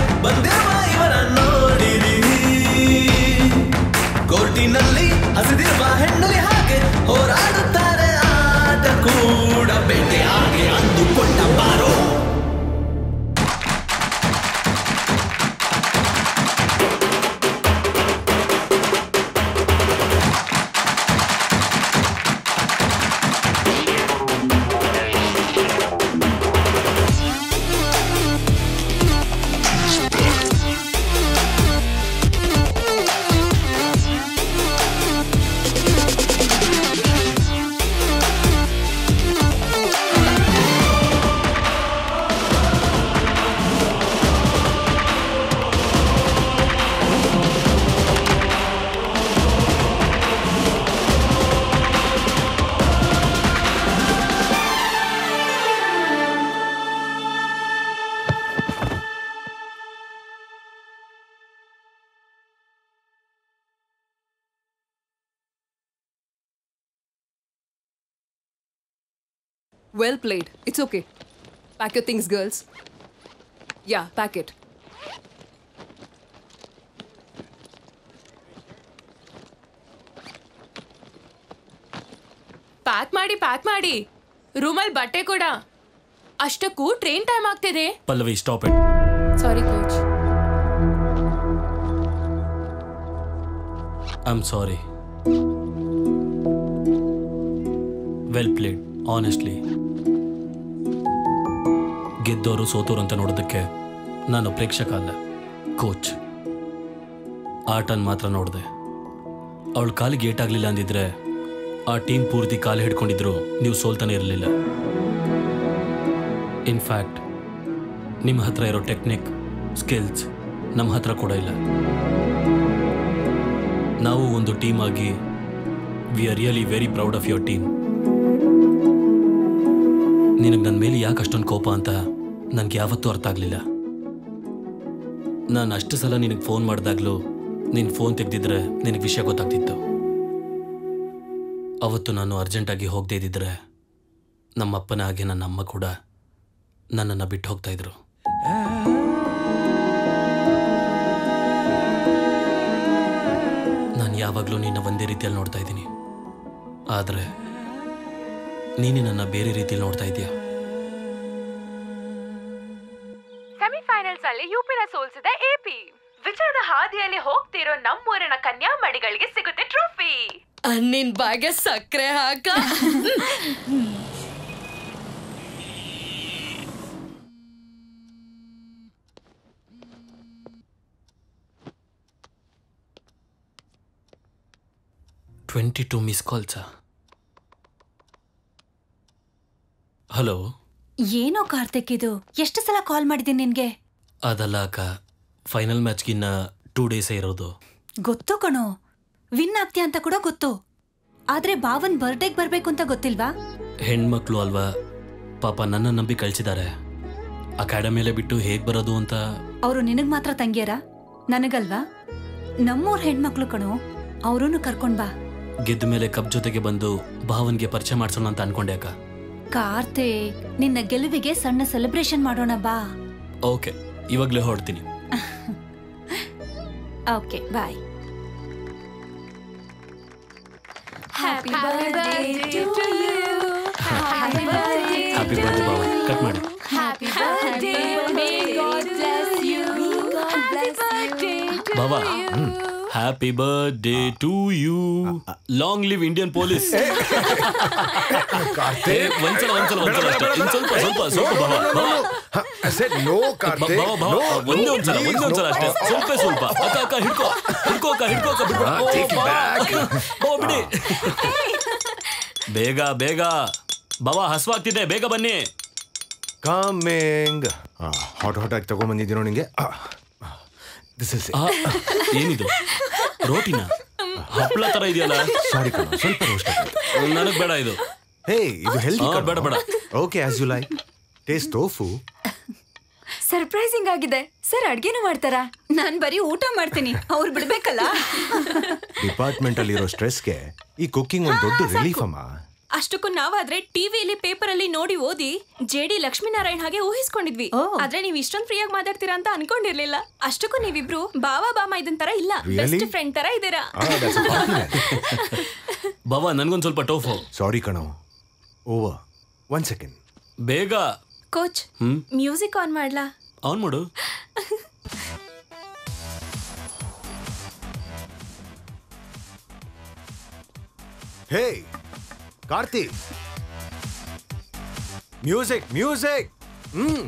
Well played. It's okay. Pack your things, girls. Yeah, pack it. Pack ಮಾಡಿ ಪ್ಯಾಕ್ ಮಾಡಿ ರೂಮಲ್ಲಿ ಬಟ್ಟೆ ಕೂಡ ಅಷ್ಟಕ್ಕೂ ಟ್ರೈನ್ ಟೈಮ್ ಆಗ್ತಿದೆ Pallavi stop it sorry coach I am sorry well played honestly ಗೆದ್ದೋರು ಸೋತೋರು ಅಂತ ನೋಡೋದಕ್ಕೆ ನಾನು ಪ್ರೇಕ್ಷಕ ಅಲ್ಲ ಕೋಚ್ ಆಟನ್ ಮಾತ್ರ ನೋಡಿದೆ ಅವಳ ಕಾಲಿಗೆ ಏಟಾಗಲಿಲ್ಲ ಅಂದಿದ್ರೆ ಆ ಟೀಮ್ ಪೂರ್ತಿ ಕಾಲು ಹಿಡ್ಕೊಂಡಿದ್ರು ನೀವು ಸೋಲ್ತಾನೆ ಇರಲಿಲ್ಲ ಇನ್ಫ್ಯಾಕ್ಟ್ ನಿಮ್ಮ ಹತ್ರ ಇರೋ ಟೆಕ್ನಿಕ್ ಸ್ಕಿಲ್ಸ್ ನಮ್ಮ ಹತ್ರ ಕೂಡ ಇಲ್ಲ ನಾವು ಒಂದು ಟೀಮ್ ಆಗಿ we are really very proud of your team ನಿನಗೆ ನನ್ನ ಮೇಲೆ ಯಾಕೆ ಅಷ್ಟೊಂದು ಕೋಪ ಅಂತ ನನಗೆ ಯಾವತ್ತೂ ಅರ್ಥ ಆಗಲಿಲ್ಲ ನಾನು ಅಷ್ಟು ಸಲ ನಿನಗೆ ಫೋನ್ ಮಾಡಿದಾಗಲೂ ನಿನ್ನ ಫೋನ್ ತೆಗೆದಿದ್ರೆ ನಿನಗೆ ವಿಷಯ ಗೊತ್ತಾಗ್ತಿತ್ತು ಅವತ್ತು ನಾನು ಅರ್ಜೆಂಟಾಗಿ ಹೋಗದೇ ಇದ್ದಿದ್ರೆ ನಮ್ಮಪ್ಪನ ಹಾಗೆ ನನ್ನ ಅಮ್ಮ ಕೂಡ ನನ್ನನ್ನು ಬಿಟ್ಟು ಹೋಗ್ತಾ ಇದ್ರು ನಾನು ಯಾವಾಗಲೂ ನಿನ್ನ ಒಂದೇ ರೀತಿಯಲ್ಲಿ ನೋಡ್ತಾ ಇದ್ದೀನಿ ಆದರೆ ನೀನು ನನ್ನ ಬೇರೆ ರೀತಿಯಲ್ಲಿ ನೋಡ್ತಾ ಇದೀಯ ಸೆಮಿಫೈನಲ್ಸ್ ಅಲ್ಲಿ ಯುಪಿನ ಸೋಲ್ಸಿದ ಎಪಿ ವಿಜಯದ ಹಾದಿಯಲ್ಲಿ ಹೋಗ್ತಿರೋ ನಮ್ಮೂರಿನ ಕನ್ಯಾಮಣಿಗಳಿಗೆ ಸಿಗುತ್ತೆ ಟ್ರೋಫಿ ನಿನ್ ಬಾಗೆ ಸಕ್ಕರೆ ಹಾಕ ಟ್ವೆಂಟಿ ಟು ಮಿಸ್ ಕಾಲ್ಸಾ ಹಲೋ ಏನೋ ಕಾರ್ತಿಕ್ ಇದು ಎಷ್ಟು ಸಲ ಕಾಲ್ ಮಾಡಿದ್ದೀನಿ ನಿನ್ಗೆ ಅದಲ್ಲ ಅಕ್ಕ ಫೈನಲ್ ಮ್ಯಾಚ್ಗಿನ್ನ ಟೂ ಡೇಸೇ ಇರೋದು ಗೊತ್ತು ಕಣೋ ವಿನ್ ಆಗ್ತೀಯ ಅಂತ ಕೂಡ ಗೊತ್ತು ಆದ್ರೆ ಭಾವನ್ ಬರ್ಡೇಗ್ ಬರ್ಬೇಕು ಅಂತ ಗೊತ್ತಿಲ್ವಾ ಹೆಣ್ಮಕ್ಳು ಅಲ್ವಾ ಪಾಪ ನನ್ನ ನಂಬಿ ಕಳ್ಸಿದ್ದಾರೆ ಅಕಾಡೆಮಿಯಲ್ಲೇ ಬಿಟ್ಟು ಹೇಗೆ ಬರೋದು ಅಂತ ಅವರು ನಿನಗ್ ಮಾತ್ರ ತಂಗಿಯರ ನನಗಲ್ವಾ ನಮ್ಮೂರ್ ಹೆಣ್ಮಕ್ಳು ಕಣೋ ಅವ್ರನ್ನು ಕರ್ಕೊಂಡ್ ಬಾ ಗೆದ್ದ ಮೇಲೆ ಕಪ್ ಜೊತೆಗೆ ಬಂದು ಭಾವನ್ಗೆ ಪರಿಚಯ ಮಾಡ್ಸೋಣ ಅಂತ ಅನ್ಕೊಂಡೆ ಅಕ್ಕ ಕಾರ್ತಿಕ್ ನಿನ್ನ ಗೆಲುವಿಗೆ ಸಣ್ಣ ಸೆಲೆಬ್ರೇಷನ್ ಮಾಡೋಣ ಬಾ ಓಕೆ ಇವಾಗಲೇ ಹೊರಡ್ತೀನಿ okay bye happy birthday to you happy birthday happy birthday ಭಾವ ಕಟ್ ಮಾಡಿ happy birthday may God bless you happy birthday ಬಾಬಾ happy birthday to you long live Indian police ಒಂದ್ಸಲ ಒಂದ್ಸಲ ಒಂದ್ಸಲ ಅಷ್ಟೇ ಇನ್ ಸ್ವಲ್ಪ ಸ್ವಲ್ಪ ಸ್ವಲ್ಪ ಬಾಬಾ ಬಾಬಾ ನೋ ಬಾಬಾ ಬಾಬಾ ಒಂದೇ ಒಂದ್ಸಲ ಒಂದೇ ಒಂದ್ಸಲ ಅಷ್ಟೇ ಸ್ವಲ್ಪ ಸ್ವಲ್ಪ ಅಕ್ಕ ಅಕ್ಕ ಹಿಡ್ಕೋ ಹಿಡ್ಕೋ ಅಕ್ಕ ಹಿಡ್ಕೋ ಅಕ್ಕ ಬಿಡ್ಬೇಡ. ಓ, take it ಬಾಬಾ. back. ಬಾಬಾ, ಬಿಡಿ ಬೇಗ ಬೇಗ ಬಾಬಾ ಹಸ್ವಾಗ್ತಿದೆ ಬೇಗ ಬನ್ನಿ ಕಮ್ಮಿಂಗ್ ಹಾಟ್ ಹಾಟ್ ಆಗಿ ತಗೊಂಬಂದಿದ್ದೀನೋ ನಿಂಗೆ ದಿಸ್ ಇಸ್ ಆ, ಏನಿದು ರೋಟಿನ ಹಪ್ಪಳ ತರ ಇದೆಯಲ್ಲ ಸಾರಿ ಕಣ ಸ್ವಲ್ಪ ರೋಸ್ಟ್ ನನಗ್ ಬೇಡ ಇದು ಹೇ ಇದು ಹೆಲ್ದಿ ಆ, ಬೇಡ, ಬೇಡ. Okay as you like taste tofu surprising ಆಗಿದೆ ಸರ್ ಅಡ್ಗೆನೂ ಮಾಡ್ತಾರಾ ನಾನ್ ಬರೀ ಊಟ ಮಾಡ್ತೀನಿ ಅವ್ರು ಬಿಡ್ಬೇಕಲ್ಲ ಡಿಪಾರ್ಟ್ಮೆಂಟ್ ಅಲ್ಲಿರೋ ಸ್ಟ್ರೆಸ್ಗೆ ಈ ಕುಕಿಂಗ್ ಒಂದು ದೊಡ್ಡ ರಿಲೀಫ್ ಅಮ್ಮ ಅಷ್ಟಕ್ಕೂ ನಾವಾದ್ರೆ ಟಿವಿಯಲ್ಲಿ ಪೇಪರ್ ಅಲ್ಲಿ ನೋಡಿ ಓದಿ ಜೆ ಡಿ ಲಕ್ಷ್ಮೀನಾರಾಯಣ್ ಹಾಗೆ ಊಹಿಸ್ಕೊಂಡಿದ್ವಿ ಆದ್ರೆ ನೀವ್ ಇಷ್ಟೊಂದ್ ಫ್ರೀಯಾಗಿ ಮಾತಾಡ್ತೀರಾ ಅಂತ ಅನ್ಕೊಂಡಿರ್ಲಿಲ್ಲ ಅಷ್ಟಕ್ಕೂ ನೀವಿಬ್ರು ಬಾವ ಬಾಮ ಇದನ್ ತರ ಇಲ್ಲ Really? ಬೆಸ್ಟ್ ಫ್ರೆಂಡ್ ತರ ಇದ್ದೀರಾ ಬಾಬಾ ನನ್ಗೊಂದ್ ಸ್ವಲ್ಪ ಟೋಫು ಸಾರಿ ಕಣೋ ಓವರ್ ಒನ್ ಸೆಕೆಂಡ್ ಬೇಗ ಕೋಚ್ ಹ್ಮ್ ಮ್ಯೂಸಿಕ್ ಆನ್ ಮಾಡ್ಲಾ ಆನ್ ಮಾಡು hey Karthi music music hmm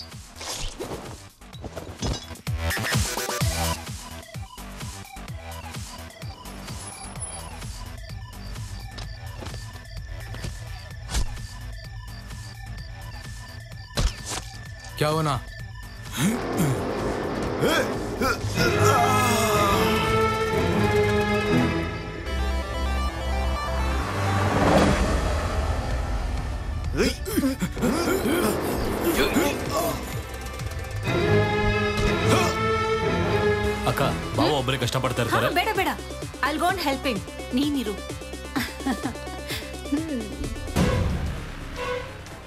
क्या हुआ ना ಅಕ್ಕ ಬಾವ ಒಬ್ಬರೇ ಕಷ್ಟಪಡ್ತಾ ಹಾ, ಇರ್ತಾರೆ ಬೇಡ ಬೇಡ ಐಲ್ ಗೋಂಟ್ ಹೆಲ್ಪ್ ಹಿಮ್ ನೀನಿರು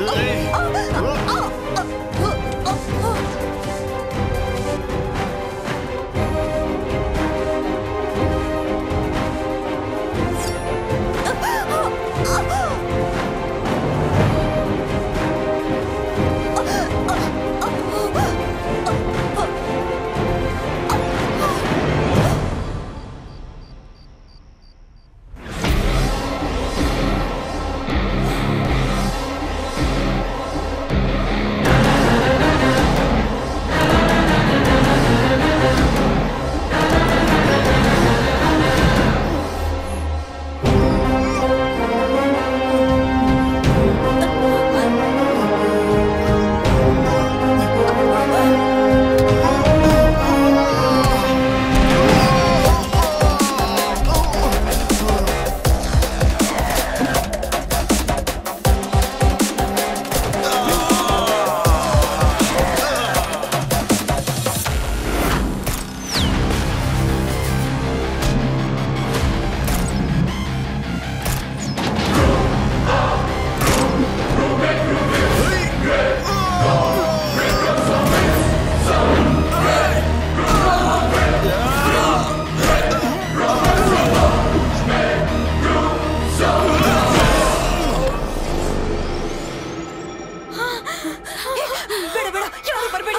ಬೇಡ ಬೇಡ ಯಾರು ಬರಬೇಡಿ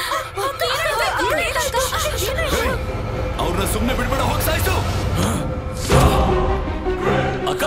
ಅವ್ರನ್ನ ಸುಮ್ಮನೆ ಬಿಡ್ಬೇಡ ಹೋಗಿ ಸಾಯ್ಸು ಅಕ್ಕ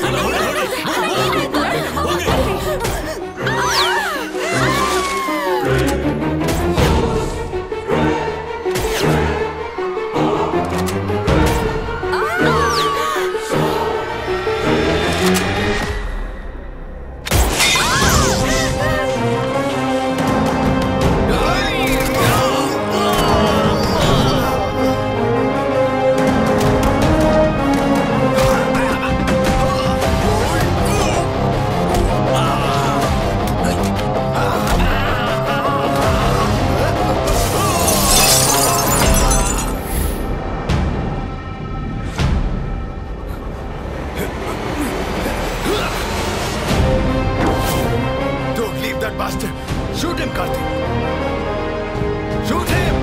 Don't leave that bastard. Shoot him, Karthik. Shoot him.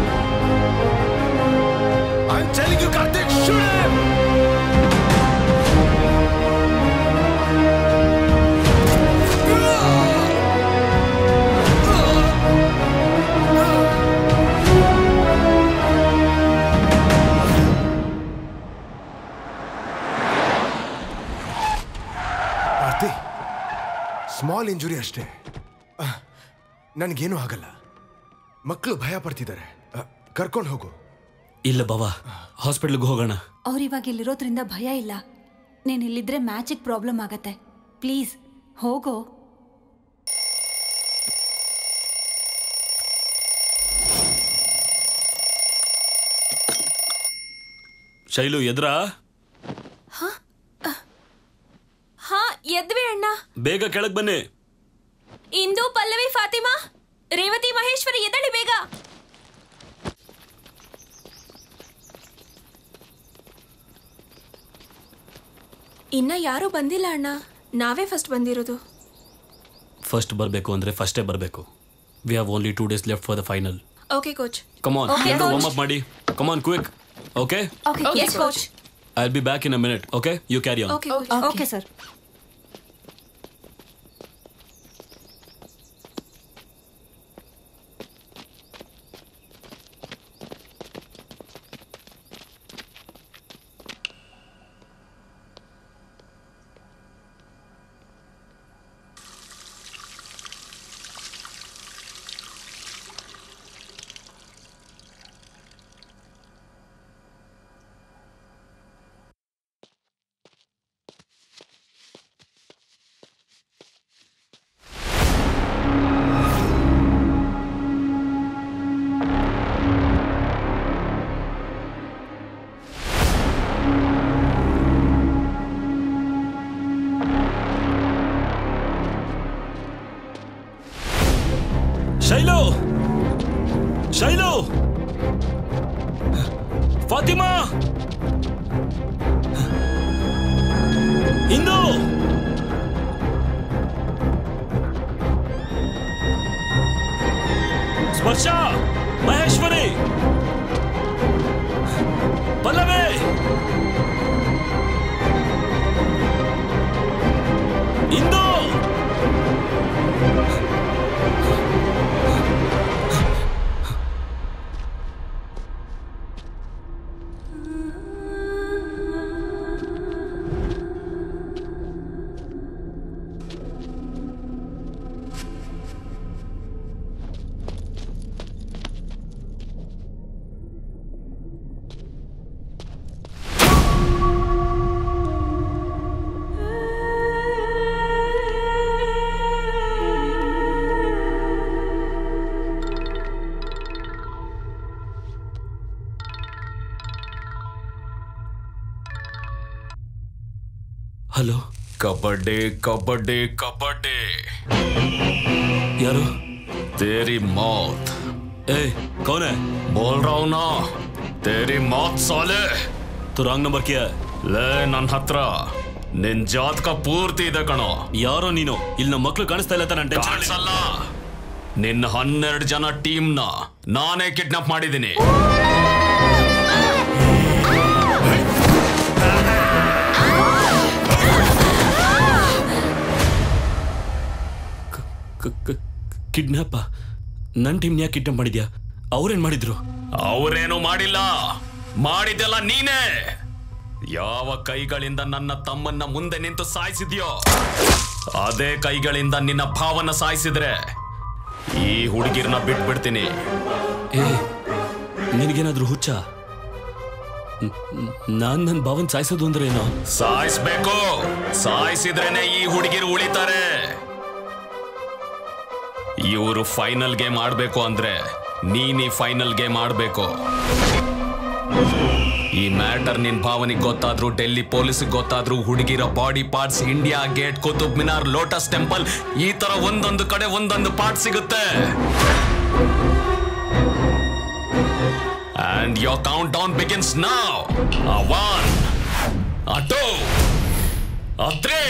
I'm telling you, Karthik, shoot him. Karthi small injury ಅಷ್ಟೇ ಅಹ್, ನನಗೇನೂ ಆಗಲ್ಲ ಮಕ್ಕಳು ಭಯ ಪಡ್ತಿದ್ದಾರೆ ಕರ್ಕೊಂಡು ಹೋಗು ಇಲ್ಲ ಬಾವಾ ಹಾಸ್ಪಿಟ್ಲ್ಗೆ ಹೋಗೋಣ ಅವ್ರು ಇವಾಗ ಇಲ್ಲಿರೋದ್ರಿಂದ ಭಯ ಇಲ್ಲ ನೀನ್ ಇಲ್ಲಿದ್ರೆ ಮ್ಯಾಚಿಗೆ ಪ್ರಾಬ್ಲಮ್ ಆಗತ್ತೆ ಪ್ಲೀಸ್ ಹೋಗೋ ಶೈಲು ಎದ್ರಾ ಹಾ ಎದ್ವಿ ಅಣ್ಣ ಬೇಗ ಕೆಳಗ್ ಬನ್ನಿ ಇಂದು ಪಲ್ಲವಿ ಫಾತಿಮಾ ರೇವತಿ ಮಹೇಶ್ವರಿ ಎದಳಿ ಬೇಗ ಇನ್ನ ಯಾರೂ ಬಂದಿಲ್ಲ ಅಣ್ಣ ನಾವೇ ಫಸ್ಟ್ ಬಂದಿರೋದು ಫಸ್ಟ್ ಬರಬೇಕು ಅಂದ್ರೆ ಫಸ್ಟೇ ಬರಬೇಕು we have only two days left for the final okay coach come on Okay, coach. Warm up ಮಾಡಿ come on quick okay Okay, yes, coach. I be back in a minute okay you carry on okay okay sir Shailu Shailu Fatima Indu Sparsha Maheshwari Pallavi Indu hello kabaddi kabaddi kabaddi ಯಾರು तेरी मौत ए कौन है बोल रहा हूं ना तेरी मौत साले तो रॉन्ग नंबर क्या है ಲೇ ನನ್ನ ಹತ್ರ ನಿನ್ ಜಾತಕ ಪೂರ್ತಿ ಇದೆ ಕಣೋ ಯಾರೋ ನೀನು ಇಲ್ಲಿ ನಮ್ಮ ಮಕ್ಳು ಕಾಣಿಸ್ತಾ ಇಲ್ಲ ನಾನು ಕಾಣಿಸಲ್ಲ ನಿನ್ನ ಹನ್ನೆರಡು ಜನ ಟೀಮ್ನ ನಾನೇ ಕಿಡ್ನಾಪ್ ಮಾಡಿದ್ದೀನಿ ಕಿಡ್ನಾಪ ನನ್ನ ಟೀಮ್ ಯಾಕೆ ಕಿಡ್ನಾಪ್ ಮಾಡಿದ್ಯಾ ಅವ್ರೇನ್ ಮಾಡಿದ್ರು ಅವರೇನು ಮಾಡಿಲ್ಲ ಮಾಡಿದ್ದೆಲ್ಲ ನೀನೇ ಯಾವ ಕೈಗಳಿಂದ ನನ್ನ ತಮ್ಮನ್ನ ಮುಂದೆ ನಿಂತು ಸಾಯಿಸಿದ್ಯೋ ಅದೇ ಕೈಗಳಿಂದ ನಿನ್ನ ಭಾವನ ಸಾಯಿಸಿದ್ರೆ ಈ ಹುಡುಗಿರ್ನ ಬಿಟ್ಬಿಡ್ತೀನಿ ಏ ನಿನಗೇನಾದ್ರೂ ಹುಚ್ಚ ನಾನ್ ನನ್ನ ಭಾವನ್ ಸಾಯಿಸೋದು ಅಂದ್ರೆ ಏನೋ ಸಾಯಿಸ್ಬೇಕು ಸಾಯಿಸಿದ್ರೇನೆ ಈ ಹುಡುಗಿರು ಉಳಿತಾರೆ ಇವರು ಫೈನಲ್ ಗೇಮ್ ಆಡ್ಬೇಕು ಅಂದ್ರೆ ನೀನ್ ಈ ಫೈನಲ್ ಗೇಮ್ ಆಡ್ಬೇಕು ಈ ಮ್ಯಾಟರ್ ನಿನ್ ಭಾವನಿಗೆ ಗೊತ್ತಾದ್ರು ಡೆಲ್ಲಿ ಪೊಲೀಸ್ ಗೊತ್ತಾದ್ರು ಹುಡುಗಿರ body parts India Gate Qutub Minar Lotus Temple ಈ ತರ ಒಂದೊಂದು ಕಡೆ ಒಂದೊಂದು ಪಾರ್ಟ್ ಸಿಗುತ್ತೆ and your countdown begins ನಾವ್ one a two, a three.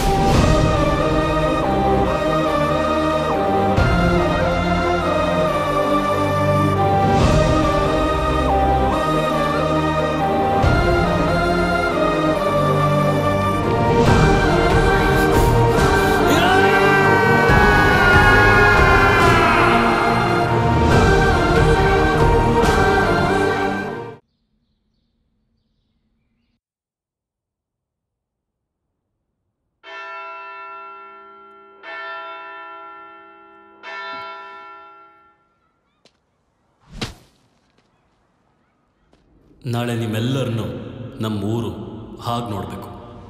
ನಾಳೆ ನಿಮ್ಮೆಲ್ಲರನ್ನು ನಮ್ಮ ಊರು ಹಾಗೆ ನೋಡಬೇಕು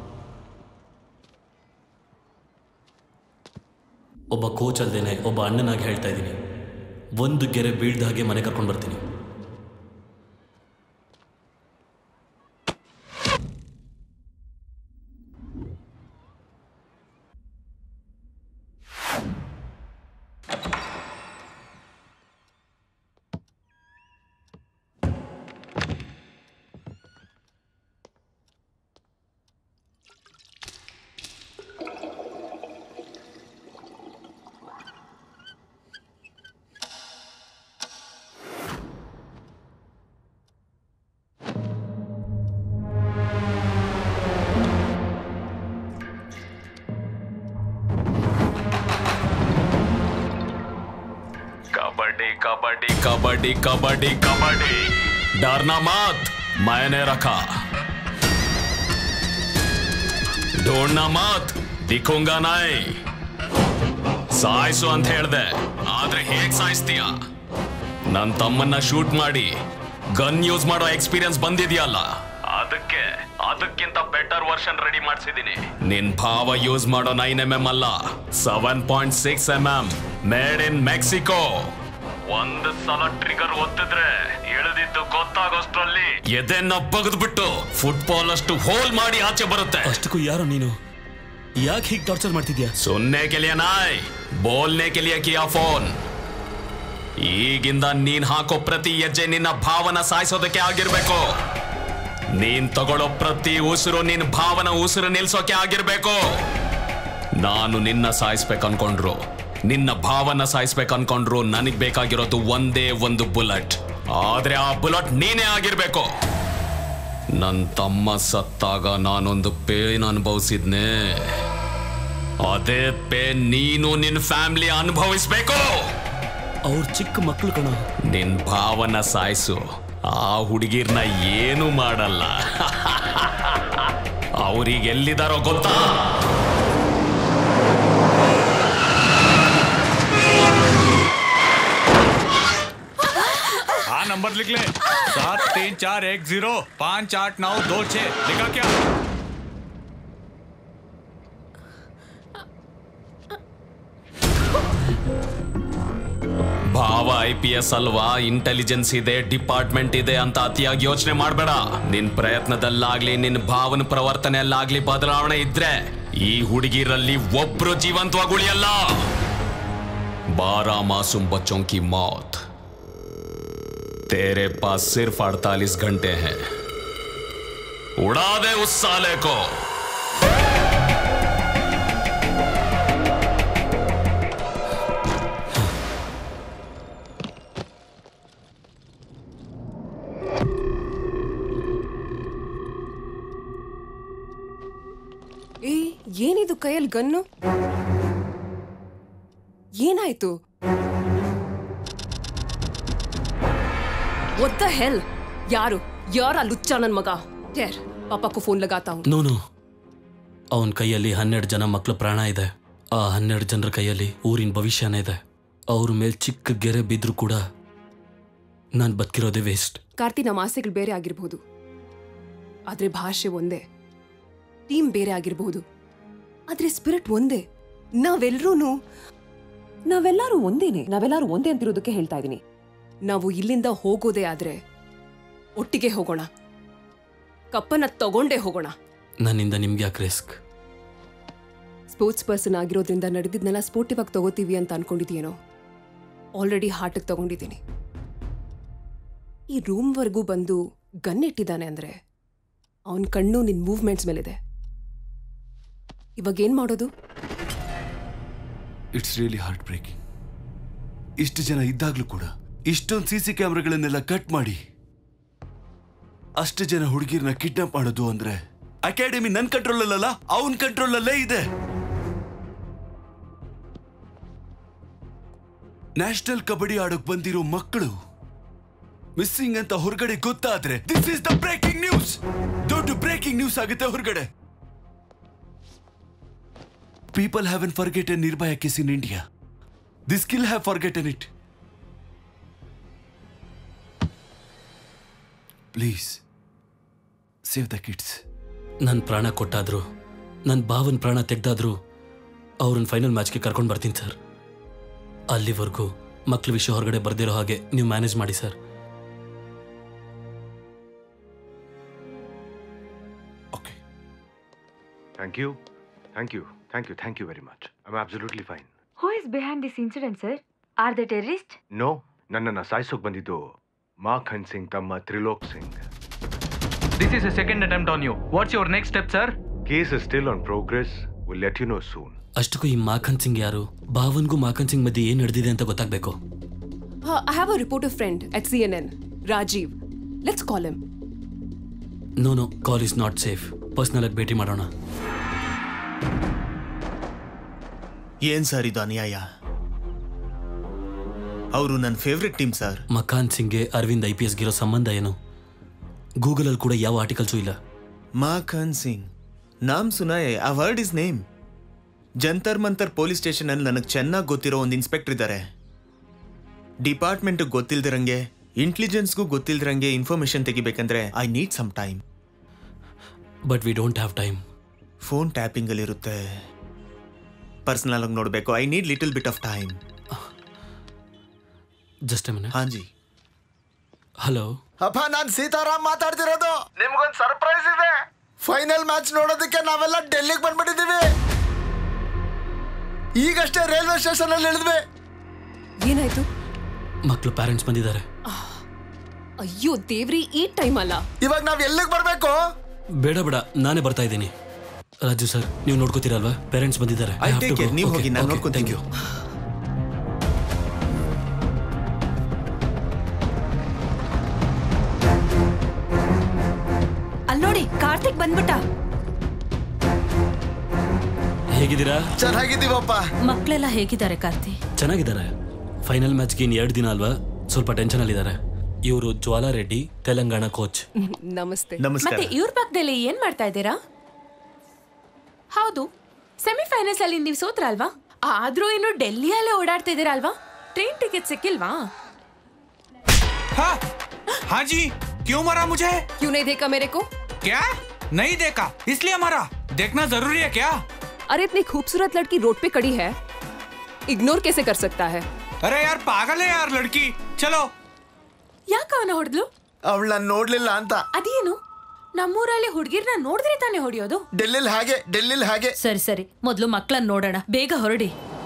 ಒಬ್ಬ ಕೋಚ್ ಅಲ್ದೇನೆ ಒಬ್ಬ ಅಣ್ಣನಾಗಿ ಹೇಳ್ತಾ ಇದ್ದೀನಿ ಒಂದು ಗೆರೆ ಬೀಳ್ದ ಹಾಗೆ ಮನೆ ಕರ್ಕೊಂಡು ಬರ್ತೀನಿ कबड्डी कबड्डी कबड्डी कबड्डी कबड्डी डरना मत मैंने रखा ढूंढना मत दिखूंगा नहीं ಸಾಯಿಸು ಅಂತ ಹೇಳ್ದೆ ಆದ್ರೆ ಹೇಗ್ ಸಾಯಿಸ್ತೀಯ ನನ್ ತಮ್ಮನ್ನ ಶೂಟ್ ಮಾಡಿ ಗನ್ ಯೂಸ್ ಮಾಡೋ ಎಕ್ಸ್ಪೀರಿಯನ್ಸ್ ಬಂದಿದ್ಯಲ್ಲ ಅದಕ್ಕೆ ಅದಕ್ಕಿಂತ ಬೆಟರ್ ವರ್ಷನ್ ರೆಡಿ ಮಾಡಿಸಿದೀನಿ ನಿನ್ ಭಾವ ಯೂಸ್ ಮಾಡೋ ನೈನ್ ಎಂ ಎಂ ಅಲ್ಲ seven point six M M made in Mexico ಒಂದು ಸಲ ಟ್ರಿಗರ್ ಒತ್ತಿದ್ರೆ ಇಳಿದಿದ್ದು ಗೊತ್ತಾಗೋಷ್ಟ್ರಲ್ಲಿ ಎದೆನ್ನ ಬಗದ್ಬಿಟ್ಟು ಫುಟ್ಬಾಲ್ ಅಷ್ಟು ಹೋಲ್ ಮಾಡಿ ಆಚೆ ಬರುತ್ತೆ ಅಷ್ಟಕ್ಕೂ ಯಾರೋ ನೀನು ಯಾಕೆ ಹೀಗೆ ಟಾರ್ಚರ್ ಮಾಡ್ತಿದ್ಯಾ ಸುನ್ನೆ के लिए ನಾಯ್ ಬೋಲ್ನೆ के लिए किया ಫೋನ್ ಈಗಿಂದ ನೀನ್ ಹಾಕೋ ಪ್ರತಿ ಹೆಜ್ಜೆ ನಿನ್ನ ಭಾವನ ಸಾಯಿಸೋದಕ್ಕೆ ಆಗಿರ್ಬೇಕು ನೀನ್ ತಗೊಳ್ಳೋ ಪ್ರತಿ ಉಸಿರು ನಿನ್ ಭಾವನ ಉಸಿರು ನಿಲ್ಸೋಕೆ ಆಗಿರ್ಬೇಕು ನಾನು ನಿನ್ನ ಸಾಯಿಸ್ಬೇಕು ಅನ್ಕೊಂಡ್ರು ನಿನ್ನ ಭಾವನ ಸಾಯಿಸ್ಬೇಕು ಅನ್ಕೊಂಡ್ರು ನನಗ್ ಬೇಕಾಗಿರೋದು ಒಂದೇ ಒಂದು ಬುಲೆಟ್ ಆದ್ರೆ ಆ ಬುಲೆಟ್ ನೀನೇ ಆಗಿರ್ಬೇಕು ನನ್ ತಮ್ಮ ಸತ್ತಾಗ ನಾನೊಂದು ಪೇನ್ ಅನುಭವಿಸಿದ್ನೆ ಅದೇ ಪೇನ್ ನೀನು ನಿನ್ ಫ್ಯಾಮಿಲಿ ಅನುಭವಿಸ್ಬೇಕು ಅವ್ರ ಚಿಕ್ಕ ಮಕ್ಕಳು ಕಣ ನಿನ್ ಭಾವನ ಸಾಯಿಸು ಆ ಹುಡುಗಿರ್ನ ಏನು ಮಾಡಲ್ಲ ಅವ್ರಿಗೆ ಎಲ್ಲಿದಾರೋ ಗೊತ್ತಾ हाँ नंबर लिख ले सात तीन चार एक जीरो पाँच आठ नौ दो छः लिखा क्या ಭಾವ ಐ ಪಿ ಎಸ್ ಅಲ್ವಾ ಇಂಟೆಲಿಜೆನ್ಸ್ ಇದೆ ಡಿಪಾರ್ಟ್ಮೆಂಟ್ ಇದೆ ಅಂತ ಅತಿಯಾಗಿ ಯೋಚನೆ ಮಾಡಬೇಡ ನಿನ್ ಪ್ರಯತ್ನದಲ್ಲಾಗ್ಲಿ ನಿನ್ ಭಾವನ ಪ್ರವರ್ತನೆಯಲ್ಲಾಗ್ಲಿ ಬದಲಾವಣೆ ಇದ್ರೆ ಈ ಹುಡುಗಿರಲ್ಲಿ ಒಬ್ರು ಜೀವಂತವಾಗಿ ಉಳಿಯಲ್ಲ बारह मासूम बच्चों की मौत तेरे पास सिर्फ 48 घंटे हैं उड़ा दे उस साले को ಏ ಏನಿದು ಕೈಯಲ್ಲಿ ಗನ್ನು ಏನಾಯ್ತು ಒತ್ತ ಹೆಲ್ ಯಾರು ಯಾರ ಲುಚ್ಚ ನನ್ ಮಗ ಯಾರ್ ಪಾಪಕ್ಕೂ ಫೋನ್ ಲಗಾತಾ ಹೂಂ ನೋನು ಅವನ ಕೈಯಲ್ಲಿ ಹನ್ನೆರಡು ಜನ ಮಕ್ಕಳ ಪ್ರಾಣ ಇದೆ ಆ ಹನ್ನೆರಡು ಜನರ ಕೈಯಲ್ಲಿ ಊರಿನ ಭವಿಷ್ಯನೇ ಇದೆ ಅವ್ರ ಮೇಲೆ ಚಿಕ್ಕ ಗೆರೆ ಬಿದ್ರು ಕೂಡ ನಾನು ಬದುಕಿರೋದೇ ವೇಸ್ಟ್ ಕಾರ್ತಿ ನಮ್ಮ ಆಸೆಗಳು ಬೇರೆ ಆಗಿರ್ಬೋದು ಆದ್ರೆ ಭಾಷೆ ಒಂದೇ ಟೀಮ್ ಬೇರೆ ಆಗಿರ್ಬೋದು ಆದ್ರೆ ಸ್ಪಿರಿಟ್ ಒಂದೇ ನಾವೆಲ್ಲರೂ ನಾವೆಲ್ಲರೂ ಒಂದೇನೆ ನಾವೆಲ್ಲರೂ ಒಂದೇ ಅಂತಿರೋದಕ್ಕೆ ಹೇಳ್ತಾ ಇದೀನಿ ನಾವು ಇಲ್ಲಿಂದ ಹೋಗೋದೇ ಆದ್ರೆ ಒಟ್ಟಿಗೆ ಹೋಗೋಣ ಕಪ್ಪನ್ನ ತಗೊಂಡೇ ಹೋಗೋಣ ನನ್ನಿಂದ ನಿಮ್ಗೆ ಯಾಕೆ ರಿಸ್ಕ್ ಸ್ಪೋರ್ಟ್ಸ್ ಪರ್ಸನ್ ಆಗಿರೋದ್ರಿಂದ ನಡೆದಿದ್ನೆಲ್ಲ ಸ್ಪೋರ್ಟಿವ್ ಆಗಿ ತಗೋತೀವಿ ಅಂತ ಅನ್ಕೊಂಡಿದ್ಯೇನೋ ಆಲ್ರೆಡಿ ಹಾರ್ಟಿಗೆ ತಗೊಂಡಿದ್ದೀನಿ ಈ ರೂಮ್ವರೆಗೂ ಬಂದು ಗನ್ ಇಟ್ಟಿದ್ದಾನೆ ಅಂದ್ರೆ ಅವನ ಕಣ್ಣು ನಿನ್ ಮೂವ್ಮೆಂಟ್ಸ್ ಮೇಲಿದೆ ಇವಾಗ ಏನ್ ಮಾಡೋದು ಇಟ್ಸ್ ರಿಯಲಿ ಹಾರ್ಟ್ ಬ್ರೇಕಿಂಗ್ ಇಷ್ಟು ಜನ ಇದ್ದಾಗ್ಲೂ ಕೂಡ ಇಷ್ಟೊಂದು ಸಿ ಸಿ ಕ್ಯಾಮ್ರಾಗಳನ್ನೆಲ್ಲ ಕಟ್ ಮಾಡಿ ಅಷ್ಟು ಜನ ಹುಡುಗಿರ್ನ ಕಿಡ್ನಾಪ್ ಮಾಡೋದು ಅಂದ್ರೆ ಅಕಾಡೆಮಿ ನನ್ ಕಂಟ್ರೋಲ್ ಅಲ್ಲಲ್ಲ ಅವನ್ ಕಂಟ್ರೋಲ್ ಅಲ್ಲೇ ಇದೆ ನ್ಯಾಷನಲ್ ಕಬಡ್ಡಿ ಆಡೋಕ್ ಬಂದಿರೋ ಮಕ್ಕಳು ಮಿಸ್ಸಿಂಗ್ ಅಂತ ಹೊರಗಡೆ ಗೊತ್ತಾದ್ರೆ this is the breaking news ದೊಡ್ಡ ಬ್ರೇಕಿಂಗ್ ನ್ಯೂಸ್ ಆಗುತ್ತೆ ಹೊರಗಡೆ people haven't forgotten Nirbhaya case in India this kill have forgotten it please save the kids ನನ್ನ ಪ್ರಾಣ ಕೊಟ್ಟಾದ್ರು ನನ್ನ ಭಾವನ ಪ್ರಾಣ ತೆಗ್ದಾದ್ರು ಅವ್ರನ್ನ ಫೈನಲ್ ಮ್ಯಾಚ್ಗೆ ಕರ್ಕೊಂಡು ಬರ್ತೀನಿ ಸರ್ ಅಲ್ಲಿವರೆಗೂ ಮಕ್ಳ ವಿಷಯ ಹೊರಗಡೆ ಬರ್ದಿರೋ ಹಾಗೆ ನೀವು ಮ್ಯಾನೇಜ್ ಮಾಡಿ sir thank you thank you thank you thank you very much I absolutely fine Who is behind this incident, sir? Are they terrorists? No ನನ್ನನ್ನು ಸಾಯಿಸೋಕೆ ಬಂದಿದ್ದು ಮಾಖನ್ ಸಿಂಗ್ ತಮ್ಮ Trilok Singh This is a second attempt on you. What's your next step, sir? Case is still on progress will let you know soon ಅಷ್ಟಕ್ಕೂ ಈ ಮಾಖನ್ ಸಿಂಗ್ ಯಾರು ಭಾವನ್ಗೂ ಮಾಖನ್ ಸಿಂಗ್ ಮಧ್ಯೆ ಏನ್ ನಡೆದಿದೆ ಅಂತ ಗೊತ್ತಾಗ್ಬೇಕು I have a reporter friend at C N N Rajeev let's call em no no call is not safe personal ಆಗಿ ಭೇಟಿ ಮಾಡೋಣ ಏನ್ ಸರ್ ಇದು ಅನ್ಯಾಯ ಅವರು ನನ್ನ ಫೇವ್ರೆಟ್ ಟೀಮ್ ಸರ್ ಮಕಾನ್ ಸಿಂಗ್ಗೆ ಅರವಿಂದ್ ಐ ಪಿ ಎಸ್ಗಿರೋ ಸಂಬಂಧ ಏನು ಗೂಗಲಲ್ಲಿ ಕೂಡ ಯಾವ ಆರ್ಟಿಕಲ್ಸು ಇಲ್ಲ ಮಾಖನ್ ಸಿಂಗ್ ನಾಮ್ ಸುನಾಯ್ ಆ word is name Jantar Mantar police station ಅಲ್ಲಿ ನನಗೆ ಚೆನ್ನಾಗಿ ಗೊತ್ತಿರೋ ಒಂದು ಇನ್ಸ್ಪೆಕ್ಟರ್ ಇದ್ದಾರೆ ಡಿಪಾರ್ಟ್ಮೆಂಟ್ ಗೊತ್ತಿಲ್ದಿರಂಗೆ ಇಂಟೆಲಿಜೆನ್ಸ್ಗೂ ಗೊತ್ತಿಲ್ದಿರಂಗೆ ಇನ್ಫಾರ್ಮೇಶನ್ ತೆಗಿಬೇಕಂದ್ರೆ I need some time but we don't have time phone tapping ಅಲ್ಲಿ ಇರುತ್ತೆ ಪರ್ಸನಲ್ ಆಗಿ ನೋಡಬೇಕು I need little bit of time just minute ಹಾಂಜಿ ಹಲೋ ಅಪ್ಪ ನಾನ್ ಸೀತಾರಾಮ್ ಮಾತಾಡ್ತಿರೋದು ನಿಮ್ಗೊಂದ್ ಸರ್ಪ್ರೈಸ್ ಇದೆ ಫೈನಲ್ ಮ್ಯಾಚ್ ನೋಡೋದಕ್ಕೆ ನಾವೆಲ್ಲ ಡೆಲ್ಲಿಗೆ ಬಂದ್ಬಿಟ್ಟಿದೀವಿ ಈಗಷ್ಟೇ ರೈಲ್ವೆ ಸ್ಟೇಷನ್ ಅಲ್ಲಿ ಇಳಿದ್ವಿ ಏನಾಯ್ತು ಮಕ್ಕಳು ಪ್ಯಾರೆಂಟ್ಸ್ ಬಂದಿದ್ದಾರೆ ಅಯ್ಯೋ ದೇವ್ರಿ ಈ ಟೈಮ್ ಅಲ್ಲ ಇವಾಗ ನಾವ್ ಎಲ್ಲಿಗೆ ಬರ್ಬೇಕು ಬೇಡ ಬೇಡ ನಾನೇ ಬರ್ತಾ ಇದ್ದೀನಿ ರಾಜು ಸರ್ ನೀವು ನೋಡ್ಕೋತೀರಲ್ವಾ ಪೇರೆಂಟ್ಸ್ ಬಂದಿದ್ದಾರೆ I'll take care. ನೀವ್ ಹೋಗಿ, ನಾನ್ ನೋಡ್ಕೊತೀನಿ. ಥ್ಯಾಂಕ್ ಯು ಕಾರ್ತಿಕ್ ಬಂದ್ಬಿಟ್ಟ ಹೇಗಿದ್ದೀರಾ ಚೆನ್ನಾಗಿದ್ದೀವಪ್ಪ ಮಕ್ಕಳೆಲ್ಲ ಹೇಗಿದ್ದಾರೆ ಕಾರ್ತಿ ಚೆನ್ನಾಗಿದ್ದಾರೆ ಫೈನಲ್ ಮ್ಯಾಚ್ಗೆ ಇನ್ ಎರಡು ದಿನ ಅಲ್ವಾ ಸ್ವಲ್ಪ ಟೆನ್ಷನ್ ಅಲ್ಲಿದ್ದಾರೆ ಇವರು ಜ್ವಾಲಾ ರೆಡ್ಡಿ ತೆಲಂಗಾಣ ಕೋಚ್ ನಮಸ್ತೆ ಮತ್ತೆ ಇವ್ರ ಪಕ್ಕದಲ್ಲಿ ಏನ್ ಮಾಡ್ತಾ ಇದ್ದೀರಾ ಹೌದು ಸೆಮಿಫೈನಲ್ಸ್ ಅಲ್ಲಿ ನೀವು ಸೋತ್ರ ಅಲ್ವಾ ಆದ್ರೂ ಇನ್ನು ಡೆಲ್ಲಿಯಲ್ಲೇ ಓಡಾಡ್ತಾ ಇದ್ದೀರಾ ಅಲ್ವಾ ಟ್ರೈನ್ ಟಿಕೆಟ್ ಸಿಕ್ಕಿಲ್ವಾ हाँ जी क्यों मरा मुझे क्यों नहीं देखा मेरे को क्या नहीं देखा इसलिए मरा देखना जरूरी है क्या अरे इतनी खूबसूरत लड़की रोड पे खड़ी है इग्नोर कैसे कर सकता है अरे यार पागल है यार लड़की चलो ಯಾಕ ಅವನ ಹೊಡೆದ್ಲು ಅವಳು ನಾನು ನೋಡ್ಲಿಲ್ಲ ಅಂತ ಅದೇನು ನಮ್ಮೂರಲ್ಲಿ ಹುಡುಗಿರ್ನ ನೋಡಿದ್ರೆ ತಾನೇ ಹೊಡಿಯೋದು ಡೆಲ್ಲಿಲ್ ಹಾಗೆ ಡೆಲ್ಲಿಲ್ ಹಾಗೆ ಸರಿ ಸರಿ ಮೊದ್ಲು ಮಕ್ಕಳನ್ನ ನೋಡೋಣ ಬೇಗ ಹೊರಡಿ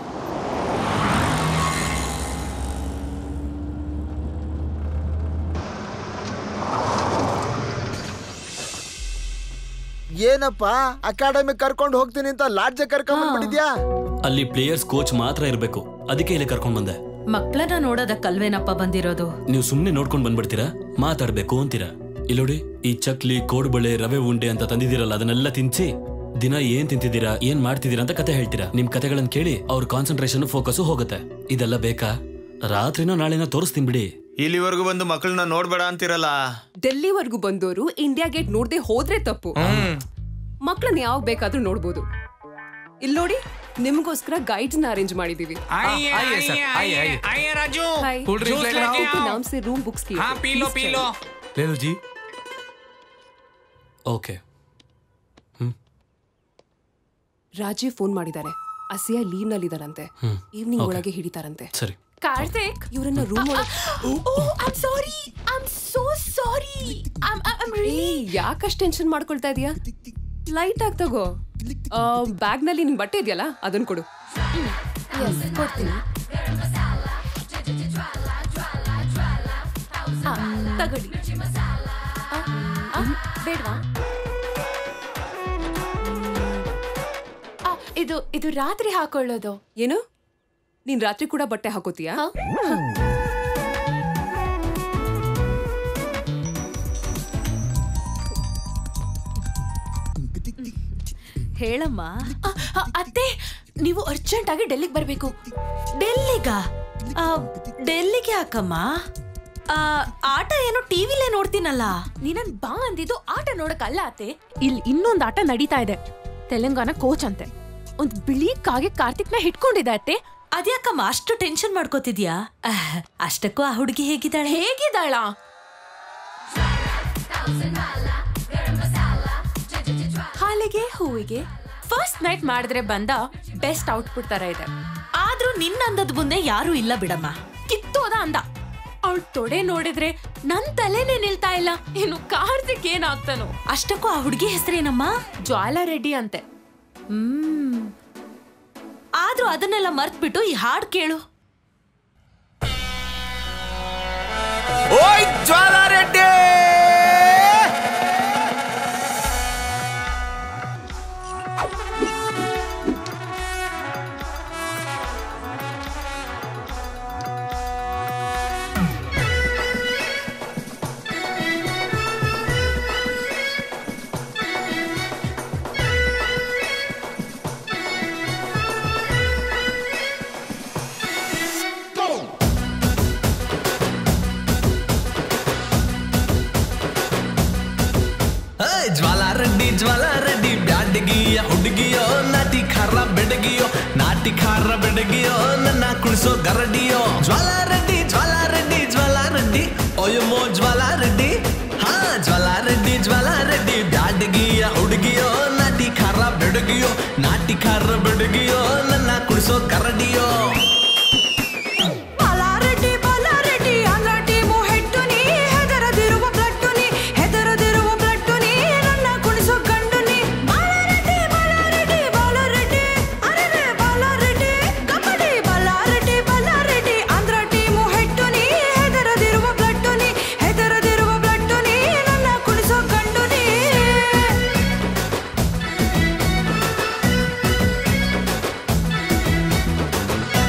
ಏನಪ್ಪ ಅಕಾಡೆಮಿ ಕರ್ಕೊಂಡು ಹೋಗ್ತೀನಿ ಅಂತ ಲಾಡ್ಜ್ ಕರ್ಕೊಂಡ್ ಬಂದ್ಬಿಟ್ಟಿದ್ಯಾ ಅಲ್ಲಿ ಪ್ಲೇಯರ್ಸ್ ಕೋಚ್ ಮಾತ್ರ ಇರಬೇಕು ಅದಕ್ಕೆ ಇಲ್ಲಿ ಕರ್ಕೊಂಡ್ ಬಂದೆ ಮಕ್ಕಳನ್ನ ನೋಡೋದಕ್ಕಲ್ವೇನಪ್ಪ ಬಂದಿರೋದು ನೀವು ಸುಮ್ಮನೆ ನೋಡ್ಕೊಂಡು ಬಂದ್ಬಿಡ್ತೀರಾ ಮಾತಾಡ್ಬೇಕು ಅಂತೀರಾ ಇಲ್ಲೋಡಿ ಈ ಚಕ್ಲಿ ಕೋಡ್ಬಳೆ ರವೆ ಉಂಡೆ ಅಂತ ತಂದಿದ್ದೀರಲ್ಲ ಅದನ್ನೆಲ್ಲ ತಿನ್ಸಿ ದಿನ ಏನ್ ತಿಂತಿದ್ದೀರಾ ಏನ್ ಮಾಡ್ತಿದ್ದೀರಾ ಅಂತ ಕತೆ ಹೇಳ್ತೀರಾ ನಿಮ್ ಕತೆಗಳನ್ನ ಕೇಳಿ ಅವ್ರ ಕಾನ್ಸಂಟ್ರೇಷನ್ ಫೋಕಸ್ ಹೋಗುತ್ತೆ ಇದೆಲ್ಲ ಬೇಕಾ ರಾತ್ರಿನೋ ನಾಳೆನೋ ತೋರಿಸ್ತೀನಿ ಬಿಡಿ ಇಲ್ಲಿವರೆಗೂ ಬಂದು ಮಕ್ಕಳನ್ನ ನೋಡ್ಬೇಡ ಅಂತಿರಲ್ಲ ಡೆಲ್ಲಿವರೆಗೂ ಬಂದವರು ಇಂಡಿಯಾ ಗೇಟ್ ನೋಡದೆ ಹೋದ್ರೆ ತಪ್ಪು ಮಕ್ಕಳನ್ನ ಯಾವಾಗ ಬೇಕಾದ್ರೂ ನೋಡ್ಬೋದು ಇಲ್ಲಿ ನೋಡಿ ನಿಮ್ಗೋಸ್ಕರ ಗೈಡ್ಸ್ ನ ಅರೇಂಜ್ ಮಾಡಿದೀವಿ आइए आइए सर आइए आइए आइए राजू हाय कोल्ड ड्रिंक्स लेकर राहुल आओ के नाम से रूम बुक्स किए हाँ थे। पी लो Please पी check. लो ले लो जी ಓಕೆ ರಾಜೀವ್ ಫೋನ್ ಮಾಡಿದ್ದಾರೆ ಅಸಿಯಾ ಲೀವ್ ನಲ್ಲಿ ಇದಾರಂತೆ ಹ್ಮ್. Evening Okay. ಒಳಗೆ ಹಿಡಿತಾರಂತೆ ಸರಿ ಕಾರ್ತಿಕ್ ಇವರನ್ನ room I'm sorry I'm so sorry ಯಾಕಷ್ಟು ಟೆನ್ಷನ್ ಮಾಡ್ಕೊಳ್ತಾ ಇದೀಯಾ ಲೈಟ್ ಆಗಿ ತಗೋ ಬ್ಯಾಗ್ ನಲ್ಲಿ ನಿನ್ ಬಟ್ಟೆ ಇದೆಯಲ್ಲ ಅದನ್ನ ಕೊಡು ಕೊಡ್ತೀನಿ ಆ, ತಗೊಳ್ಳಿ ಆ, ಆ, ಬೇಡ್ವಾ ಆ, ಇದು ಇದು ರಾತ್ರಿ ಹಾಕೊಳ್ಳೋದು ಏನು ನೀನ್ ರಾತ್ರಿ ಕೂಡ ಬಟ್ಟೆ ಹಾಕೋತೀಯಾ ಹೇಳಮ್ಮ ಆ, ಆ, ಅತ್ತೆ ನೀವು ಅರ್ಜೆಂಟ್ ಆಗಿ ಡೆಲ್ಲಿಗೆ ಬರಬೇಕು ಡೆಲ್ಲಿಗ ಆ, ಡೆಲ್ಲಿಗೆ ಯಾಕಮ್ಮ ಆ, ಆಟ ಏನೋ ಟಿವಿಲೇ ನೋಡ್ತೀನಲ್ಲ ನೀನನ್ ಬಾ ಅಂದಿದ್ದು ಆಟ ನೋಡಕ್ಕಲ್ಲ ಅತ್ತೆ ಇಲ್ಲಿ ಇನ್ನೊಂದು ಆಟ ನಡೀತಾ ಇದೆ ತೆಲಂಗಾಣ ಕೋಚ್ ಅಂತೆ ಒಂದ್ ಬಿಳಿ ಕಾಗೆ ಕಾರ್ತಿಕ್ನ ಹಿಡ್ಕೊಂಡಿದೆ ಅತ್ತೆ ಅದ್ಯಾಕಮ್ಮ ಅಷ್ಟು ಟೆನ್ಷನ್ ಮಾಡ್ಕೋತಿದ್ಯಾ ಆಹ್, ಅಷ್ಟಕ್ಕೂ ಆ ಹುಡುಗಿ ಹೇಗಿದ್ದಾಳೆ ಹೇಗಿದ್ದಾಳ ಹಾಲಿಗೆ ಹೂವಿಗೆ ಫಸ್ಟ್ ನೈಟ್ ಮಾಡಿದ್ರೆ ಬಂದ ಬೆಸ್ಟ್ ಔಟ್ಪುಟ್ ತರ ಇದೆ ಆದ್ರೂ ನಿನ್ನಂದದ್ ಮುಂದೆ ಯಾರು ಇಲ್ಲ ಬಿಡಮ್ಮ ಕಿತ್ತೋದ ಅಂದ ಅವಳ ತೊಡೆ ನೋಡಿದ್ರೆ ನನ್ ತಲೆನೇ ನಿಲ್ತಾ ಇಲ್ಲ ಇನ್ನು ಕಾರ್ತಿಕ್ ಏನಾಗ್ತಾನೋ ಅಷ್ಟಕ್ಕೂ ಆ ಹುಡುಗಿ ಹೆಸರೇನಮ್ಮ ಜ್ವಾಲಾ ರೆಡ್ಡಿ ಅಂತೆ ಹ್ಮ್ ಆದ್ರೂ ಅದನ್ನೆಲ್ಲ ಮರ್ತ್ಬಿಟ್ಟು ಈ ಹಾಡ್ ಕೇಳು ಓಯ್ ಜ್ವಾಲಾ ರೆಡ್ಡಿ ಏಯ್, ಜ್ವಾಲಾ ರೆಡ್ಡಿ ಜ್ವಾಲಾ ರೆಡ್ಡಿ ಬ್ಯಾಡಗಿಯ ಹುಡುಗಿಯೋ ನಾಟಿ ಖಾರ ಬೆಡಗಿಯೋ ನಾಟಿ ಖಾರ ಬೆಡಗಿಯೋ ನನ್ನ ಕುಳಿಸೋ ಗರಡಿಯೋ ಜ್ವಾಲಾ ರೆಡ್ಡಿ ಜ್ವಾಲಾ ರೆಡ್ಡಿ ಜ್ವಾಲಾ ರೆಡ್ಡಿ ಓಯಮೋ ಜ್ವಾಲಾ ರೆಡ್ಡಿ ಹಾ ಜ್ವಾಲಾ ರೆಡ್ಡಿ ಜ್ವಾಲಾ ರೆಡ್ಡಿ ಬ್ಯಾಡಗಿಯ ಹುಡುಗಿಯೋ ನಾಟಿ ಖಾರ ಬೆಡಗಿಯೋ ನಾಟಿ ಖಾರ ಬೆಡಗಿಯೋ ನನ್ನ ಕುಳಿಸೋ ಕರಡಿಯೋ ಬಲಾರೆಡ್ಡಿ ಬಲಾರೆಡ್ಡಿ ಆಂಧ್ರ ಟೀಮು ಹೆಟ್ಟು ನೀ ಹೆದರದಿರುವ ಬ್ಲಡ್ಡು ನೀ ಹೆದರದಿರುವ ಬ್ಲಡ್ಡು ನೀ ನನ್ನ ಕುಣಿಸೋ ಗಂಡು ನೀ ಬಲಾರೆಡ್ಡಿ ಬಲಾರೆಡ್ಡಿ ಬಲಾರೆಡ್ಡಿ ಅರೆರೆ ಬಲಾರೆಡ್ಡಿ ಕಬಡ್ಡಿ ಬಲಾರೆಡ್ಡಿ ಬಲಾರೆಡ್ಡಿ ಆಂಧ್ರ ಟೀಮು ಹೆಟ್ಟು ನೀ ಹೆದರದಿರುವ ಬ್ಲಡ್ಡು ನೀ ಹೆದರದಿರುವ ಬ್ಲಡ್ಡು ನೀ ನನ್ನ ಕುಣಿಸೋ ಗಂಡು ನೀ ಜ್ವಾಲಾ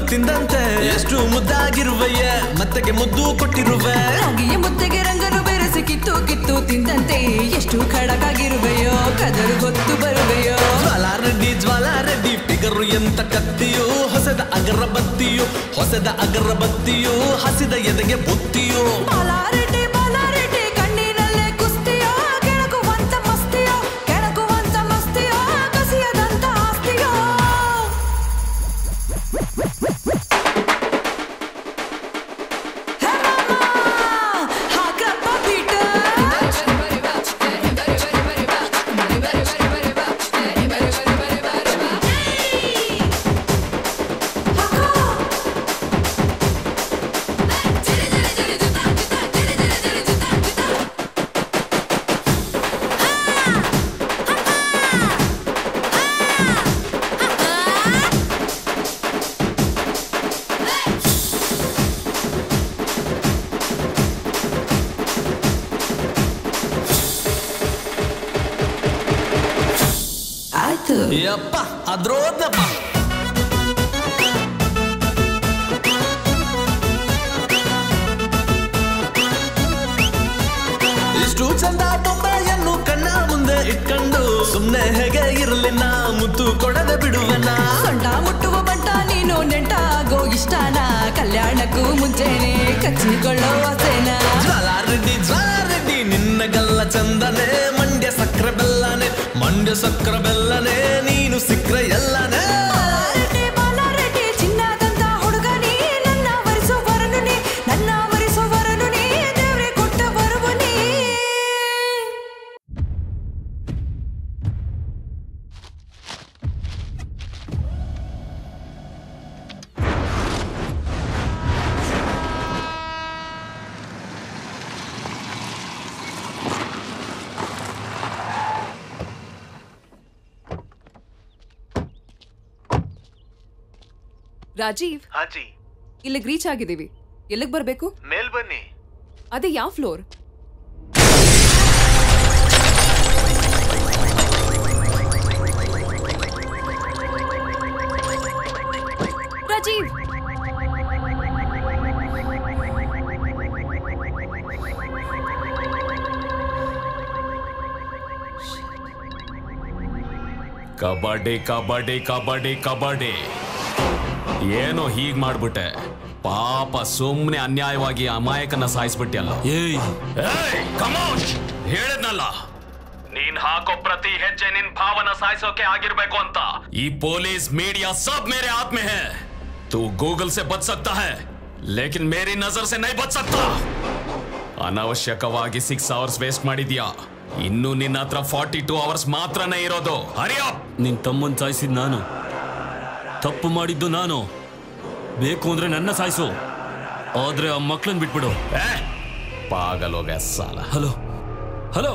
ತಿಂದಂತೆ ಎಷ್ಟು ಮುದ್ದಾಗಿರುವೆಯೇ ಮತ್ತೆಗೆ ಮುದ್ದು ಕೊಟ್ಟಿರುವೆ ಹಾಗೆಯೇ ಮುದ್ದೆಗೆ ರಂಗನು ಬೆರೆಸಿ ಕಿತ್ತು ಕಿತ್ತು ತಿಂದಂತೆ ಎಷ್ಟು ಖಡಕಾಗಿರುವೆಯೋ ಕದರು ಹೊತ್ತು ಬರುವೆಯೋ ಜ್ವಾಲಾರೆಡ್ಡಿ ಜ್ವಾಲಾರೆಡ್ಡಿ ಫಿಗರು ಎಂತ ಕತ್ತಿಯು ಹೊಸದ ಅಗರಬತ್ತಿಯು ಹೊಸದ ಅಗರಬತ್ತಿಯು ಹಸಿದ ಎದೆಗೆ ಬುತ್ತಿಯು ಬಾಲಾರೆಡ್ಡಿ ಬಾಲಾರೆಡ್ಡಿ ಕಣ್ಣಿನಲ್ಲೇ ಕುಸ್ತಿಯೋ ಕೆಣಕುವಂತ ಮಸ್ತಿಯೋ ಕೆಣಕುವಂತ ಮಸ್ತಿಯೋ ಕಸಿಯದಂತ ಆಸ್ತಿಯೋ ಹಾಕ್ರಪ್ಪ ಬೀಟ ಆಯ್ತು ಯಪ್ಪ ಅದ್ರೋದಪ್ಪ ಇಷ್ಟು ಚಂದ ಬೊಂಬೆಯನ್ನು ಕಣ್ಣ ಮುಂದೆ ಇಟ್ಕೊಂಡು ಸುಮ್ನೆ ಹೇಗೆ ಇರಲಿ ನಾ ಮುತ್ತು ಕೊಡದೆ ಬಿಡುವೆನ ಸೊಂಟ ಮುಟ್ಟುವ ಬಂಟ ನೀನು ನೆಂಟ ಆಗೋ ಇಷ್ಟನ ಕಲ್ಯಾಣಕ್ಕೂ ಮುಂಚೆನೆ ಕಚ್ಚಿಕೊಳ್ಳೋ ಆಸೆನ ಜ್ವಾಲಾರೆಡ್ಡಿ ಜ್ವಾಲಾರೆಡ್ಡಿ ನಿನ್ನ ಗಲ್ಲ ಚಂದನೆ ಮಂಡ್ಯ ಸಕ್ರ ಬೆಲ್ಲನೆ ಮಂಡ್ಯ ಸಕ್ರ ಬೆಲ್ಲನೆ ನೀನು ಸಿಕ್ರ ಎಲ್ಲನೆ ಬಾಲಾರೆಡ್ಡಿ ಬಾಲಾರೆಡ್ಡಿ ಚಿನ್ನದಂತ ಹುಡುಗ ನೀ ನನ್ನ ವರಿಸುವರನು ನೀ ನನ್ನ ವರಿಸುವರನು ನೀ ದೇವ್ರೆ ಕೊಟ್ಟ ಬರುವು ನೀ ರಾಜೀವ್ ಹಾಜಿ ಇಲ್ಲಿಗೆ ರೀಚ್ ಆಗಿದ್ದೀವಿ ಎಲ್ಲಿಗೆ ಬರಬೇಕು ಮೇಲ್ ಬನ್ನಿ ಅದೇ ಯಾವ ಫ್ಲೋರ್ ರಾಜೀವ್ ಕಬಡ್ಡಿ ಕಬಡ್ಡಿ ಕಬಡ್ಡಿ ಕಬಡ್ಡಿ ಏನೋ ಹೀಗ್ ಮಾಡ್ಬಿಟ್ಟೆ ಪಾಪ ಸುಮ್ನೆ ಅನ್ಯಾಯವಾಗಿ ಅಮಾಯಕನ ಸಾಯಿಸ್ಬಿಟ್ಟಿಯಲ್ಲ ಏಯ್ ಕಮೋಶ್ ಹೇಳಿದ್ನಲ್ಲ ನೀನ್ ಹಾಕೋ ಪ್ರತಿ ಹೆಜ್ಜೆ ನಿನ್ ಭಾವನ ಸಾಯಿಸೋಕೆ ಆಗಿರ್ಬೇಕು ಅಂತ ಈ ಪೊಲೀಸ್ मीडिया सब मेरे हाथ में है तू गूगल से बच सकता है लेकिन मेरी नजर से नहीं बच सकता ಅನವಶ್ಯಕವಾಗಿ ಸಿಕ್ಸ್ ಅವರ್ಸ್ ವೇಸ್ಟ್ ಮಾಡಿದ್ಯಾ ಇನ್ನು ನಿನ್ನ ಹತ್ರ ಫಾರ್ಟಿ ಟೂ ಅವರ್ಸ್ ಮಾತ್ರನೇ ಇರೋದು ಹರಿಯಪ್ ನಿನ್ ತಮ್ಮನ್ ಸಾಯಿಸಿದ್ ನಾನು ತಪ್ಪು ಮಾಡಿದ್ದು ನಾನು ಬೇಕು ಅಂದ್ರೆ ನನ್ನ ಸಾಯಿಸು ಆದ್ರೆ ಆ ಮಕ್ಳನ್ ಬಿಟ್ಬಿಡು ಪಾಗಲೋಗ ಸಾಲ ಹಲೋ ಹಲೋ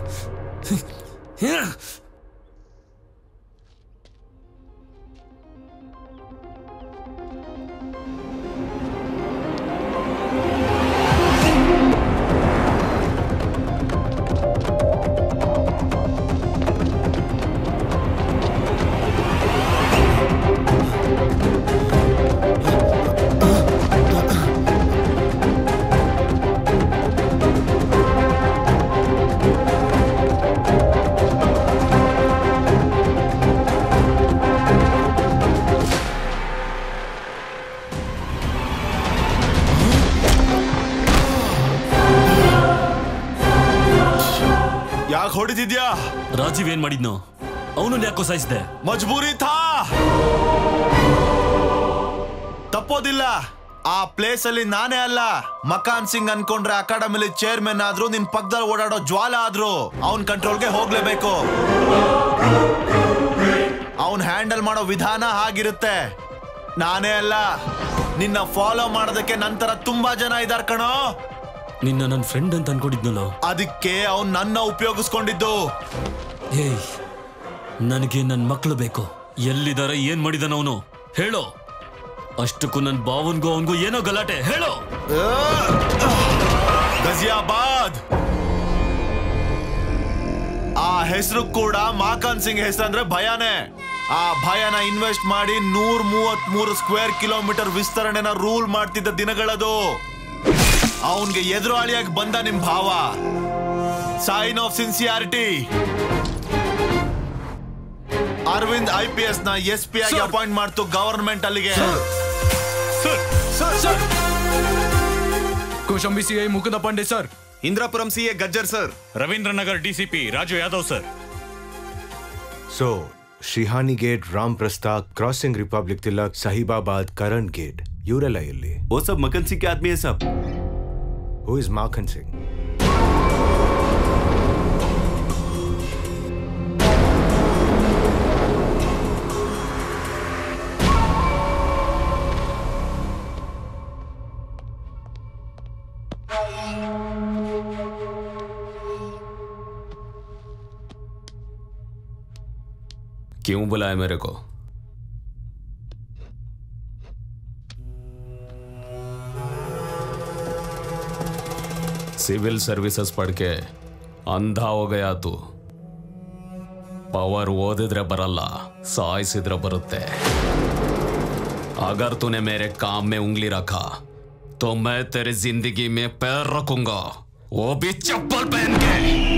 ಯಾಕೆ ಹೊಡಿತಿದ್ಯಾ ರಾಜೀವ್ ಏನ್ ಮಾಡಿದ್ನು ಅವನು ಯಾಕೋ ಸಾಯಿಸಿದೆ ಮಜ್ಬೂರಿ ಥಾ ತಪ್ಪೋದಿಲ್ಲ ಆ ಪ್ಲೇಸ್ ಅಲ್ಲಿ ನಾನೇ ಅಲ್ಲ ಮಕಾನ್ ಸಿಂಗ್ ಅನ್ಕೊಂಡ್ರೆ ಅಕಾಡೆಮಿಲಿ ಚೇರ್ಮನ್ ಆದ್ರೂ ನಿನ್ ಪಕ್ಕದಲ್ಲಿ ಓಡಾಡೋ ಜ್ವಾಲ ಆದ್ರು ಅವನ್ ಕಂಟ್ರೋಲ್ಗೆ ಹೋಗ್ಲೇಬೇಕು ಅವನ್ ಹ್ಯಾಂಡಲ್ ಮಾಡೋ ವಿಧಾನ ಹಾಗಿರುತ್ತೆ ನಾನೇ ಅಲ್ಲ ನಿನ್ನ ಫಾಲೋ ಮಾಡೋದಕ್ಕೆ ನಂತರ ತುಂಬಾ ಜನ ಇದಾರ್ ಕಣೋ ನಿನ್ನ ನನ್ನ ಫ್ರೆಂಡ್ ಅಂತ ಅನ್ಕೊಂಡಿದ್ನಲ್ಲ ಅದಕ್ಕೆ ಅವನ್ ನನ್ನ ಉಪಯೋಗಿಸ್ಕೊಂಡಿದ್ದು ಏಯ್ ನನಗೆ ನನ್ನ ಮಕ್ಕಳು ಬೇಕು ಎಲ್ಲಿದ್ದಾರೆ ಏನ್ ಮಾಡಿದಾನ ಅವನು ಹೇಳೋ ಅಷ್ಟಕ್ಕೂ ನನ್ನ ಬಾವನ್ಗೂ ಅವನ್ಗೂ ಏನೋ ಗಲಾಟೆ ಹೇಳೋ ಗಜಿಯಾಬಾದ್ ಆ ಹೆಸರು ಕೂಡ ಮಾಕಾನ್ ಸಿಂಗ್ ಹೆಸರು ಅಂದ್ರೆ ಭಯಾನೇ ಆ ಭಯನ ಇನ್ವೆಸ್ಟ್ ಮಾಡಿ ನೂರ್ ಮೂವತ್ ಮೂರು ಸ್ಕ್ವೇರ್ ಕಿಲೋಮೀಟರ್ ವಿಸ್ತರಣೆನ ರೂಲ್ ಮಾಡ್ತಿದ್ದ ದಿನಗಳದು ಅವನ್ಗೆ ಎದುರಾಳಿಯಾಗಿ ಬಂದ ನಿಮ್ ಭಾವ sign of sincerity Arvind I P S ನ ಎಸ್ ಪಿ ಆಗಿ ಅಪಾಯಿಂಟ್ ಮಾಡ್ತು ಗವರ್ಮೆಂಟ್ ಅಲ್ಲಿಗೆ Kaushambi C I Mukunda Pandey sir Indirapuram C A Gajjar sir Ravindra Nagar DCP Raju Yadav sir so Shihani Gate Ram Prastha Crossing Republic Tilak Sahibabad Karan Gate ಇವರೆಲ್ಲ ಎಲ್ಲಿ वो सब मकन सिंह के आदमी है सब ಹೂ ಇಸ್ ಮಾಖನ್ ಸಿಂಗ್ क्यों बुलाया मेरे को सिविल सर्विसेज पढ़ के अंधा हो गया तू ಪವರ್ ಓದಿದ್ರೆ ಬರಲ್ಲ ಸಾಯಿಸಿದ್ರೆ ಬರುತ್ತೆ अगर तूने मेरे काम में उंगली रखा तो मैं तेरी जिंदगी में पैर रखूंगा वो भी चप्पल पहन के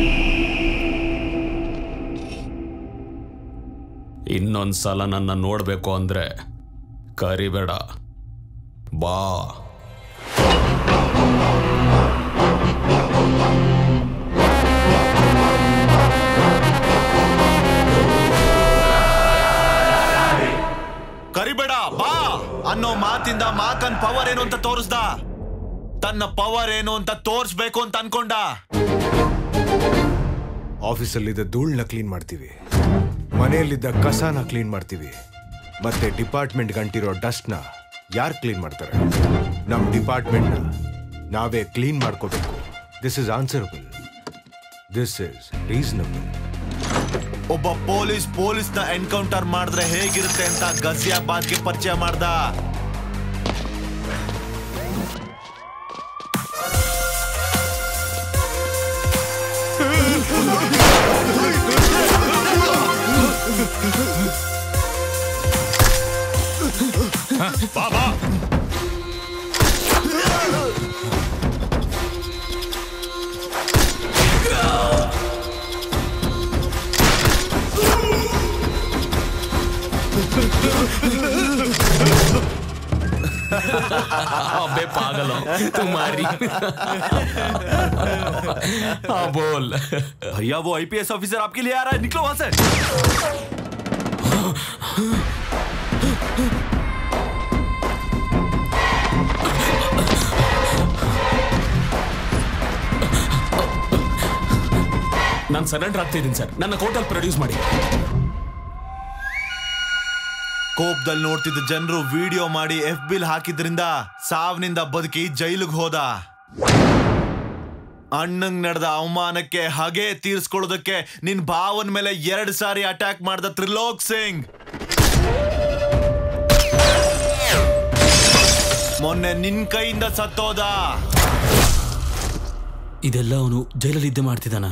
ಇನ್ನೊಂದ್ಸಲ ನನ್ನ ನೋಡ್ಬೇಕು ಅಂದ್ರೆ ಕರಿಬೇಡ ಬಾ ಕರಿಬೇಡ ಬಾ ಅನ್ನೋ ಮಾತಿಂದ ಮಾಕನ್ ಪವರ್ ಏನು ಅಂತ ತೋರಿಸ್ದ ತನ್ನ ಪವರ್ ಏನು ಅಂತ ತೋರಿಸ್ಬೇಕು ಅಂತ ಅನ್ಕೊಂಡ ಆಫೀಸಲ್ಲಿದ್ದ ಧೂಳ್ನ ಕ್ಲೀನ್ ಮಾಡ್ತೀವಿ ಮನೆಯಲ್ಲಿದ್ದ ಕಸನ ಕ್ಲೀನ್ ಮಾಡ್ತೀವಿ ಮತ್ತೆ ಡಿಪಾರ್ಟ್ಮೆಂಟ್ ಗಂಟಿರೋ ಡಸ್ಟ್ನ ಯಾರು ಕ್ಲೀನ್ ಮಾಡ್ತಾರೆ ನಮ್ಮ ಡಿಪಾರ್ಟ್ಮೆಂಟ್ನ ನಾವೇ ಕ್ಲೀನ್ ಮಾಡ್ಕೋಬೇಕು this is answerable this is reasonable ಒಬ್ಬ ಪೊಲೀಸ್ ಪೊಲೀಸ್ ನ ಎನ್ಕೌಂಟರ್ ಮಾಡಿದ್ರೆ ಹೇಗಿರುತ್ತೆ ಅಂತ ಗಜಿಯಾಬಾದ್ಗೆ ಪರಿಚಯ ಮಾಡ್ದ ಬಾಬಾ अबे पागल हो तुम्हारी हाँ बोल भैया वो आईपीएस ऑफिसर आपके लिए आ रहा है निकलो वहां से ನಾನು ಸರೆಂಡರ್ ಆಗ್ತಿದ್ದೀನಿ ಸರ್ ನನ್ನ ಕೋರ್ಟಲ್ಲಿ ಪ್ರೊಡ್ಯೂಸ್ ಮಾಡಿ ಕೋಪದಲ್ಲಿ ನೋಡ್ತಿದ್ದ ಜನರು ವಿಡಿಯೋ ಮಾಡಿ ಎಫ್ ಬಿಲ್ ಹಾಕಿದ್ರಿಂದ ಸಾವ್ನಿಂದ ಬದುಕಿ ಜೈಲಿಗೆ ಹೋದ ಅಣ್ಣಂಗ್ ನಡೆದ ಅವಮಾನಕ್ಕೆ ಹಗೆ ತೀರ್ಸ್ಕೊಳ್ಳೋದಕ್ಕೆ ನಿನ್ ಭಾವನ್ ಮೇಲೆ ಎರಡ್ ಸಾರಿ ಅಟ್ಯಾಕ್ ಮಾಡ್ದ ತ್ರಿಲೋಕ್ ಸಿಂಗ್ ಮೊನ್ನೆ ನಿನ್ ಕೈಯಿಂದ ಸತ್ತೋದ ಇದೆಲ್ಲ ಅವನು ಜೈಲಲ್ಲಿ ಇದ್ದೇ ಮಾಡ್ತಿದ್ದಾನ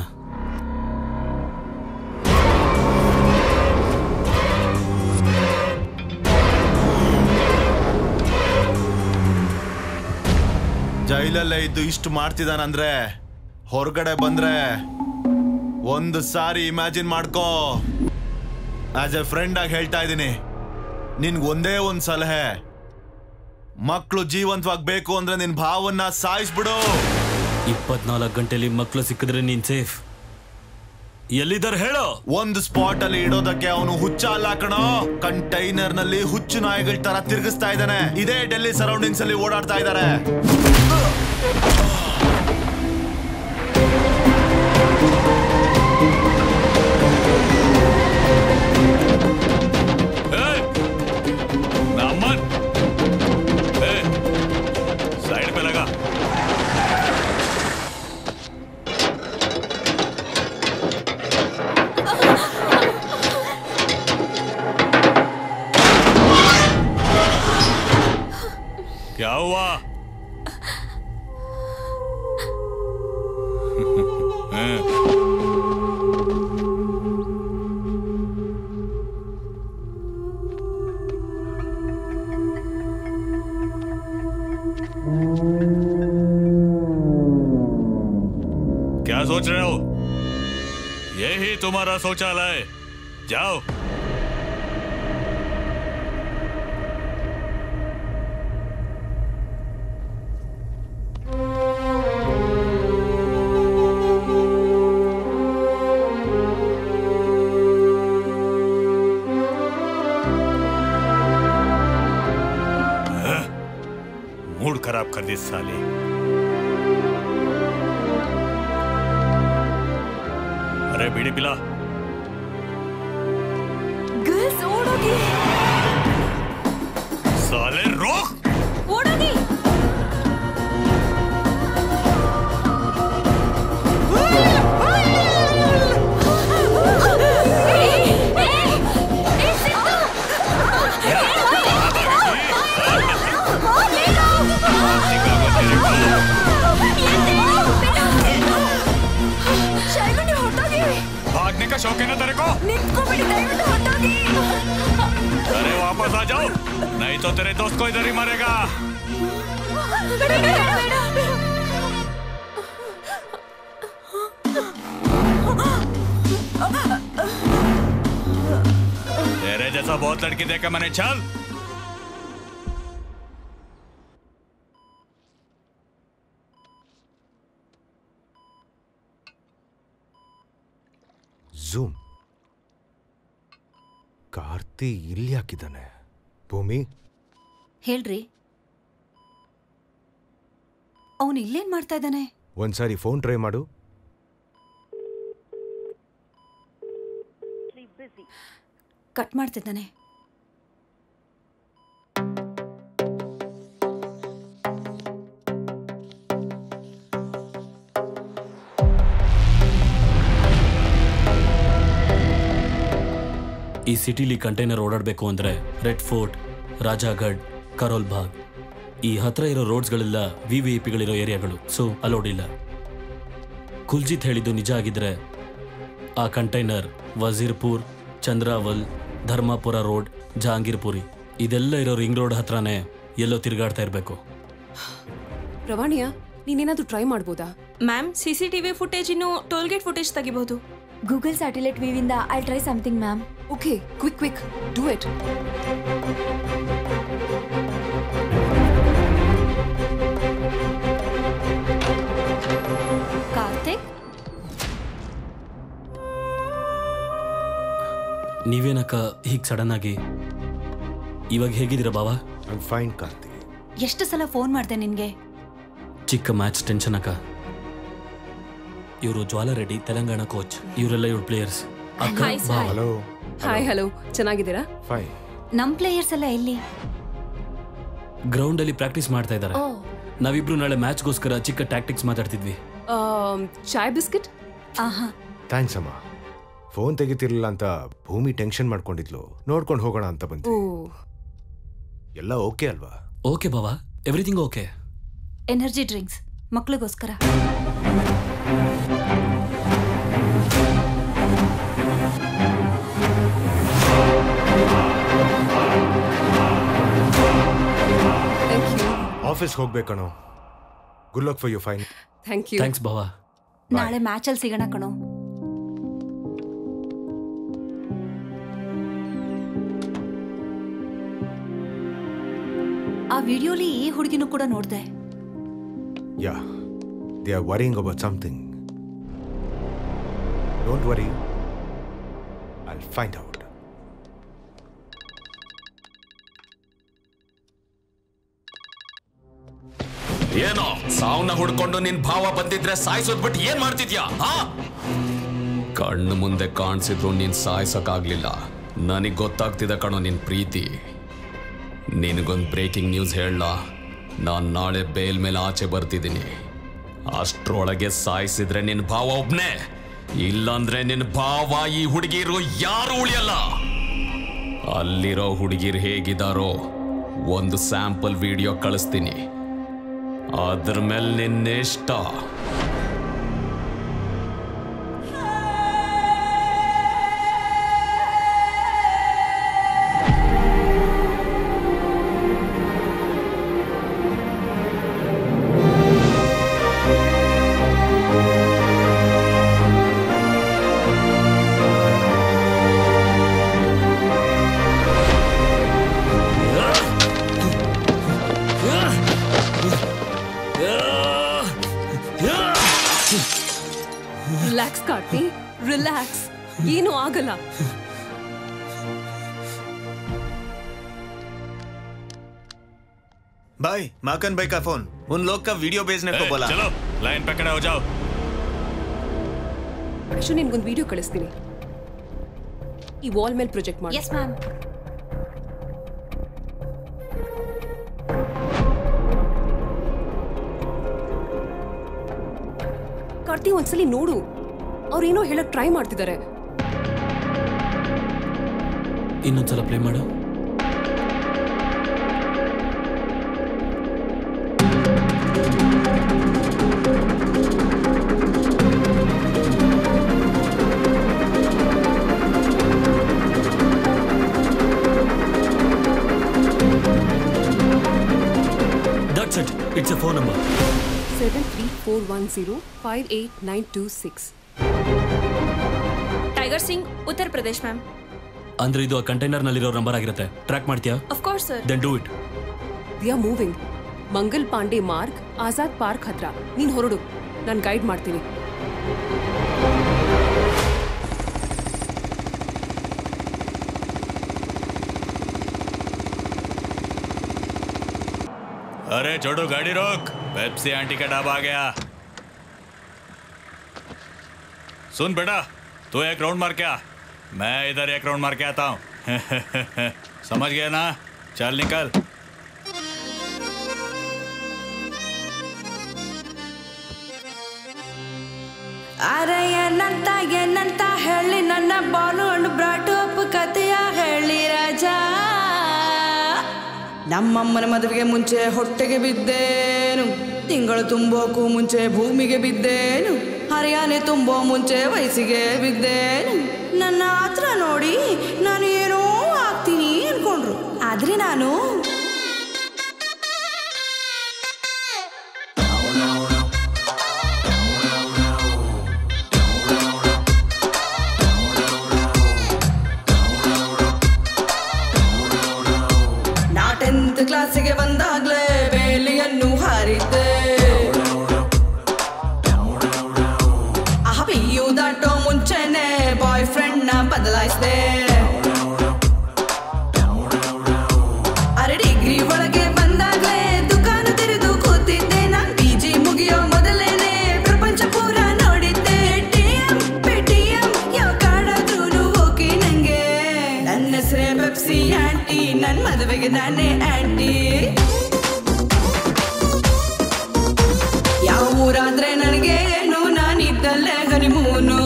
ಜೈಲಲ್ಲೇ ಇದ್ದು ಇಷ್ಟು ಮಾಡ್ತಿದಾನಂದ್ರೆ ಹೊರಗಡೆ ಬಂದ್ರೆ ಒಂದು ಸಾರಿ ಇಮ್ಯಾಜಿನ್ ಮಾಡ್ಕೋ ಆಸ್ ಎ ಫ್ರೆಂಡ್ ಆಗಿ ಹೇಳ್ತಾ ಇದ್ದೀನಿ ನಿನ್ಗೆ ಒಂದೇ ಒಂದು ಸಲಹೆ ಮಕ್ಕಳು ಜೀವಂತವಾಗಿ ಬೇಕು ಅಂದ್ರೆ ನಿನ್ ಭಾವನ್ನ ಸಾಯಿಸ್ಬಿಡು ಇಪ್ಪತ್ನಾಲ್ಕು ಗಂಟೆಲಿ ಮಕ್ಕಳು ಸಿಕ್ಕಿದ್ರೆ ನೀನ್ ಸೇಫ್ ಎಲ್ಲಿದ್ದಾರೆ ಹೇಳೋ ಒಂದು ಸ್ಪಾಟ್ ಅಲ್ಲಿ ಇಡೋದಕ್ಕೆ ಅವನು ಹುಚ್ಚ ಅಲ್ಲ ಕಣೋ ಕಂಟೈನರ್ ನಲ್ಲಿ ಹುಚ್ಚು ನಾಯಿಗಳ ತರ ತಿರುಗಿಸ್ತಾ ಇದ್ದಾನೆ ಇದೇ ಡೆಲ್ಲಿ ಸರೌಂಡಿಂಗ್ಸ್ ಅಲ್ಲಿ ಓಡಾಡ್ತಾ ಇದ್ದಾರೆ अमन साइड पे लगा क्या हुआ क्या सोच रहे हो यही तुम्हारा शौचालय जाओ मूड खराब कर दी साली अरे बीड़ी पिला ಗರ್ಲ್ಸ್ ಓಡೋಗಿ साले रोक ಓಡೋಗಿ ಶೈಲು ಹೊರಟೋಗಿ भागने का शौक है ना तेरे को ನಿಂತ್ಕೊಬಿಡಿ ದಯವಿಟ್ಟು ಹೊರಟೋಗಿ अरे वापस आ जाओ नहीं तो तेरे दोस्त को इधर ही मारेगा तेरे जैसा बहुत लड़की देखा मैंने चल ಝೂಮ್ ಕಾರ್ತಿ ಇಲ್ಲಿ ಹಾಕಿದ್ದಾನೆ ಭೂಮಿ ಹೇಳ್ರಿ ಅವನು ಇಲ್ಲೇನ್ ಮಾಡ್ತಾ ಇದ್ದಾನೆ ಒಂದ್ಸಾರಿ ಫೋನ್ ಟ್ರೈ ಮಾಡು ಕಟ್ ಮಾಡ್ತಿದ್ದಾನೆ ಈ ಸಿಟಿಲಿ ಕಂಟೈನರ್ ಓಡಾಡಬೇಕು ಅಂದ್ರೆ ರೆಡ್ ಫೋರ್ಟ್ ರಾಜಾಗಢ್ ಕರೋಲ್ ಬಾಗ್ ಈ ಹತ್ರ ಇರೋ ರೋಡ್ಸ್ಗಳೆಲ್ಲ ವಿ ವಿ ಐ ಪಿಗಳಿರೋ ಏರಿಯಾಗಳು ಸೊ ಅಲೋಡ್ ಇಲ್ಲ ಕುಲ್ಜಿತ್ ಹೇಳಿದ್ದು ನಿಜ ಆಗಿದ್ರೆ ಆ ಕಂಟೈನರ್ ವಜೀರ್ಪುರ್ ಚಂದ್ರಾವಲ್ ಧರ್ಮಾಪುರ ರೋಡ್ ಜಹಾಂಗೀರ್ಪುರಿ ಇದೆಲ್ಲ ಇರೋ ರಿಂಗ್ ರೋಡ್ ಹತ್ರನೇ ಎಲ್ಲೋ ತಿರುಗಾಡ್ತಾ ಇರಬೇಕು ಪ್ರವಾಣಿಯ ನೀನೇನಾದ್ರೂ ಟ್ರೈ ಮಾಡ್ಬೋದಾ ಮ್ಯಾಮ್ ಸಿಸಿಟಿವಿ ಫುಟೇಜ್ ಇನ್ನು ಟೋಲ್ಗೇಟ್ ಫುಟೇಜ್ ತೆಗಿಬಹುದು ಗೂಗಲ್ ಸ್ಯಾಟಲೈಟ್ ವಿವಿಂದ I try something ma'am okay quick quick do it Karthik ನೀವೇನಕ್ಕ ಹೀಗೆ ಸಡನ್ ಆಗಿ ಇವಾಗ ಹೇಗಿದ್ದೀರಾ ಬಾವಾ ಫೈನ್ ಕಾರ್ತಿ ಎಷ್ಟು ಸಲ ಫೋನ್ ಮಾಡ್ದೆ ನಿನ್ಗೆ ಚಿಕ್ಕ ಮ್ಯಾಚ್ ಟೆನ್ಷನ್ ಅಕ್ಕ ಇವರು ಜ್ವಾಲ ರೆಡ್ಡಿ ತೆಲಂಗಾಣ ಕೋಚ್ ಇವರೆಲ್ಲ ಇವ್ರ ಪ್ಲೇಯರ್ಸ್ ಅಕ್ಕ Hi, sir. ಬಾ. ಹಲೋ ಹಾಯ್ ಹಲೋ ಚೆನ್ನಾಗಿದ್ದೀರಾ ಫೈನ್ ನಮ್ ಪ್ಲೇಯರ್ಸ್ ಎಲ್ಲ ಎಲ್ಲಿ ಗ್ರೌಂಡ್ ಅಲ್ಲಿ ಪ್ರಾಕ್ಟೀಸ್ ಮಾಡ್ತಾ ಇದ್ದಾರೆ ಓ ನಾವಿಬ್ರು ನಾಳೆ ಮ್ಯಾಚ್ಗೋಸ್ಕರ ಚಿಕ್ಕ ಟ್ಯಾಕ್ಟಿಕ್ಸ್ ಮಾತಾಡ್ತಿದ್ವಿ ಚಾಯ್ ಬಿಸ್ಕಿಟ್ ಆಹಾ ಥ್ಯಾಂಕ್ಸ್ ಅಮ್ಮ ಫೋನ್ ತೆಗಿತಿರ್ಲಿಲ್ಲ ಅಂತ ಭೂಮಿ ಟೆನ್ಷನ್ ಮಾಡ್ಕೊಂಡಿದ್ಲು ನೋಡ್ಕೊಂಡು ಹೋಗೋಣ ಅಂತ ಬಂದ್ವಿ ಓ ಎಲ್ಲ ಓಕೆ ಅಲ್ವಾ ಓಕೆ ಬಾವಾ ಎವ್ರಿಥಿಂಗ್ ಓಕೆ ಎನರ್ಜಿ ಡ್ರಿಂಕ್ಸ್ ಮಕ್ಳಿಗೋಸ್ಕರ ಆಫೀಸ್ ಹೋಗ್ಬೇಕಣೋ good luck for you fine thank you thanks ಬಾವಾ ನಾಳೆ ಮ್ಯಾಚಲ್ಲಿ ಸಿಗೋಣ ಕಣೋ ಆ ವಿಡಿಯೋಲಿ ಈ ಹುಡುಗಿನೂ ಕೂಡ ನೋಡ್ದೆ yeah they are worrying about something don't worry I find out ಏನೋ ಸಾವನ್ನ ಹುಡ್ಕೊಂಡು ನಿನ್ ಭಾವ ಬಂದಿದ್ರೆ ಸಾಯಿಸೋದ್ಬಿಟ್ಟು ಏನ್ ಮಾಡ್ತಿದ್ಯಾ ಆ? ಕಣ್ಣು ಮುಂದೆ ಕಾಣಿಸಿದ್ರು ನೀನ್ ಸಾಯಿಸೋಕ್ಕಾಗ್ಲಿಲ್ಲ ನನಗ್ ಗೊತ್ತಾಗ್ತಿದೆ ಕಣೋ ನಿನ್ ಪ್ರೀತಿ ನಿನಗೊಂದು ಬ್ರೇಕಿಂಗ್ ನ್ಯೂಸ್ ಹೇಳ ನಾನ್ ನಾಳೆ ಬೇಲ್ ಮೇಲೆ ಆಚೆ ಬರ್ತಿದ್ದೀನಿ ಅಷ್ಟ್ರೊಳಗೆ ಸಾಯಿಸಿದ್ರೆ ನಿನ್ ಭಾವ ಒಬ್ನೇ ಇಲ್ಲಾಂದ್ರೆ ನಿನ್ ಭಾವ ಈ ಹುಡುಗಿರು ಯಾರು ಉಳಿಯಲ್ಲ ಅಲ್ಲಿರೋ ಹುಡುಗಿರು ಹೇಗಿದಾರೋ ಒಂದು ಸ್ಯಾಂಪಲ್ ವಿಡಿಯೋ ಕಳಿಸ್ತೀನಿ ಅದ್ರ ಮೇಲೆ ನಿನ್ನಿಷ್ಟ ಕಾರ್ತಿ ರಿಲ್ಯಾಕ್ಸ್ ಏನು ಆಗಲ್ಲ भाई माकन भाई का फोन उन लोग का वीडियो भेजने को ए, बोला चलो लाइन पे खड़े हो जाओ ಅಶು ನಿನ್ಗೊಂದು ವಿಡಿಯೋ ಕಳಿಸ್ತೀನಿ ಈ ವಾಲ್ ಮೇಲೆ ಪ್ರೊಜೆಕ್ಟ್ ಮಾಡಿ ಎಸ್ ಮ್ಯಾಮ್ ಕಾರ್ತಿ ಒಂದ್ಸಲಿ ನೋಡು ಅವ್ರೇನೋ ಹೇಳಕ್ ಟ್ರೈ ಮಾಡ್ತಿದ್ದಾರೆ ಇನ್ನೊಂದ್ಸಲ ಪ್ಲೇ ಮಾಡು that's it it's a phone number seven three four one zero five eight nine two six Tiger Singh Uttar Pradesh ma'am ಅಂದ್ರೆ ಇದು ಆ ಕಂಟೈನರ್ ನಲ್ಲಿರೋ ನಂಬರ್ ಆಗಿರುತ್ತೆ ಟ್ರ್ಯಾಕ್ ಮಾಡ್ತೀಯಾ of course sir then do it we are moving Mangal Pandey Marg Azad Park ಹತ್ರ ನೀನ್ ಹೊರಡು ನಾನು ಗೈಡ್ ಮಾಡ್ತೀನಿ अरे छोटू गाड़ी रोक पेप्सी आंटी का ढाबा आ गया सुन बेटा तू एक राउंड मार के आ मैं इधर एक राउंड मार के आता हूँ समझ गया ना चल निकल ಅರೆ ಏನಂತ ಏನಂತ ಹೇಳಿ ನನ್ನ ಬಾಲುಂಡ್ ಬ್ರಾಟೋಪ್ ಕಥೆಯ ಹೇಳಿ ರಾಜ ನಮ್ಮಮ್ಮನ ಮದುವೆಗೆ ಮುಂಚೆ ಹೊಟ್ಟೆಗೆ ಬಿದ್ದೇನು ತಿಂಗಳು ತುಂಬೋಕು ಮುಂಚೆ ಭೂಮಿಗೆ ಬಿದ್ದೇನು ಹರಿಯಾಣೆ ತುಂಬೋ ಮುಂಚೆ ವಯಸ್ಸಿಗೆ ಬಿದ್ದೇನು ನನ್ನ ಹತ್ರ ನೋಡಿ ನಾನು ಏನೋ ಆಗ್ತೀನಿ ಅನ್ಕೊಂಡ್ರು ಆದ್ರೆ ನಾನು ನಾ ಟೆಂತ್ ಕ್ಲಾಸಿಗೆ ಬಂದಾಗ್ಲೇ ಬೇಲಿಯನ್ನು ಹಾರಿದ್ದೆ ಆ ಪಿಯು ದಾಟೋ ಮುಂಚೆನೆ ಬಾಯ್ ಫ್ರೆಂಡ್ ನ ಬದಲಾಯಿಸ್ದೆ ಅರೆ ಡಿಗ್ರಿ ಒಳಗೆ ಬಂದಾಗ್ಲೇ ದುಕಾನ ತೆರೆದು ಕೂತಿದ್ದೆ ನಾನ್ ಪಿ ಜಿ ಮುಗಿಯೋ ಮೊದಲೇನೆ ಪ್ರಪಂಚ ಪೂರ ನೋಡಿದ್ದೆ ಟಿಎಂ ಪೆಟಿಎಂ ಯಾವ ಕಾಡಾದ್ರೂ ಓಕೆ ನಂಗೆ ನನ್ನ ಹೆಸರೇ ಪೆಪ್ಸಿ ಆಂಟಿ ನನ್ ಮದುವೆಗೆ ನಾನೇ ಆಂಟಿ ಯಾವ ಊರಾದ್ರೆ ನನಗೆ ಏನು ನಾನಿದ್ದಲ್ಲೇ ಹನಿಮೂನು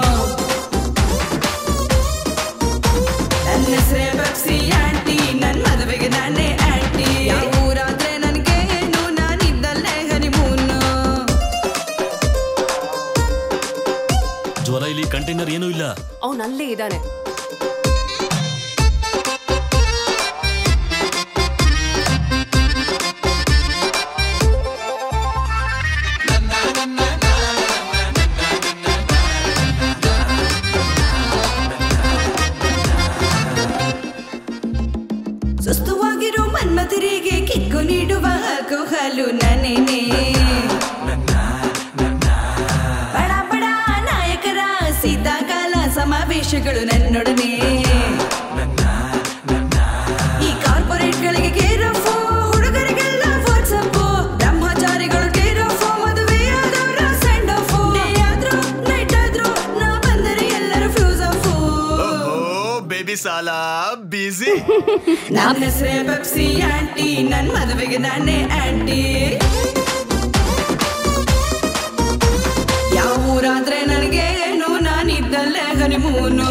ನನ್ನ ಹೆಸರೇ ಪೆಪ್ಸಿ ಆಂಟಿ ನನ್ ಮದುವೆಗೆ ನಾನೇ ಆಂಟಿ ಯಾವ ಊರಾದ್ರೆ ನನಗೆ ಏನು ನಾನಿದ್ದಲ್ಲೇ ಹನಿಮೂನು ಜ್ವರ ಇಲ್ಲಿ ಕಂಟೈನರ್ ಏನೂ ಇಲ್ಲ ಅವನ್ ಅಲ್ಲೇ ಇದ್ದಾನೆ ಸುಸ್ತುವಾಗಿರೋ ಮನ್ಮಥರಿಗೆ ಕಿಕ್ಕು ನೀಡುವ ಕುಹಲು ನನೇನೆ ಬಡ ಬಡ ನಾಯಕರ ಸೀತಾಕಾಲ ಸಮಾವೇಶಗಳು ನನ್ನೊಡನೆ ಈ ಕಾರ್ಪೊರೇಟ್ಗಳಿಗೆ ಕೇರ್ ಆಫ್ ಹುಡುಗರಿಗೆಲ್ಲ ವಾಟ್ಸಪ್ ಬ್ರಹ್ಮಚಾರಿಗಳು ಕೇರ್ ಆಫ್ ಮದುವೆಯಾದವರ ಸೆಂಡ್ ಆಫ್ ಡೇ ಆದ್ರೂ ನೈಟ್ ಆದ್ರೂ ನಾ ಬಂದರೆ ಎಲ್ಲರೂ ಫ್ಯೂಸ್ ಆಫ್ ಓ ಬೇಬಿ ಸಾಲ ಬಿಸಿ ನನ್ನ ಹೆಸರೇ ಪೆಪ್ಸಿ ಆಂಟಿ ನನ್ ಮದುವೆಗೆ ನಾನೇ ಆಂಟಿ ಯಾವ ಊರಾದ್ರೆ ನನಗೆ ಏನು ನಾನಿದ್ದಲ್ಲೇ ಹನಿಮೂನು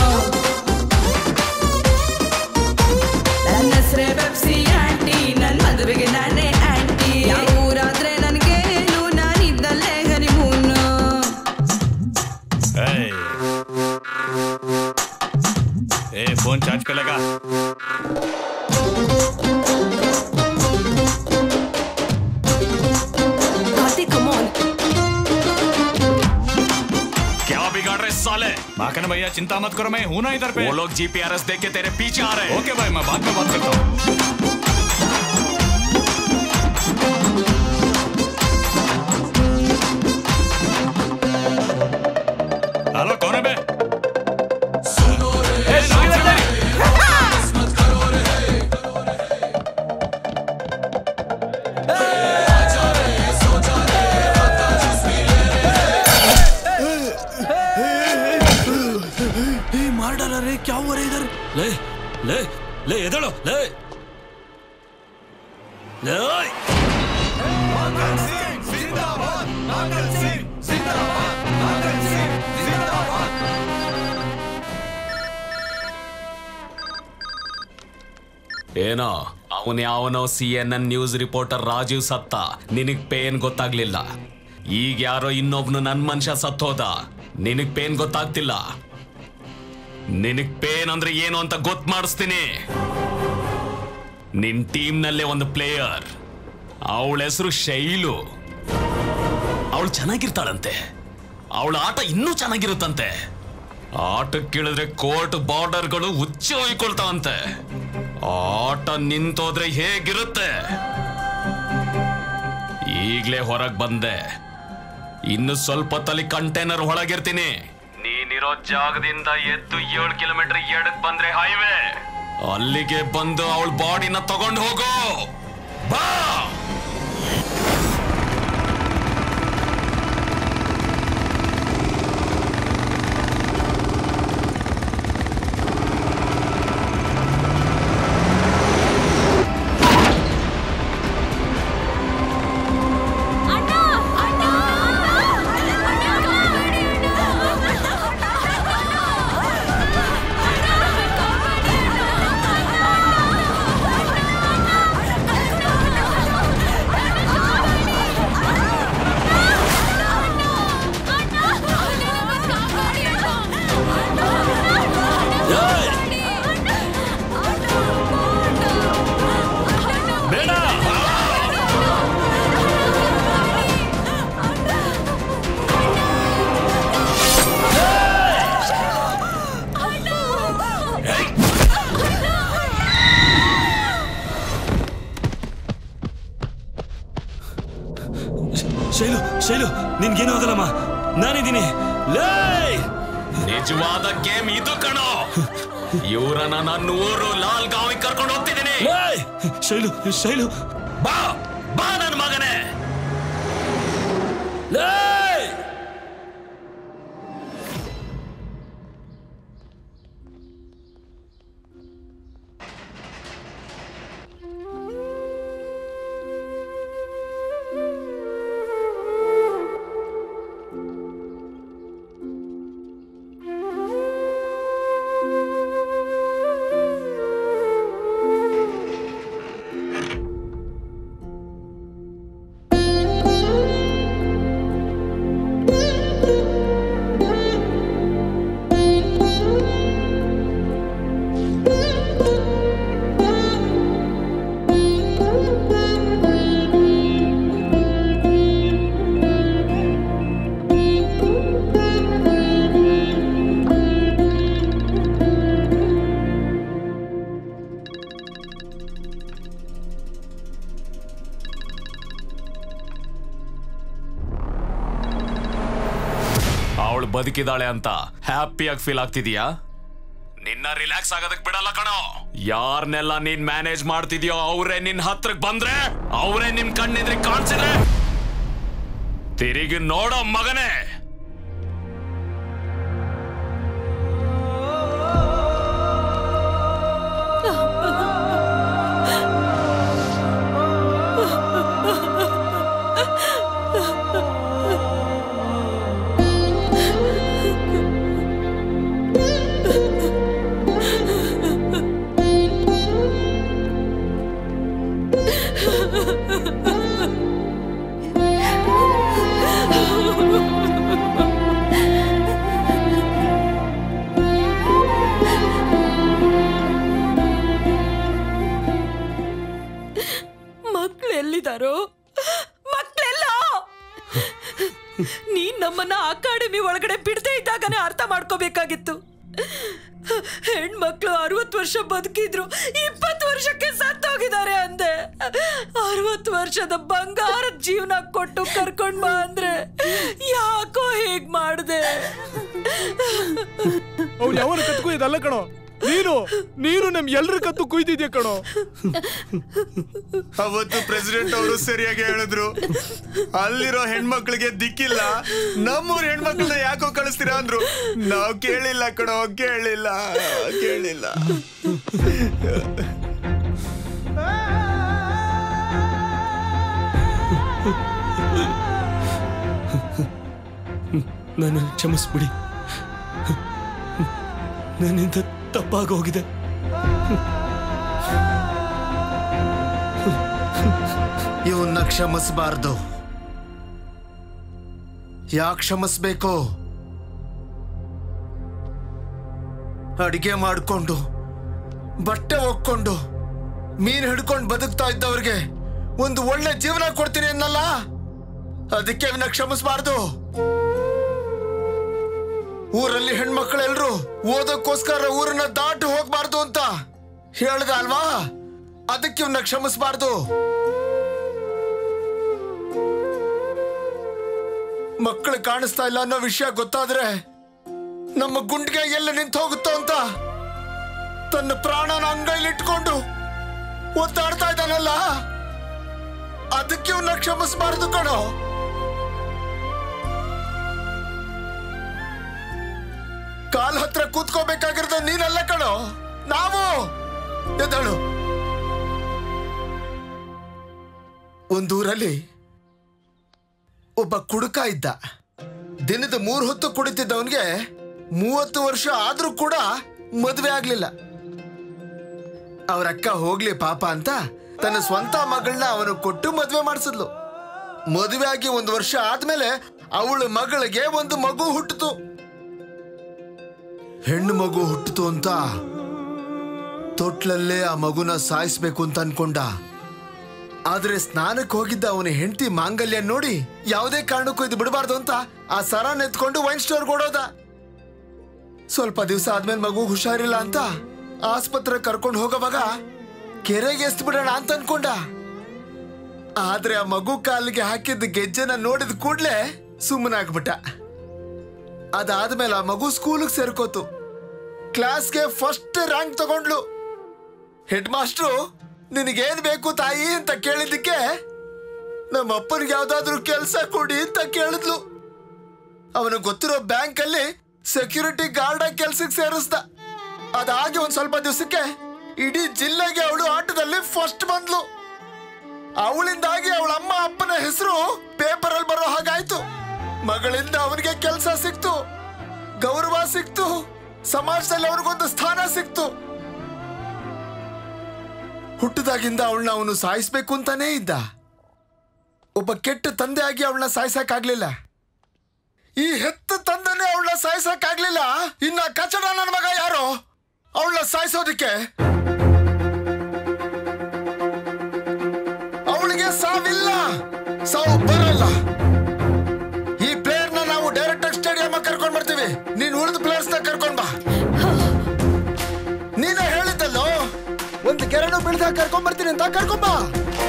ನನ್ನ ಹೆಸರೇ ಪೆಪ್ಸಿ ಆಂಟಿ ನನ್ ಮದುವೆಗೆ ನಾನೇ ಆಂಟಿ ಯಾವ ಊರಾದ್ರೆ ನನಗೆ ಏನು ನಾನಿದ್ದಲ್ಲೇ ಹನಿಮೂನು ए, ए फोन चार्ज पे लगा ಕಾರ್ತಿಕ್ ಕಮಾನ್ क्या बिगाड़ रहे साले माखन भैया चिंता मत करो मैं हूं ना इधर पे वो लोग जीपीआरएस देख के तेरे पीछे आ रहे हैं ओके भाई मैं बाद में बात करता हूँ क्या हो रहा है इधर ले ले ले ಎದಳು ಲೇ ಲೇ ಓಯ್! ಏನೋ ಅವನ್ ಯಾವನೋ C N N news reporter Rajeev ಸತ್ತ ನಿನಗ್ ಪೇನ್ ಗೊತ್ತಾಗ್ಲಿಲ್ಲ ಈಗ ಯಾರೋ ಇನ್ನೊಬ್ನು ನನ್ ಮನುಷ್ಯ ಸತ್ತೋದ ನಿನಗ್ ಪೇನ್ ಗೊತ್ತಾಗ್ತಿಲ್ಲ ನಿನಗ್ ಪೇನ್ ಅಂದ್ರೆ ಏನು ಅಂತ ಗೊತ್ತು ಮಾಡಿಸ್ತೀನಿ ನಿನ್ ಟೀಮ್ ನಲ್ಲೇ ಒಂದು ಪ್ಲೇಯರ್ ಅವಳ ಹೆಸರು ಶೈಲು ಅವಳು ಚೆನ್ನಾಗಿರ್ತಾಳಂತೆ ಅವಳ ಆಟ ಇನ್ನೂ ಚೆನ್ನಾಗಿರುತ್ತಂತೆ ಆಟಕ್ಕಿಳಿದ್ರೆ ಕೋರ್ಟ್ ಬಾರ್ಡರ್ಗಳು ಹುಚ್ಚಿ ಹೊಯ್ಕೊಳ್ತಾವಂತೆ ಆಟ ನಿಂತೋದ್ರೆ ಹೇಗಿರುತ್ತೆ ಈಗ್ಲೇ ಹೊರಗ್ ಬಂದೆ ಇನ್ನು ಸ್ವಲ್ಪ ತಲಿ ಕಂಟೈನರ್ ಒಳಗಿರ್ತೀನಿ ನೀನಿರೋ ಜಾಗದಿಂದ ಎದ್ದು ಏಳು ಕಿಲೋಮೀಟರ್ ಎಡಕ್ ಬಂದ್ರೆ ಹೈವೇ ಅಲ್ಲಿಗೆ ಬಂದು ಅವಳ ಬಾಡಿನ ತಗೊಂಡು ಹೋಗು ಬಾ ಬೇಡ ಶೈಲು ಶೈಲು ನಿನ್ಗೇನು ಆಗಲ್ಲಮ್ಮ ನಾನಿದ್ದೀನಿ ಲೇ ನಿಜವಾದ ಗೇಮ್ ಇದು ಕಣೋ ಇವರನ್ನ ನನ್ನ ಊರು ಲಾಲ್ ಗಾಂವಿಗೆ ಕರ್ಕೊಂಡು ಹೋಗ್ತಿದ್ದೀನಿ ಶೈಲು ಶೈಲು ಬಾ ಬಾ ನನ್ನ ಮಗನೇ ಲೇ ಅವಳು ಬದುಕಿದಾಳೆ ಅಂತ ಹ್ಯಾಪಿಯಾಗಿ ಫೀಲ್ ಆಗ್ತಿದೀಯಾ ನಿನ್ನ ರಿಲ್ಯಾಕ್ಸ್ ಆಗೋದಕ್ ಬಿಡಲ್ಲ ಕಣೋ ಯಾರನ್ನೆಲ್ಲ ನೀನ್ ಮ್ಯಾನೇಜ್ ಮಾಡ್ತಿದ್ಯೋ ಅವರೇ ನಿನ್ ಹತ್ರಕ್ ಬಂದ್ರೆ ಅವರೇ ನಿನ್ ಕಣ್ಣಿದ್ರೆ ಕಾಣಿಸಿದ್ರೆ ತಿರುಗಿ ನೋಡೋ ಮಗನೇ ಮಕ್ಳು ಎಲ್ಲಿದಾರೋ ಮಕ್ಳೆಲ್ಲ ನೀನ್ ನಮ್ಮನ್ನ ಅಕಾಡೆಮಿ ಒಳಗಡೆ ಬಿಡದೇ ಇದ್ದಾಗನೇ ಅರ್ಥ ಮಾಡ್ಕೋಬೇಕಾಗಿತ್ತು ಹೆಣ್ಮಕ್ಳು ಅರವತ್ತು ವರ್ಷ ಬದುಕಿದ್ರು ಇಪ್ಪತ್ತು ವರ್ಷಕ್ಕೆ ಸತ್ತೋಗಿದ್ದಾರೆ ಅಂದೆ ಅರವತ್ತು ವರ್ಷದ ಬಂಗಾರದ ಜೀವನ ಕೊಟ್ಟು ಕರ್ಕೊಂಡ್ ಬಾ ಅಂದ್ರೆ ಯಾಕೋ ಹೇಗ್ ಮಾಡ್ದೆ ಅವ್ನು ಯಾವನ ಕತ್ಕೋ ಇದಲ್ಲ ಕಣೋ ನೀನು ನೀನು ನಮ್ ಎಲ್ರ ಕತ್ತು ಕುಯ್ದಿದ್ಯಾ ಕಣೋ ಅವತ್ತು ಪ್ರೆಸಿಡೆಂಟ್ ಅವರು ಸರಿಯಾಗಿ ಹೇಳಿದ್ರು ಅಲ್ಲಿರೋ ಹೆಣ್ಮಕ್ಳಿಗೆ ದಿಕ್ಕಿಲ್ಲ ನಮ್ಮೂರ್ ಹೆಣ್ಮಕ್ಳನ್ನ ಯಾಕೋ ಕಳಿಸ್ತೀರಾ ಅಂದ್ರು ನಾವ್ ಕೇಳಿಲ್ಲ ಕಣೋ ಕೇಳಿಲ್ಲ ಕೇಳಿಲ್ಲ ನನ್ನ ಕ್ಷಮಿಸ್ಬಿಡಿ ನನ್ನಿಂದ ತಪ್ಪಾಗೋಗಿದೆ ಇವನ್ನ ಕ್ಷಮಿಸಬಾರ್ದು ಯಾಕೆ ಕ್ಷಮಿಸ್ಬೇಕು ಅಡಿಗೆ ಮಾಡ್ಕೊಂಡು ಬಟ್ಟೆ ಒಕ್ಕೊಂಡು ಮೀನ್ ಹಿಡ್ಕೊಂಡು ಬದುಕ್ತಾ ಇದ್ದವ್ರಿಗೆ ಒಂದು ಒಳ್ಳೆ ಜೀವನ ಕೊಡ್ತೀನಿ ಅನ್ನಲ್ಲ ಅದಕ್ಕೆ ಅವನ್ನ ಕ್ಷಮಿಸಬಾರ್ದು ಊರಲ್ಲಿ ಹೆಣ್ಮಕ್ಳೆಲ್ರು ಓದಕ್ಕೋಸ್ಕರ ಊರನ್ನ ದಾಟಿ ಹೋಗ್ಬಾರ್ದು ಅಂತ ಹೇಳ್ದ ಅಲ್ವಾ ಅದಕ್ಕೆ ಇವನ್ನ ಕ್ಷಮಿಸಬಾರ್ದು ಮಕ್ಕಳು ಕಾಣಿಸ್ತಾ ಇಲ್ಲ ಅನ್ನೋ ವಿಷಯ ಗೊತ್ತಾದ್ರೆ ನಮ್ಮ ಗುಂಡಿಗೆ ಎಲ್ಲ ನಿಂತು ಹೋಗುತ್ತೋ ಅಂತ ತನ್ನ ಪ್ರಾಣನ ಅಂಗೈಲಿಟ್ಕೊಂಡು ಒತ್ತಾಡ್ತಾ ಇದ್ದಾನಲ್ಲ ಅದಕ್ಕೆ ಇವನ್ನ ಕ್ಷಮಿಸಬಾರ್ದು ಕಣೋ ಕಾಲ್ ಹತ್ರ ಕೂತ್ಕೋಬೇಕಾಗಿರೋದು ನೀನಲ್ಲ ಕಣೋ ನಾವು ಎದ್ದಳು ಒಂದೂರಲ್ಲಿ ಒಬ್ಬ ಕುಡುಕ ಇದ್ದ ದಿನದ ಮೂರು ಹೊತ್ತು ಕುಡಿತಿದ್ದವನ್ಗೆ ಮೂವತ್ತು ವರ್ಷ ಆದ್ರೂ ಕೂಡ ಮದುವೆ ಆಗ್ಲಿಲ್ಲ ಅವ್ರ ಅಕ್ಕ ಹೋಗ್ಲಿ ಪಾಪ ಅಂತ ತನ್ನ ಸ್ವಂತ ಮಗಳನ್ನ ಅವನು ಕೊಟ್ಟು ಮದುವೆ ಮಾಡಿಸಿದ್ಲು ಮದುವೆ ಆಗಿ ಒಂದು ವರ್ಷ ಆದ್ಮೇಲೆ ಅವಳ ಮಗಳಿಗೆ ಒಂದು ಮಗು ಹುಟ್ಟಿತು ಹೆಣ್ಣು ಮಗು ಹುಟ್ಟಿತು ಅಂತ ತೊಟ್ಲಲ್ಲೇ ಆ ಮಗುನ ಸಾಯಿಸ್ಬೇಕು ಅಂತ ಅನ್ಕೊಂಡ ಆದ್ರೆ ಸ್ನಾನಕ್ಕೆ ಹೋಗಿದ್ದ ಅವನ ಹೆಂಡತಿ ಮಾಂಗಲ್ಯ ನೋಡಿ ಯಾವುದೇ ಕಾರಣಕ್ಕೂ ಇದು ಬಿಡಬಾರ್ದು ಅಂತ ಆ ಸರ ಎತ್ಕೊಂಡು ವೈನ್ ಸ್ಟೋರ್ ಕೊಡೋದ ಸ್ವಲ್ಪ ದಿವಸ ಆದ್ಮೇಲೆ ಮಗು ಹುಷಾರಿಲ್ಲ ಅಂತ ಆಸ್ಪತ್ರೆ ಕರ್ಕೊಂಡು ಹೋಗೋವಾಗ ಕೆರೆಗೆ ಎಸ್ದು ಬಿಡೋಣ ಅಂತ ಅನ್ಕೊಂಡ ಆದ್ರೆ ಆ ಮಗು ಕಾಲಿಗೆ ಹಾಕಿದ್ದ ಗೆಜ್ಜೆನ ನೋಡಿದ ಕೂಡ್ಲೆ ಸುಮ್ಮನಾಗ್ಬಿಟ್ಟ ಅದಾದ್ಮೇಲೆ ಆ ಮಗು ಸ್ಕೂಲಿಗೆ ಸೇರ್ಕೋತು ಕ್ಲಾಸ್ಗೆ ಫಸ್ಟ್ ರ್ಯಾಂಕ್ ತಗೊಂಡ್ಲು ಹೆಡ್ ಮಾಸ್ಟ್ರು ನಿನಗೇನ್ ಬೇಕು ತಾಯಿ ಅಂತ ಕೇಳಿದ್ದಕ್ಕೆ ನಮ್ಮ ಅಪ್ಪನಿಗೆ ಯಾವ್ದಾದ್ರು ಕೆಲಸ ಕೊಡಿ ಅಂತ ಕೇಳಿದ್ಲು ಅವನು ಗೊತ್ತಿರೋ ಬ್ಯಾಂಕ್ ಅಲ್ಲಿ ಸೆಕ್ಯೂರಿಟಿ ಗಾರ್ಡ್ ಆಗಿ ಕೆಲ್ಸಕ್ಕೆ ಸೇರಿಸ್ದ ಅದಾಗಿ ಒಂದ್ ಸ್ವಲ್ಪ ದಿವಸಕ್ಕೆ ಇಡೀ ಜಿಲ್ಲೆಗೆ ಅವಳು ಆಟದಲ್ಲಿ ಫಸ್ಟ್ ಬಂದ್ಲು ಅವಳಿಂದಾಗಿ ಅವಳ ಅಮ್ಮ ಅಪ್ಪನ ಹೆಸರು ಪೇಪರ್ ಅಲ್ಲಿ ಬರೋ ಹಾಗಾಯ್ತು ಮಗಳಿಂದ ಅವನಿಗೆ ಕೆಲಸ ಸಿಕ್ತು ಗೌರವ ಸಿಕ್ತು ಸಮಾಜದಲ್ಲಿ ಅವನಿಗೊಂದು ಸ್ಥಾನ ಸಿಕ್ತು ಹುಟ್ಟಿದಾಗಿಂದ ಅವಳನ್ನ ಅವನು ಸಾಯಿಸ್ಬೇಕು ಅಂತಾನೇ ಇದ್ದ ಒಬ್ಬ ಕೆಟ್ಟ ತಂದೆ ಆಗಿ ಅವಳನ್ನ ಸಾಯಿಸಕ್ಕಾಗ್ಲಿಲ್ಲ ಈ ಹೆತ್ತ ತಂದೆನೇ ಅವಳನ್ನ ಸಾಯಿಸಕ್ಕಾಗ್ಲಿಲ್ಲ ಇನ್ನ ಕಚಡ ನನ್ನ ಮಗ ಯಾರು ಅವಳನ್ನ ಸಾಯಿಸೋದಕ್ಕೆ ಅವಳಿಗೆ ಸಾವಿಲ್ಲ ಸಾವು ಬರಲ್ಲ ಈ ಪ್ಲೇಯರ್ ನ ನಾವು ಡೈರೆಕ್ಟ್ ಆಗಿ ಸ್ಟೇಡಿಯಂ ಕರ್ಕೊಂಡ್ ಬರ್ತೀವಿ ನೀನ್ ಉಳಿದ ಪ್ಲೇಯರ್ಸ್ ನ ಕರ್ಕೊಂಡ್ ಬಾ ನೀನೇ ಹೇಳಿದ್ದಲ್ಲೋ ಒಂದು ಕೆರಡು ಬೆಳೆದ ಕರ್ಕೊಂಡ್ ಬರ್ತೀನಿ ಅಂತ ಕರ್ಕೊಂಡ್ ಬಾ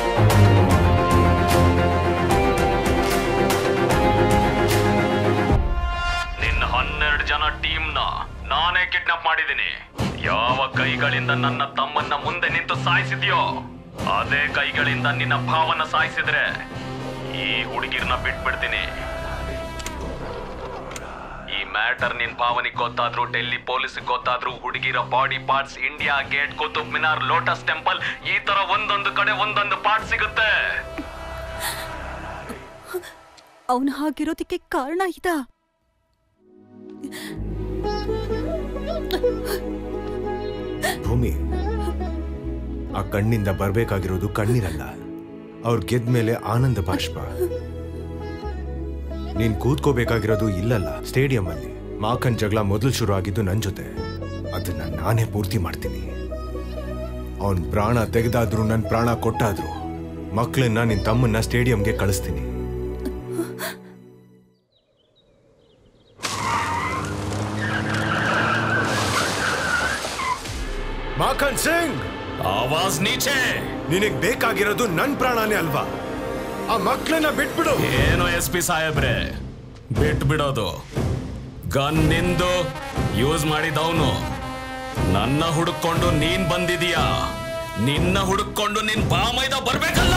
ನಿನ್ನ ಹನ್ನೆರಡು ಜನ ಟೀಮ್ನ ನಾನೇ ಕಿಡ್ನಾಪ್ ಮಾಡಿದ್ದೀನಿ ಯಾವ ಕೈಗಳಿಂದ ನನ್ನ ತಮ್ಮನ್ನ ಮುಂದೆ ನಿಂತು ಸಾಯಿಸಿದ್ಯೋ ಅದೇ ಕೈಗಳಿಂದ ನಿನ್ನ ಭಾವನ ಸಾಯಿಸಿದ್ರೆ ಈ ಹುಡುಗಿರ್ನ ಬಿಟ್ಬಿಡ್ತೀನಿ ಈ ಮ್ಯಾಟರ್ ನಿನ್ ಭಾವನಿಗೆ ಗೊತ್ತಾದ್ರು ಡೆಲ್ಲಿ ಪೊಲೀಸ್ ಗೊತ್ತಾದ್ರು ಹುಡುಗಿರ body parts India Gate Qutub Minar Lotus Temple ಈ ತರ ಒಂದೊಂದು ಕಡೆ ಒಂದೊಂದು ಪಾರ್ಟ್ ಸಿಗುತ್ತೆ ಅವನು ಹಾಗಿರೋದಕ್ಕೆ ಕಾರಣ ಇದಾ ಭೂಮಿ ಆ ಕಣ್ಣಿಂದ ಬರ್ಬೇಕಾಗಿರೋದು ಕಣ್ಣೀರಲ್ಲ ಅವ್ರು ಗೆದ್ದ ಮೇಲೆ ಆನಂದ ಬಾಷ್ಪ ನೀನ್ ಕೂತ್ಕೋಬೇಕಾಗಿರೋದು ಇಲ್ಲಲ್ಲ ಸ್ಟೇಡಿಯಂ ಅಲ್ಲಿ ಮಾಕನ್ ಜಗಳ ಮೊದಲು ಶುರು ಆಗಿದ್ದು ನನ್ ಜೊತೆ ಅದನ್ನ ನಾನೇ ಪೂರ್ತಿ ಮಾಡ್ತೀನಿ ಅವನ್ ಪ್ರಾಣ ತೆಗೆದಾದ್ರು ನನ್ ಪ್ರಾಣ ಕೊಟ್ಟಾದ್ರು ಮಕ್ಕಳನ್ನ ನಿನ್ ತಮ್ಮನ್ನ ಸ್ಟೇಡಿಯಂಗೆ ಕಳಿಸ್ತೀನಿ ಮಾಖನ್ ಸಿಂಗ್ ಆವಾಜ್ ನೀಚೆ ನಿನಗ್ ಬೇಕಾಗಿರೋದು ನನ್ ಪ್ರಾಣನೇ ಅಲ್ವಾ ಆ ಮಕ್ಕಳನ್ನ ಬಿಟ್ಬಿಡು ಏನು ಎಸ್ ಪಿ ಸಾಹೇಬ್ರೆ ಬಿಟ್ ಬಿಡೋದು ಗನ್ ನಿಂದು ಯೂಸ್ ಮಾಡಿದವನು ನನ್ನ ಹುಡುಕೊಂಡು ನೀನ್ ಬಂದಿದೀಯಾ ನಿನ್ನ ಹುಡುಕೊಂಡು ನಿನ್ ಬಾಮೈದ ಬರ್ಬೇಕಲ್ಲ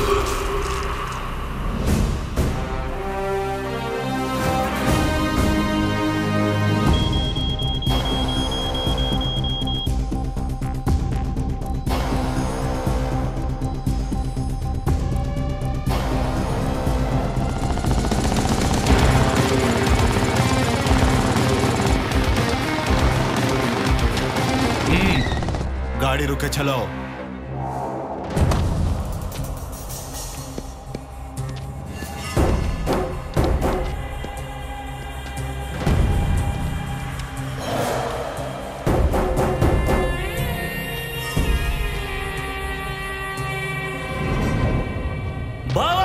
गाड़ी रुके चलो ಬಾವಾ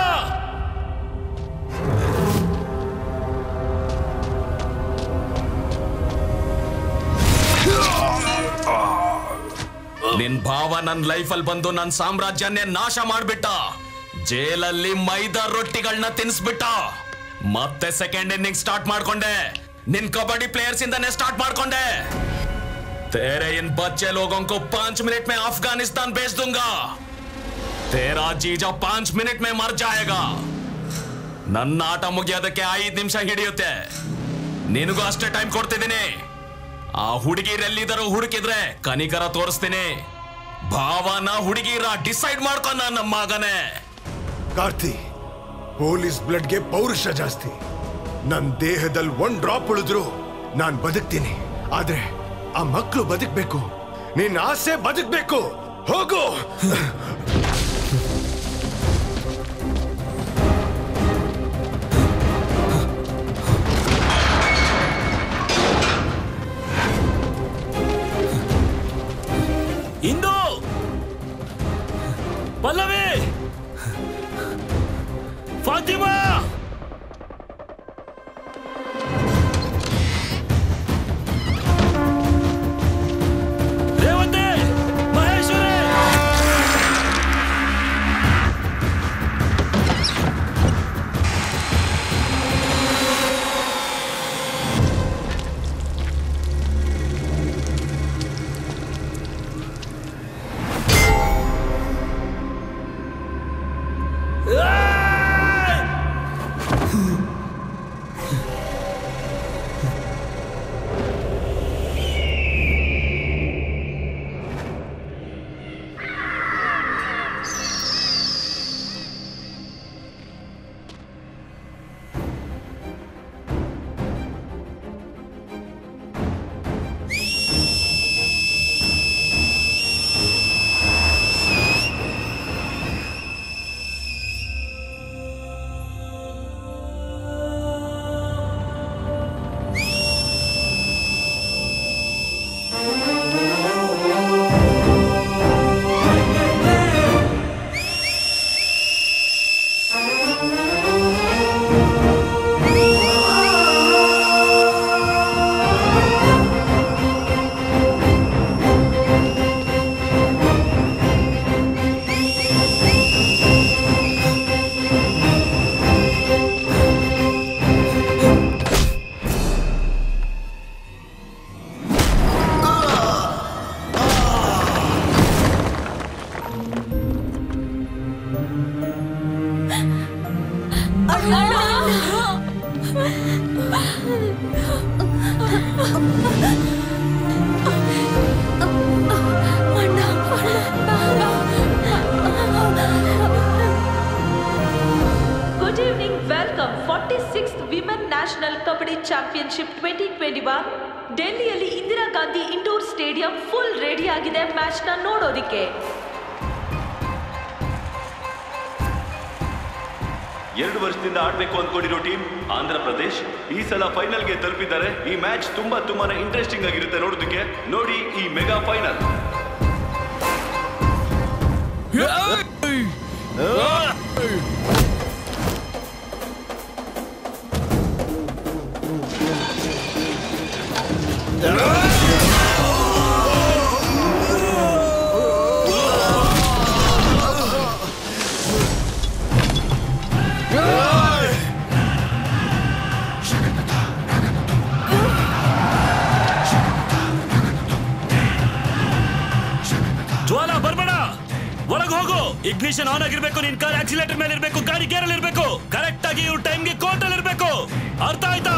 ನಿನ್ ಭಾವ ನನ್ ಲೈಫಲ್ಲಿ ಬಂದು ನನ್ ಸಾಮ್ರಾಜ್ಯನೇ ನಾಶ ಮಾಡ್ಬಿಟ್ಟ ಜೈಲಲ್ಲಿ ಮೈದಾ ರೊಟ್ಟಿಗಳನ್ನ ತಿನ್ಸ್ಬಿಟ್ಟ ಮತ್ತೆ ಸೆಕೆಂಡ್ ಇನ್ನಿಂಗ್ ಸ್ಟಾರ್ಟ್ ಮಾಡ್ಕೊಂಡೆ ನಿನ್ ಕಬಡ್ಡಿ ಪ್ಲೇಯರ್ಸ್ ಇಂದಾನೆ ಸ್ಟಾರ್ಟ್ ಮಾಡ್ಕೊಂಡೆ तेरे इन बच्चे लोगों को पांच मिनट में अफगानिस्तान भेज दूंगा तेरा जीजा पांच मिनट में मर जाएगा ನನ್ನ ಆಟ ಮುಗಿಯೋದಕ್ಕೆ ಐದು ನಿಮಿಷ ಹಿಡಿಯುತ್ತೆ ನಿನಗೂ ಅಷ್ಟೇ ಟೈಮ್ ಕೊಡ್ತಿದ್ದೀನಿ ಆ ಹುಡುಗಿರೆಲ್ಲಿದರೂ ಹುಡುಕಿದ್ರೆ ಕನಿಕರ ತೋರಿಸ್ತೀನಿ ಭಾವನ ಹುಡುಗಿರ ಡಿಸೈಡ್ ಮಾಡ್ಕೊ ನನ್ನ ಮಗನೇ ಕಾರ್ತಿ ಪೊಲೀಸ್ ಬ್ಲಡ್ಗೆ ಪೌರುಷ ಜಾಸ್ತಿ ನನ್ ದೇಹದಲ್ಲಿ ಒಂದ್ ಡ್ರಾಪ್ ಉಳಿದ್ರು ನಾನ್ ಬದುಕ್ತೀನಿ ಆದ್ರೆ ಆ ಮಕ್ಕಳು ಬದುಕ್ಬೇಕು ನಿನ್ ಆಸೆ ಬದುಕ್ಬೇಕು ಹೋಗು Indu Pallavi Fatima Revathi Maheshwari good evening welcome forty six women national kabaddi championship twenty twenty one ಡೆಲ್ಲಿಯಲ್ಲಿ Indira Gandhi indoor stadium full ready ಆಗಿದೆ ಮ್ಯಾಚ್ನ ನೋಡೋದಿಕ್ಕೆ ಎರಡು ವರ್ಷದಿಂದ ಆಡ್ಬೇಕು ಅಂದ್ಕೊಂಡಿರೋ ಟೀಮ್ ಆಂಧ್ರ ಪ್ರದೇಶ್ ಈ ಸಲ ಫೈನಲ್ಗೆ ತಲುಪಿದ್ದಾರೆ ಈ ಮ್ಯಾಚ್ ತುಂಬಾ ತುಂಬಾನೇ ಇಂಟ್ರೆಸ್ಟಿಂಗ್ ಆಗಿರುತ್ತೆ ನೋಡೋದಕ್ಕೆ ನೋಡಿ ಈ ಮೆಗಾ ಫೈನಲ್ ಹೋಗು ಇಗ್ನಿಷನ್ ಆನ್ ಆಗಿರ್ಬೇಕು ನಿನ್ ಕಾರ್ ಆಕ್ಸಿಲೇಟರ್ ಮೇಲೆ ಇರ್ಬೇಕು ಗಾಡಿ ಗೇರ್ ಅಲ್ಲಿ ಇರ್ಬೇಕು ಕರೆಕ್ಟ್ ಆಗಿ ಇವ್ರ ಟೈಮ್ಗೆ ಕೋರ್ಟ್ ಅಲ್ಲಿ ಇರ್ಬೇಕು ಅರ್ಥ ಆಯ್ತಾ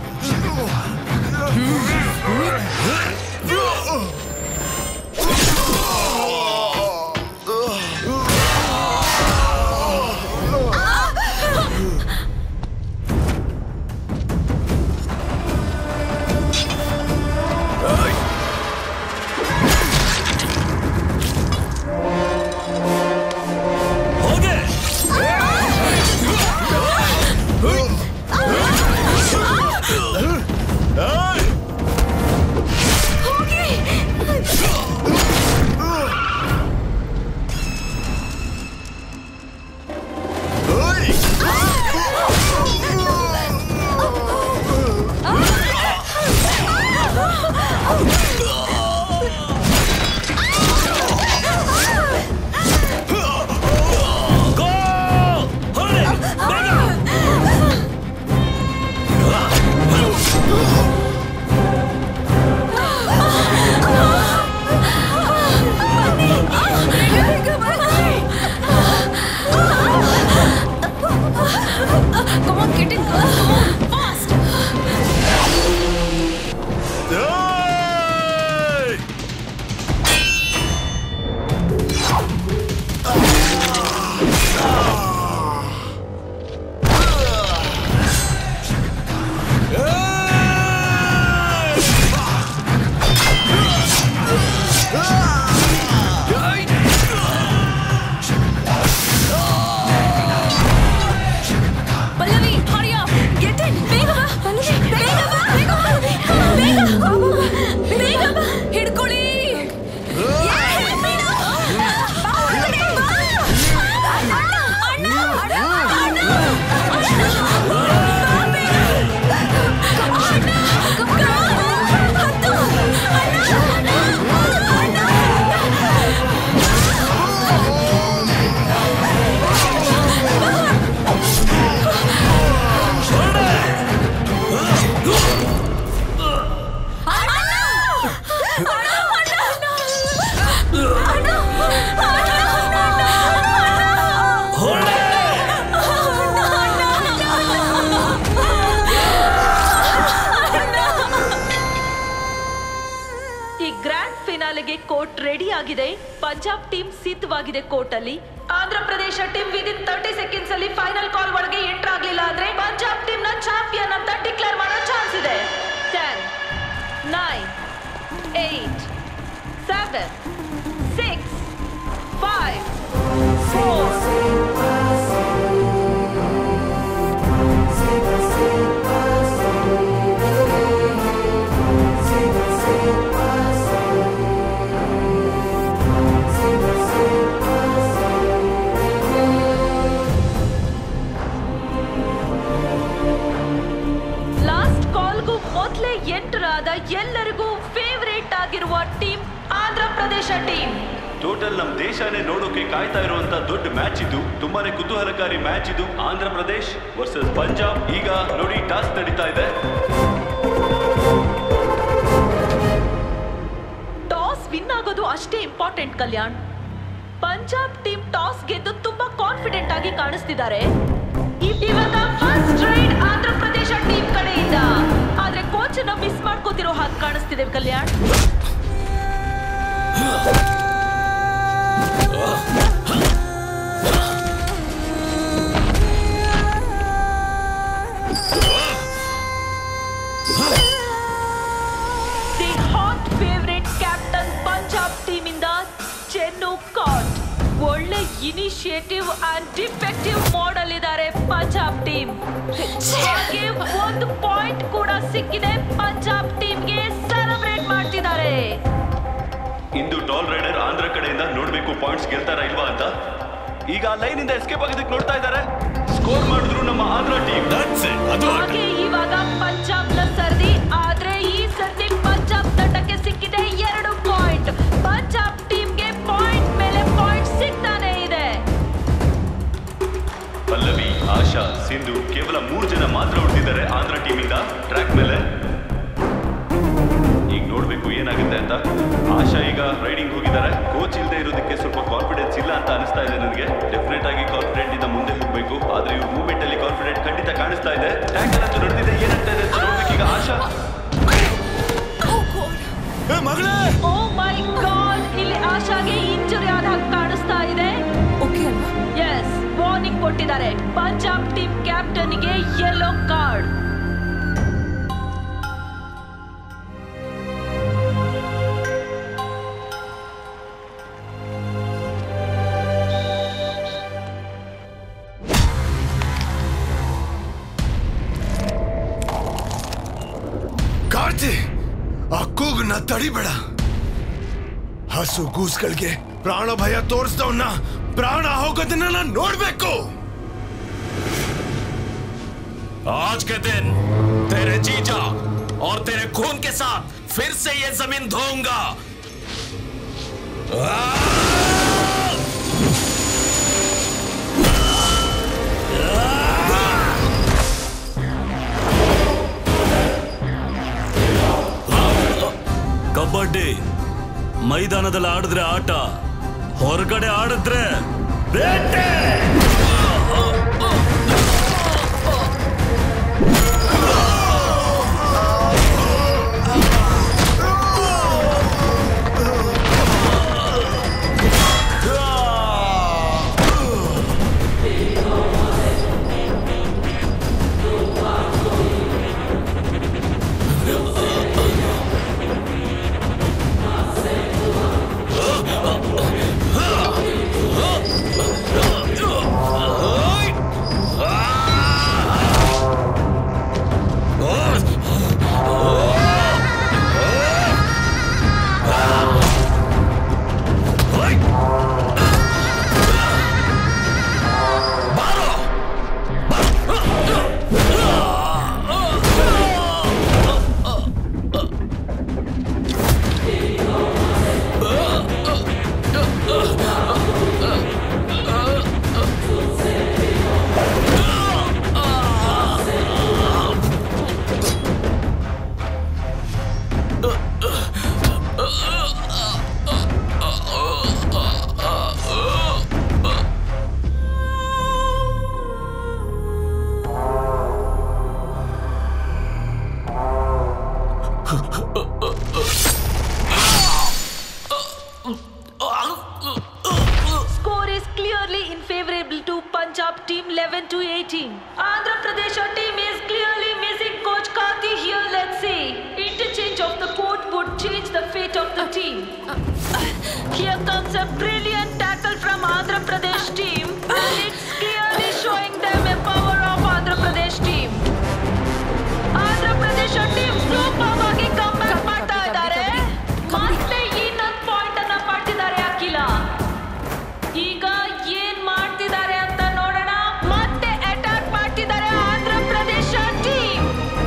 Come on, get in, girl. Come on, fast. Pallavi hurry up. Get in. ಬೇಗ ಬಾ. ಪಲ್ಲವಿ ಬೇಗ ಬಾ. ಬೇಗ ಬಾ. ಬೇಗ. ಬಾ, ಬಾ, ಬಾ. ಬೇಗ ಬಾ. ಹಿಡ್ಕೊಳ್ಳಿ ಏ, ಬೇಡ. ಬಾ, ಒಳಗಡೆ ಬಾ. ಅಣ್ಣ, ಅಣ್ಣ, ಅಣ್ಣ, ಅಣ್ಣ. ಬಾ, ಬೇಗ. ಅಣ್ಣ, ಕಮ್ಮ. ಹತ್ತು. ಅಣ್ಣ, ಅಣ್ಣ, ಈ ಗ್ರ್ಯಾಂಡ್ ಫಿನಾಲೆಗೆ ಕೋರ್ಟ್ ರೆಡಿ ಆಗಿದೆ ಪಂಜಾಬ್ ಟೀಮ್ ಸಿದ್ಧವಾಗಿದೆ ಕೋರ್ಟ್ ಅಲ್ಲಿ Andhra Pradesh team within thirty seconds ಅಲ್ಲಿ ಫೈನಲ್ ಕಾಲ್ ಒಳಗೆ ಎಂಟರ್ ಆಗ್ಲಿಲ್ಲ ಅಂದ್ರೆ ಪಂಜಾಬ್ ಟೀಮ್ ನ ಚಾಂಪಿಯನ್ ಅಂತ ಡಿಕ್ಲೇರ್ ಮಾಡೋ ಚಾನ್ಸ್ ಇದೆ ten nine eight seven six five last ಕಾಲ್ಗೂ ಮೊದಲೇ ಎಂಟರ್ ಆದ ಎಲ್ಲರಿಗೂ ಫೇವರೇಟ್ ಆಗಿರುವ team Andhra Pradesh team total ನಮ್ ದೇಶನೇ ನೋಡೋಕೆ ಕಾಯ್ತಾ ಇರುವಂತ ದೊಡ್ಡ ಮ್ಯಾಚ್ ಇದು ತುಂಬಾನೇ ಕುತೂಹಲಕಾರಿ ಮ್ಯಾಚ್ ಇದು ಆಂಧ್ರ ಪ್ರದೇಶ್ ವರ್ಸಸ್ ಪಂಜಾಬ್ ಈಗ ನೋಡಿ ಟಾಸ್ ನಡೀತಾ ಇದೆ ಟಾಸ್ ವಿನ್ ಆಗೋದು ಅಷ್ಟೇ important Kalyan Punjab team toss ಗೆದ್ದು ತುಂಬಾ ಕಾನ್ಫಿಡೆಂಟ್ ಆಗಿ ಕಾಣಿಸ್ತಿದ್ದಾರೆ ಇವಾಗ first ride Andhra Pradesh team ಕಡೆಯಿಂದ ಆದ್ರೆ ಕೋಚ್ ನ ಮಿಸ್ ಮಾಡ್ಕೋತಿರೋ ಹಾಗೆ ಕಾಣಿಸ್ತಿದೆ Kalyan the hot favourite captain Punjab team ಇಂದ ಚೆನ್ನು ಕಾಟ್ ಒಳ್ಳೆ ಇನಿಷಿಯೇಟಿವ್ ಅಂಡ್ ಡಿಫೆಕ್ಟಿವ್ ಮಾಡಲ್ ಇದ್ದಾರೆ ಪಂಜಾಬ್ ಟೀಮ್ ಹಾಗೆ ಒಂದು ಪಾಯಿಂಟ್ ಕೂಡ ಸಿಕ್ಕಿದೆ ಪಂಜಾಬ್ ಟೀಮ್ಗೆ ಸೆಲೆಬ್ರೇಟ್ ಮಾಡ್ತಿದ್ದಾರೆ ಇಂದು ಟಾಲ್ ರೈಡರ್ ಆಂಧ್ರ ಕಡೆಯಿಂದ ನೋಡ್ಬೇಕು ಪಾಯಿಂಟ್ಸ್ ಗೆಲ್ತಾರ ಇಲ್ವಾ ಅಂತ ಈಗ ಲೈನ್ ಇಂದ ಎಸ್ಕೇಪ್ ಆಗೋದಕ್ಕೆ ನೋಡ್ತಾ ಇದ್ದಾರೆ ಸ್ಕೋರ್ ಮಾಡಿದ್ರು ನಮ್ಮ ಆಂಧ್ರ ಟೀಮ್ ಹಾಗೆ ಇವಾಗ ಪಂಜಾಬ್ ನ ಸರ್ದಿ ಆದ್ರೆ ಈ ಸರ್ತಿ ಪಂಜಾಬ್ ತಂಡಕ್ಕೆ ಸಿಕ್ಕಿದೆ ಎರಡು ಪಾಯಿಂಟ್ ಪಂಜಾಬ್ ಟೀಮ್ಗೆ ಪಾಯಿಂಟ್ ಮೇಲೆ ಪಾಯಿಂಟ್ ಸಿಗ್ತಾನೆ ಇದೆ ಪಲ್ಲವಿ ಆಶಾ ಸಿಂಧು ಕೇವಲ ಮೂರು ಜನ ಮಾತ್ರ ಉಳಿದಿದ್ದಾರೆ ಆಂಧ್ರ ಟೀಮಿಂದ ಟ್ರ್ಯಾಕ್ ಮೇಲೆ ಈಗ ನೋಡ್ಬೇಕು ಏನಾಗುತ್ತೆ ಅಂತ ಆಶಾ ಈಗ ರೈಡಿಂಗ್ ಹೋಗಿದ್ದಾರೆ ಕೋಚ್ ಇಲ್ಲದೆ ಇರೋದಕ್ಕೆ ಸ್ವಲ್ಪ ಕಾನ್ಫಿಡೆನ್ಸ್ ಇಲ್ಲ ಅಂತ ಅನಿಸ್ತಾ ಇದೆ ನನಗೆ ಡೆಫಿನೆಟ್ ಆಗಿ ಕಾನ್ಫಿಡೆಂಟ್ ಇಂದ ಮುಂದೆ ಹೋಗ್ಬೇಕು ಆದ್ರೆ ಇವ್ರ ಮೂವ್ಮೆಂಟ್ ಅಲ್ಲಿ ಕಾನ್ಫಿಡೆಂಟ್ ಖಂಡಿತ ಕಾಣಿಸ್ತಾ ಇದೆ ಟ್ಯಾಂಕರ್ ಅಂತೂ ನಡೆದಿದೆ ಏನಾಗ್ತಾ ಇದೆ ಅಂತ ನೋಡ್ಬೇಕೀಗ ಆಶಾ ಮಗಳೇ ಓ ಮೈ ಗಾಡ್ ಇಲ್ಲಿ ಆಶಾಗೆ ಇಂಜುರಿ ಆದ ಹಾಗೆ ಕಾಣಿಸ್ತಾ ಇದೆ ಓಕೆ ಅಲ್ವಾ ಎಸ್ ವಾರ್ನಿಂಗ್ ಕೊಟ್ಟಿದ್ದಾರೆ ಪಂಜಾಬ್ ಟೀಮ್ ಕ್ಯಾಪ್ಟನ್ಗೆ ಯೆಲ್ಲೋ ಕಾರ್ಡ್ ಕಾರ್ತಿ ಆ ಕೂಗನ್ನ ತಡಿಬೇಡ ಹಸು ಗೂಸ್ಗಳಿಗೆ ಪ್ರಾಣ ಭಯ ತೋರಿಸ್ದವನ್ನ ಪ್ರಾಣ ಹೋಗೋದನ್ನ ನಾನು ನೋಡ್ಬೇಕು आज के दिन तेरे जीजा और तेरे खून के साथ फिर से ये जमीन धोऊंगा ಕಬಡ್ಡಿ ಮೈದಾನದಲ್ಲಿ ಆಡಿದ್ರೆ ಆಟ ಹೊರಗಡೆ ಆಡಿದ್ರೆ ಬೇಟೆ Score is clearly in favorable to Punjab team 11 to 18. Andhra Pradesh team is clearly missing coach Karthi here. Let's see. Interchange of the court would change the fate of the team. Here comes a brilliant tackle from Andhra Pradesh team, and it's clearly showing them a power of Andhra Pradesh team. Andhra Pradesh team super ಆಗಿ ಕಮ್ಬ್ಯಾಕ್ ಮಾಡ್ತಾ ಇದ್ದಾರೆ ಮತ್ತೆ ಇನ್ನೊಂದು ಪಾಯಿಂಟ್ ಅನ್ನ ಪಡೆದಿದ್ದಾರೆ ಅಖಿಲ ಈಗ ಏನ್ ಮಾಡ್ತಿದ್ದಾರೆ ಅಂತ ನೋಡೋಣ ಮತ್ತೆ ಅಟ್ಯಾಕ್ ಮಾಡ್ತಿದ್ದಾರೆ Andhra Pradesh team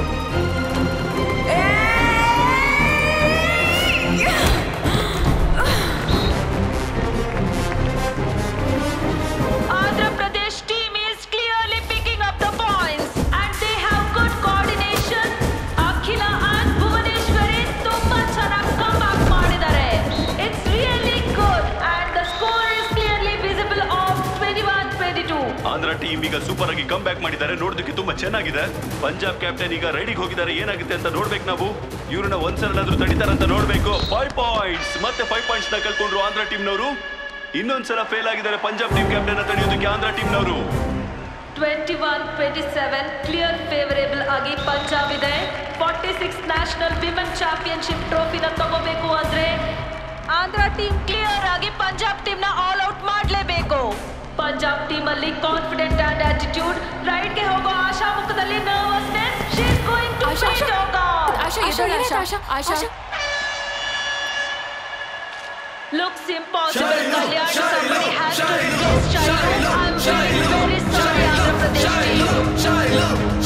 Andhra Pradesh team is clearly picking up the points and they have good coordination Akhila and Bhuvaneshwari ತುಂಬಾ ಚೆನ್ನಾಗಿ ಕಮ್ಬ್ಯಾಕ್ ಮಾಡಿದ್ದಾರೆ it's really good and the score is clearly visible of 21-22 Andhra team ಈಗ ಸೂಪರ್ ಆಗಿ ಕಮ್ ಬ್ಯಾಕ್ ಮಾಡಿದ್ದಾರೆ ನೋಡೋದಕ್ಕೆ ತುಂಬಾ ಚೆನ್ನಾಗಿದೆ ಪಂಜಾಬ್ ಕ್ಯಾಪ್ಟನ್ ಈಗ ರೈಡಿಗೆ ಹೋಗಿದ್ದಾರೆ ಏನಾಗುತ್ತೆ ಅಂತ ನೋಡ್ಬೇಕು ನಾವು ಇವ್ರನ್ನ ಒಂದ್ಸಲನಾದ್ರೂ ತಡಿತಾರ ಅಂತ ನೋಡ್ಬೇಕು ಫೈವ್ ಪಾಯಿಂಟ್ಸ್ ಮತ್ತೆ ಫೈವ್ ಪಾಯಿಂಟ್ಸ್ ನ ಕಳ್ಕೊಂಡ್ರು ಆಂಧ್ರ ಟೀಮ್ನವರು ಇನ್ನೊಂದ್ಸಲ ಫೇಲ್ ಆಗಿದ್ದಾರೆ ಪಂಜಾಬ್ ಟೀಮ್ ಕ್ಯಾಪ್ಟನ್ ತಡೆಯೋದಕ್ಕೆ ಆಂಧ್ರ ಟೀಮ್ನವರು 21-27 ಕ್ಲಿಯರ್ ಫೇವರೇಬಲ್ ಆಗಿ ಪಂಜಾಬ್ ಇದೆ forty six national women championship ಟ್ರೋಫಿನ ತಗೋಬೇಕು ಅಂದ್ರೆ ಆಂಧ್ರ ಟೀಮ್ ಕ್ಲಿಯರ್ ಆಗಿ ಪಂಜಾಬ್ ಟೀಮ್ ನ ಆಲ್ ಔಟ್ ಮಾಡಲೇಬೇಕು ಪಂಜಾಬ್ ಟೀಮ್ ಅಲ್ಲಿ ಕಾನ್ಫಿಡೆಂಟ್ ಅಂಡ್ ಆಟಿಟ್ಯೂಡ್ ರೈಡ್ ಗೆ ಹೋಗೋ ಆಶಾ ಮುಖದಲ್ಲಿ ನರ್ವಸ್ನೆಸ್ she is going to Asha, fight Asha. Asha, ಎದ್ದೇಳು, ಆಶಾ. ಆಶಾ. Looks impossible, Kalyan. Somebody has to replace Shailu. I'm very, very sorry, Andhra Pradesh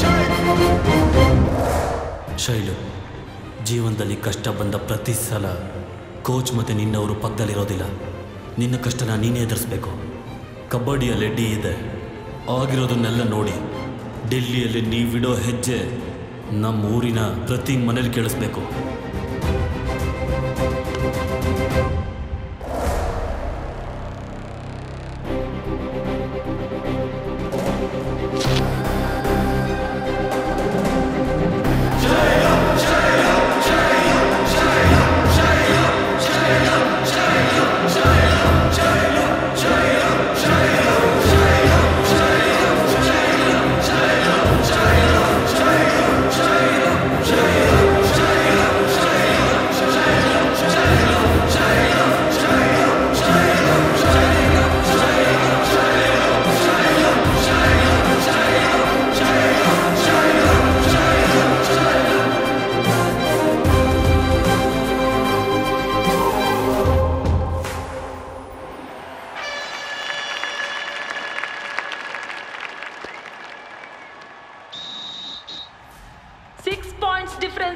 team. ಶೈಲು ಜೀವನದಲ್ಲಿ ಕಷ್ಟ ಬಂದ ಪ್ರತಿ ಸಲ ಕೋಚ್ ಮತ್ತು ನಿನ್ನವರು ಪಕ್ಕದಲ್ಲಿರೋದಿಲ್ಲ ನಿನ್ನ ಕಷ್ಟನ ನೀನೇ ಎದುರಿಸ್ಬೇಕು ಕಬಡ್ಡಿಯಲ್ಲಿ ಡಿ ಇದೆ ಆಗಿರೋದನ್ನೆಲ್ಲ ನೋಡಿ ಡೆಲ್ಲಿಯಲ್ಲಿ ನೀವಿಡೋ ಹೆಜ್ಜೆ ನಮ್ಮ ಊರಿನ ಪ್ರತಿ ಮನೇಲಿ ಕೇಳಿಸ್ಬೇಕು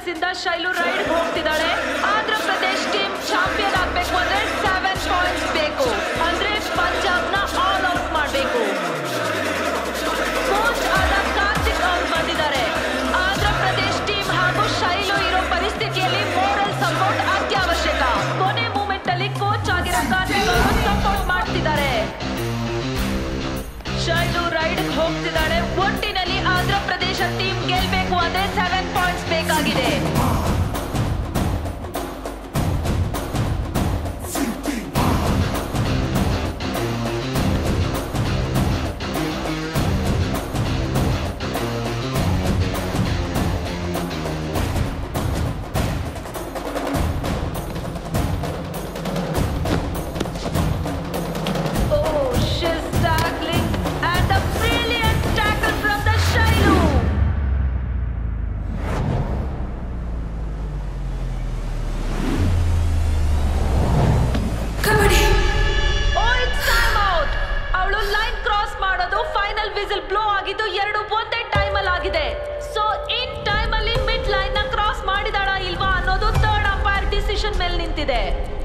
ಪಾಯಿಂಟ್ಸ್ ಇಂದ ಶೈಲು ರೈಡ್ ಹೋಗ್ತಿದ್ದಾಳೆ ಆಂಧ್ರ ಪ್ರದೇಶ್ ಟೀಮ್ ಚಾಂಪಿಯನ್ ಆಗ್ಬೇಕು ಅಂದ್ರೆ ಸೆವೆನ್ ಪಾಯಿಂಟ್ಸ್ ಬೇಕು ಅಂದ್ರೆ ಪಂಜಾಬ್ನ ಆಲ್ ಔಟ್ ಮಾಡಬೇಕು ಕೋಚ್ ಆದ ಕಾರ್ತಿಕ್ ಅವ್ರು ಬಂದಿದ್ದಾರೆ ಆಂಧ್ರ ಪ್ರದೇಶ್ ಟೀಮ್ ಹಾಗೂ ಶೈಲು ಇರೋ ಪರಿಸ್ಥಿತಿಯಲ್ಲಿ ಮೋರಲ್ ಸಪೋರ್ಟ್ ಅತ್ಯವಶ್ಯಕ ಕೊನೆ ಮೂಮೆಂಟ್ ಅಲ್ಲಿ ಕೋಚ್ ಆಗಿರೋ ಕಾರ್ತಿಕ್ ಅವರು ಸಪೋರ್ಟ್ ಮಾಡ್ತಿದ್ದಾರೆ ಶೈಲು ರೈಡ್ ಹೋಗ್ತಿದ್ದಾಳೆ ಒಟ್ಟಿನಲ್ಲಿ ಆಂಧ್ರ ಪ್ರದೇಶ ಟೀಮ್ ಗೆಲ್ಬೇಕು ಅಂದ್ರೆ ಸೆವೆನ್ ಪಾಯಿಂಟ್ಸ್ ಬೇಕಾಗಿದೆ Oh, she's tackling and a brilliant tackle from the Shailu. Kabaddi oh it's time out ಅವಳು ಲೈನ್ ಕ್ರಾಸ್ ಮಾಡೋದು ಫೈನಲ್ ವಿಸಿಲ್ ಬ್ಲೋ ಆಗಿದ್ದು ಎರಡು ಒಂದೇ ಟೈಮ್ ಅಲ್ಲಿ ಆಗಿದೆ ಸೊ ಇನ್ ಟೈಮ್ ಅಲ್ಲಿ ಮಿಡ್ ಲೈನ್ ನ ಕ್ರಾಸ್ ಮಾಡಿದಾಳ ಇಲ್ವಾ ಅನ್ನೋದು ಥರ್ಡ್ ಅಂಪೈರ್ ಡಿಸಿಷನ್ ಮೇಲೆ ನಿಂತಿದೆ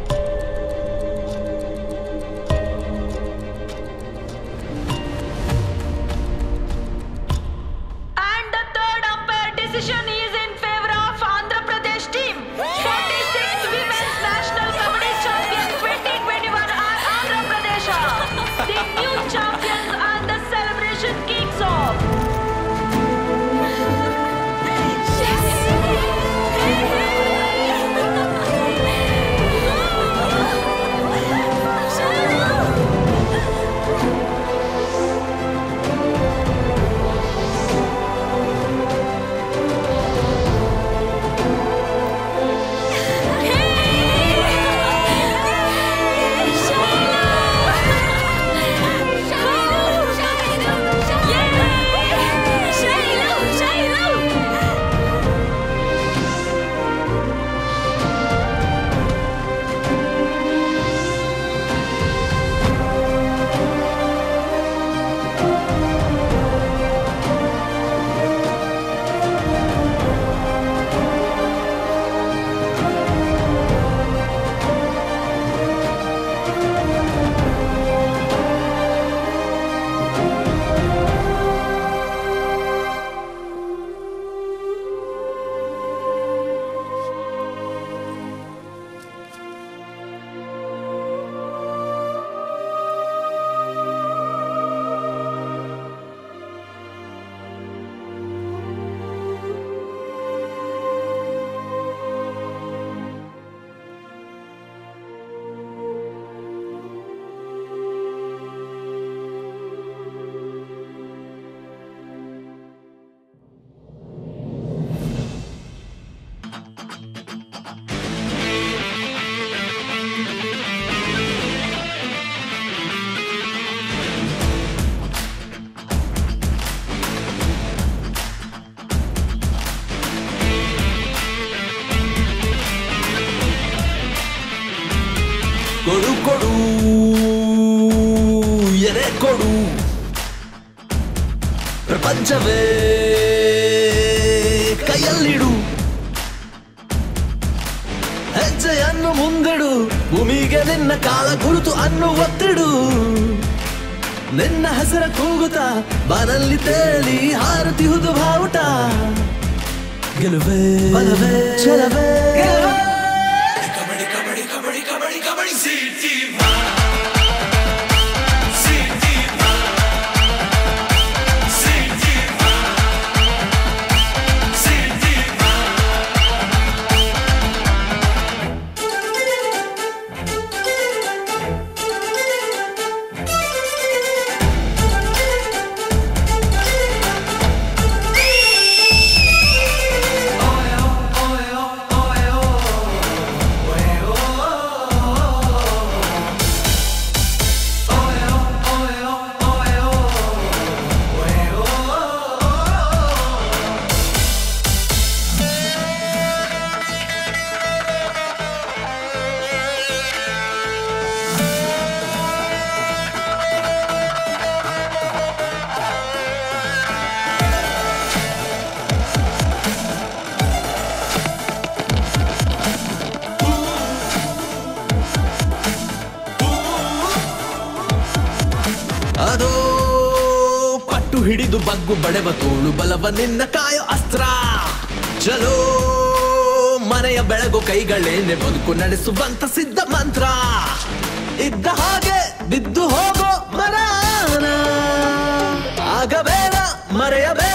And the third umpire decision is in favor of Andhra Pradesh team. 46th Women's National Kabaddi Champion 2021 are Andhra Pradesh. The new champions and the celebration kicks off. ಕೊಡು ಕೊಡು ಎದೆ ಕೊಡು ಪ್ರಪಂಚವೇ ಕೈಯಲ್ಲಿಡು ಹೆಜ್ಜೆಯನ್ನು ಮುಂದಿಡು ಭೂಮಿಗೆ ನಿನ್ನ ಕಾಲ ಗುರುತು ಅನ್ನು ಒತ್ತಿಡು ನಿನ್ನ ಹೆಸರ ಕೂಗುತ್ತಾ ಬಾನಲ್ಲಿ ತೇಲಿ ಹಾರುತಿಹುದು ಬಾವುಟ ಗೆಲುವೇ ಬಲವೇ ಛಲವೇ ಓ ಹಿಡಿದು ಬಗ್ಗು ಬಡೆವ ತೋಳು ಬಲವ ನಿನ್ನ ಕಾಯೋ ಅಸ್ತ್ರ ಚಲೋ ಮನೆಯ ಬೆಳಗು ಕೈಗಳೇನೆ ಬದುಕು ನಡೆಸುವಂತ ಸಿದ್ಧ ಮಂತ್ರ ಇದ್ದ ಹಾಗೆ ಬಿದ್ದು ಹೋಗೋ ಮರಾನ ಆಗಬೇಡ ಮರೆಯಬೇಡ